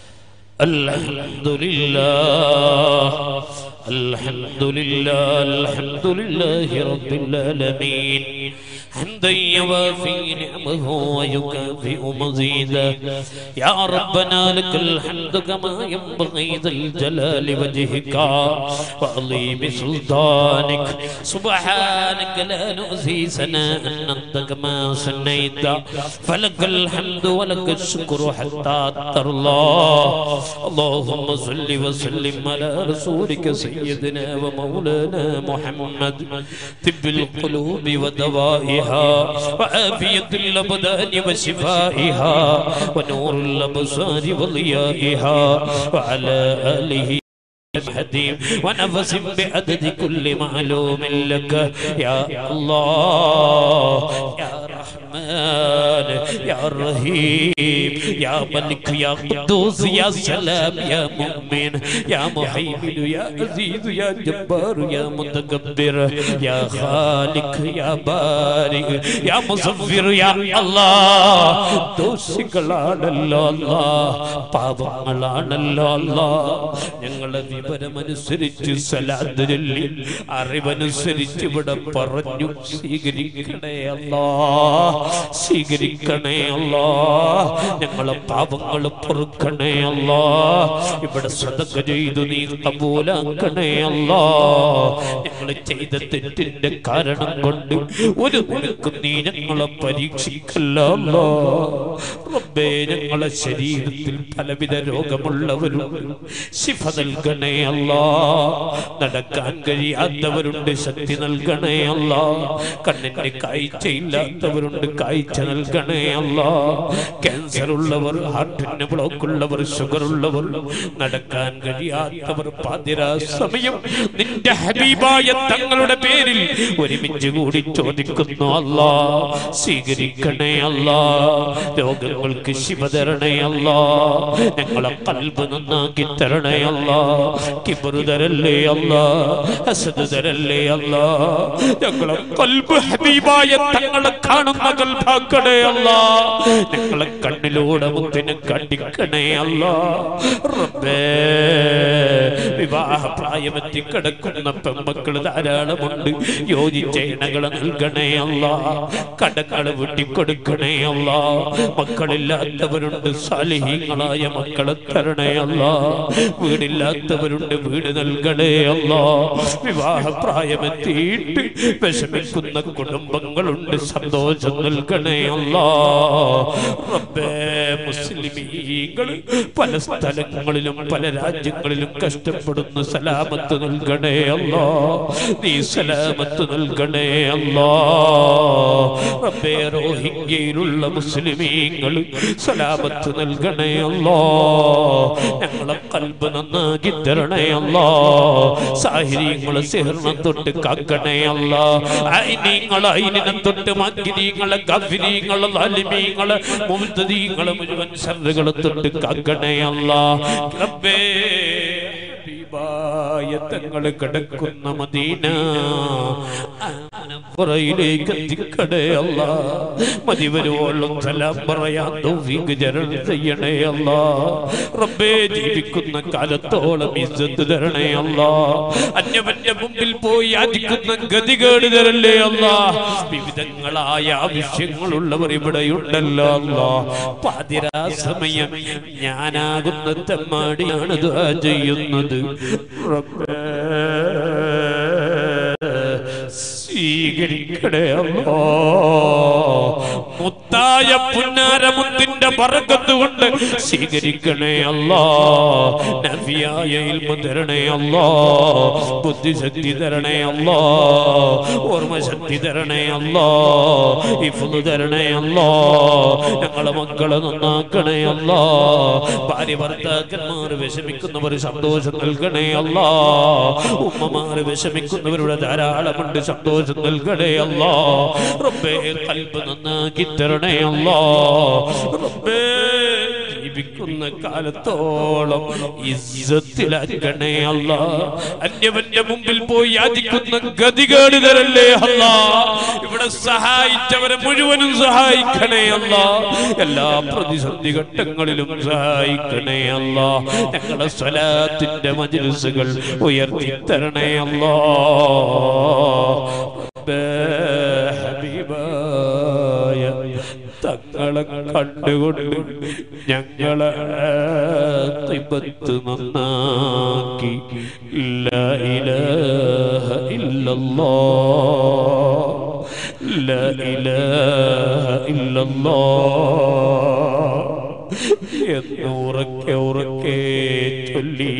الحمد لله الحمد لله الحمد لله رب العالمين حمدا يوافي نعمه ويكافئ مزيدا يا ربنا لك الحمد كما ينبغي ذا الجلال وجهك وعظيم سلطانك سبحانك لا نؤذي ثناء انت كما سنيت فلك الحمد ولك الشكر حتى ترضى اللهم صل وسلم على رسولك سيدنا ومولانا محمد طب القلوب ودوائها وعافية الأبدان وشفائها ونور الأبصار وضيائها وعلى آله حديم ونفس بعدد كل معلوم لك يا الله يا رحمن يا رحيم يا ملك يا قدوس يا سلام يا مؤمن يا محيمن يا عزيز يا جبار يا متكبر يا خالق يا بارئ يا مصفر يا الله ദോഷികളാണല്ലോ അല്ലാ പാപങ്ങളാണല്ലോ അല്ലാ ഞങ്ങളെ വിവരമനുസരിച്ച് സലാത്ത് ചൊല്ലി അറിവനുസരിച്ച് ഇവിടെ പറഞ്ഞു സ്വീകരിക്കണേ അല്ലാ സ്വീകരിക്കണേ അല്ലാ ഞങ്ങളെ പാപങ്ങൾ പൊറുക്കണേ അല്ലാ ഇവിടെ സദക്ക ചെയ്തു നീ കബൂലാക്കണേ അല്ലാ ഞങ്ങൾ ചെയ്ത തെറ്റിന്റെ കാരണം കൊണ്ട് ഒരു നിനക്ക് നീ ഞങ്ങളെ പരീക്ഷിക്കല്ലോ അല്ലാ. റബ്ബേ ഞങ്ങളെ ശരീരത്തിൽ പലവിധ രോഗമുള്ളവരുണ്ട് ശിഫ നൽകണേ അല്ലാ നടക്കാൻ കഴിയാത്തവരുണ്ട് ശക്തി നൽകണേ അല്ലാ കണ്ണിന് കാഴ്ചയില്ലാത്തവരുണ്ട് കാഴ്ച നൽകണേ അല്ലാ ക്യാൻസർ ഉള്ളവർ ഹാർട്ടിന് ബ്ലോക്ക് ഉള്ളവർ ഷുഗർ ഉള്ളവർ നടക്കാൻ കഴിയാത്തവർ പാതിരാ സമയം നിന്റെ ഹബീബായ തങ്ങളുടെ പേരിൽ ഒരുമിച്ച് കൂടി ചോദിക്കുന്നു അല്ലാ സ്വീകരിക്കണേ അല്ലാ രോഗങ്ങൾക്ക് ശിവ തരണേ അല്ലാ ഞങ്ങളെ കൽബ് നന്നാക്കി തരണേ അല്ലാ കിബറ് തരല്ലേ അല്ലാ ഹസദ് തരല്ലേ അല്ലാ ഞങ്ങളെ കൽബ് ഹബീബായ തങ്ങളെ കാണുന്ന കൽബാക്കണേ അല്ലാ ഞങ്ങളെ കണ്ണിലൂടെ മുത്തിനെ കണ്ടിക്കണേ അല്ലാ റബ്ബേ വിവാഹ പ്രായമെത്തി കിടക്കുന്ന പെമ്മക്കൾ ധാരാളമുണ്ട് യോജിച്ച ഇണകളെ നൽകണേ അല്ല കടകള് വെട്ടിക്കൊടുക്കണേ അല്ല മക്കളില്ലാത്തവരുണ്ട് സാലിഹീങ്ങളായ മക്കളെ തരണേ അല്ല വീടില്ലാത്തവരുണ്ട് വീട് നൽകണേ അല്ല വിവാഹ പ്രായമെത്തിയിട്ട് വിഷമിക്കുന്ന കുടുംബങ്ങളുണ്ട് സന്തോഷം നൽകണേ അല്ല റബ്ബേ മുസ്ലിമീങ്ങൾ പല സ്ഥലങ്ങളിലും പല രാജ്യങ്ങളിലും കഷ്ടപ്പെടുന്ന സലാമത്ത് നൽകണേ അല്ലാ നീ സലാമത്ത് നൽകണേ അല്ലാ റബ്ബേ റോഹിംഗ്യയിലുള്ള മുസ്ലിമീങ്ങൾ സലാമത്ത് നൽകണേ അല്ലാ ഞങ്ങളെ കൽബ് നന്നാക്കി തരണേ അല്ലാ സാഹിര്യങ്ങളെ സിഹറിനെ തൊട്ട് കാക്കണേ അല്ലാ ഐനീങ്ങളെ ഐനിനെ തൊട്ട് മഗ്നീങ്ങളെ ഗഫിരീങ്ങളെ ലാലിമീങ്ങളെ മുംതദീങ്ങളെ മുഴുവൻ ശർറുകളെ തൊട്ട് കാക്കണേ അല്ലാ റബ്ബേ ഹബീബായ തങ്ങൾ കിടക്കുന്ന മദീന പുറയിലേക്ക് എത്തിക്കണേ അല്ല മതിവരുവോളം സലാം പറയാൻ തൗഫീഖ് ജരണം ചെയ്യണേ അല്ല റബ്ബേ ജീവിക്കുന്ന കാലത്തോളം ഇസ്സത്ത് തരണേ അല്ല അന്യവന്റെ മുമ്പിൽ പോയി യാചിക്കുന്ന ഗതികേട് തരല്ലേ അല്ല വിവിധങ്ങളായ ആവശ്യങ്ങളുള്ളവർ ഇവിടെയുണ്ടല്ലോ അല്ല പാതിരാ സമയം ഞാനാകുന്ന തെമ്മാടിയാണ് ദുആ ചെയ്യുന്നത് റബ്ബേ സ്വീകരിക്കണേ അല്ലോ മുത്തായ പുന്നാരമുത്തിന്റെ പറക്കത്ത് കൊണ്ട് സ്വീകരിക്കണേ അല്ലോ നബിയായ ഇൽമ തരണേ അല്ലോ ബുദ്ധിശക്തി തരണേ അല്ലോ ഓർമ്മശക്തി തരണേ അല്ലോ ഇഫ്ള് തരണേ അല്ലോ ഞങ്ങളെ മക്കളെ നന്നാക്കണേ അല്ലോ ഭാര്യ ഭർത്താക്കന്മാർ വിഷമിക്കുന്നവർ സന്തോഷം നൽകണേ അല്ലോ ഉമ്മമാർ വിഷമിക്കുന്നവരുടെ ധാരാളമുണ്ട് സന്തോഷം നൽകണേ അല്ലോ റബ്ബേ കൽബ് നന്നാക്കി തരണേ അല്ലോ റബ്ബേ ജീവിക്കുന്ന കാലത്തോളം ഇസ്സത്തിലാക്കണേ അല്ല അന്യവന്റെ മുമ്പിൽ പോയി യാചിക്കുന്ന ഗതികേട് തരല്ലേ അല്ല ഇവിടെ സഹായിച്ചവരെ മുഴുവനും സഹായിക്കണേ അല്ല എല്ലാ പ്രതിസന്ധി ഘട്ടങ്ങളിലും സഹായിക്കണേ അല്ല ഞങ്ങളെ സ്വലാത്തിന്റെ മജിലിസുകൾ ഉയർത്തി തരണേ അല്ലോ റബ്ബേ ഹബീബായ തങ്ങളെ കണ്ടുകൊണ്ട് ഞങ്ങളെ തിബത്ത് നന്നാക്കി ലാ ഇലാഹ ഇല്ലല്ലാ ലാ ഇലാഹ ഇല്ലല്ലാ എന്ന് ഉറക്കെ ഉറക്കെ ചൊല്ലി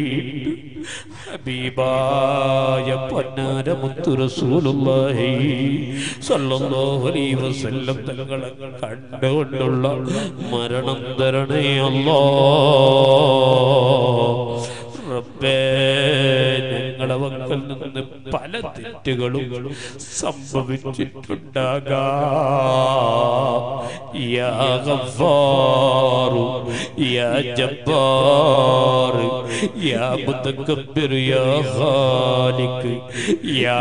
ഹബീബായ പൊന്നാര മുത്തു റസൂലുള്ളാഹി സ്വല്ലല്ലാഹു അലൈഹി വസല്ലം തങ്ങളെ കണ്ടുകൊണ്ടുള്ള മരണം തരണേ അല്ലാ റബ്ബേ ഞങ്ങളെ വക്കൽ നിന്ന് പല തെറ്റുകളും സംഭവിച്ചിട്ടുണ്ടാകാം യാ ഗഫാറു യാ ജബ്ബാറ് യാ മുതക്കബ്ബിർ യാ ഖാലിഖ് യാ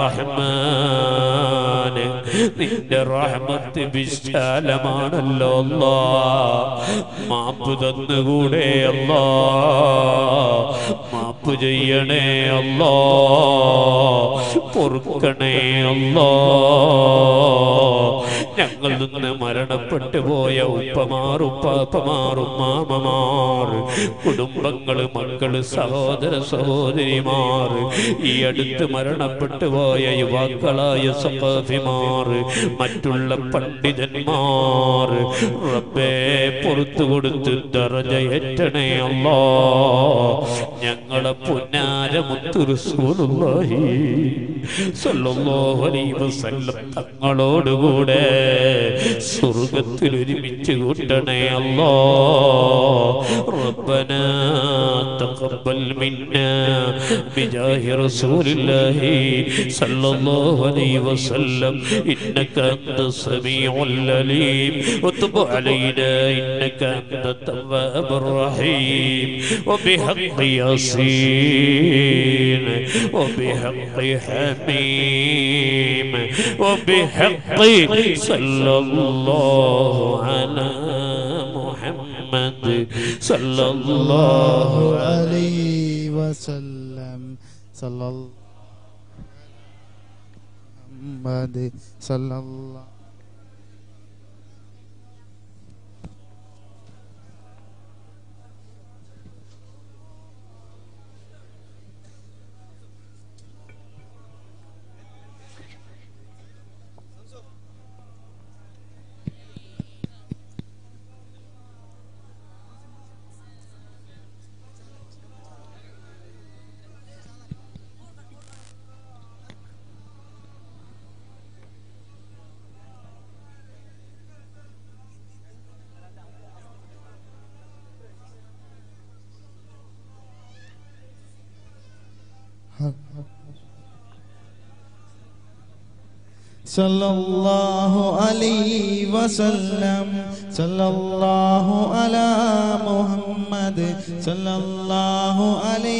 റഹ്മാൻ നിന്റെ റഹ്മത്ത് വിശാലമാണല്ലോ അല്ലാ മാപ്പ് തന്നുകൂടെ അല്ലാ മാപ്പ് ചെയ്യണേ അല്ലാ പൊറുക്കണേ അല്ലാ ഞങ്ങൾ നിന്ന് മരണപ്പെട്ടു പോയ ഉപ്പമാറും പാപ്പമാറും മാമമാർ കുടുംബങ്ങള് മക്കള് സഹോദര സഹോദരിമാർ ഈ അടുത്ത് മരണപ്പെട്ടു പോയ യുവാക്കളായ സഫാഫിമാർ മറ്റുള്ള പണ്ഡിതന്മാർ റബ്ബേ പുറത്തു കൊടുത്ത് ദറജയേറ്റണേ അല്ലാ ഞങ്ങളെ പുന്നാര മുത്തുറസൂലുള്ളാഹി സല്ലല്ലാഹു അലൈഹി വസല്ലം തങ്ങളോടുകൂടെ സ്വർഗത്തിൽ ഒരുമിച്ച് കൂട്ടണേ അല്ലാ ربنا تقبل منا بجاه رسول الله صلى الله عليه وسلم إنك أنت السميع العليم وتب علينا إنك أنت التواب الرحيم وبحق ياسين وبحق حميم وبحق صلى الله على محمد صلى الله عليه عليه وسلم صلى الله محمد صلى الله صلى الله عليه وسلم صلى الله على محمد صلى الله عليه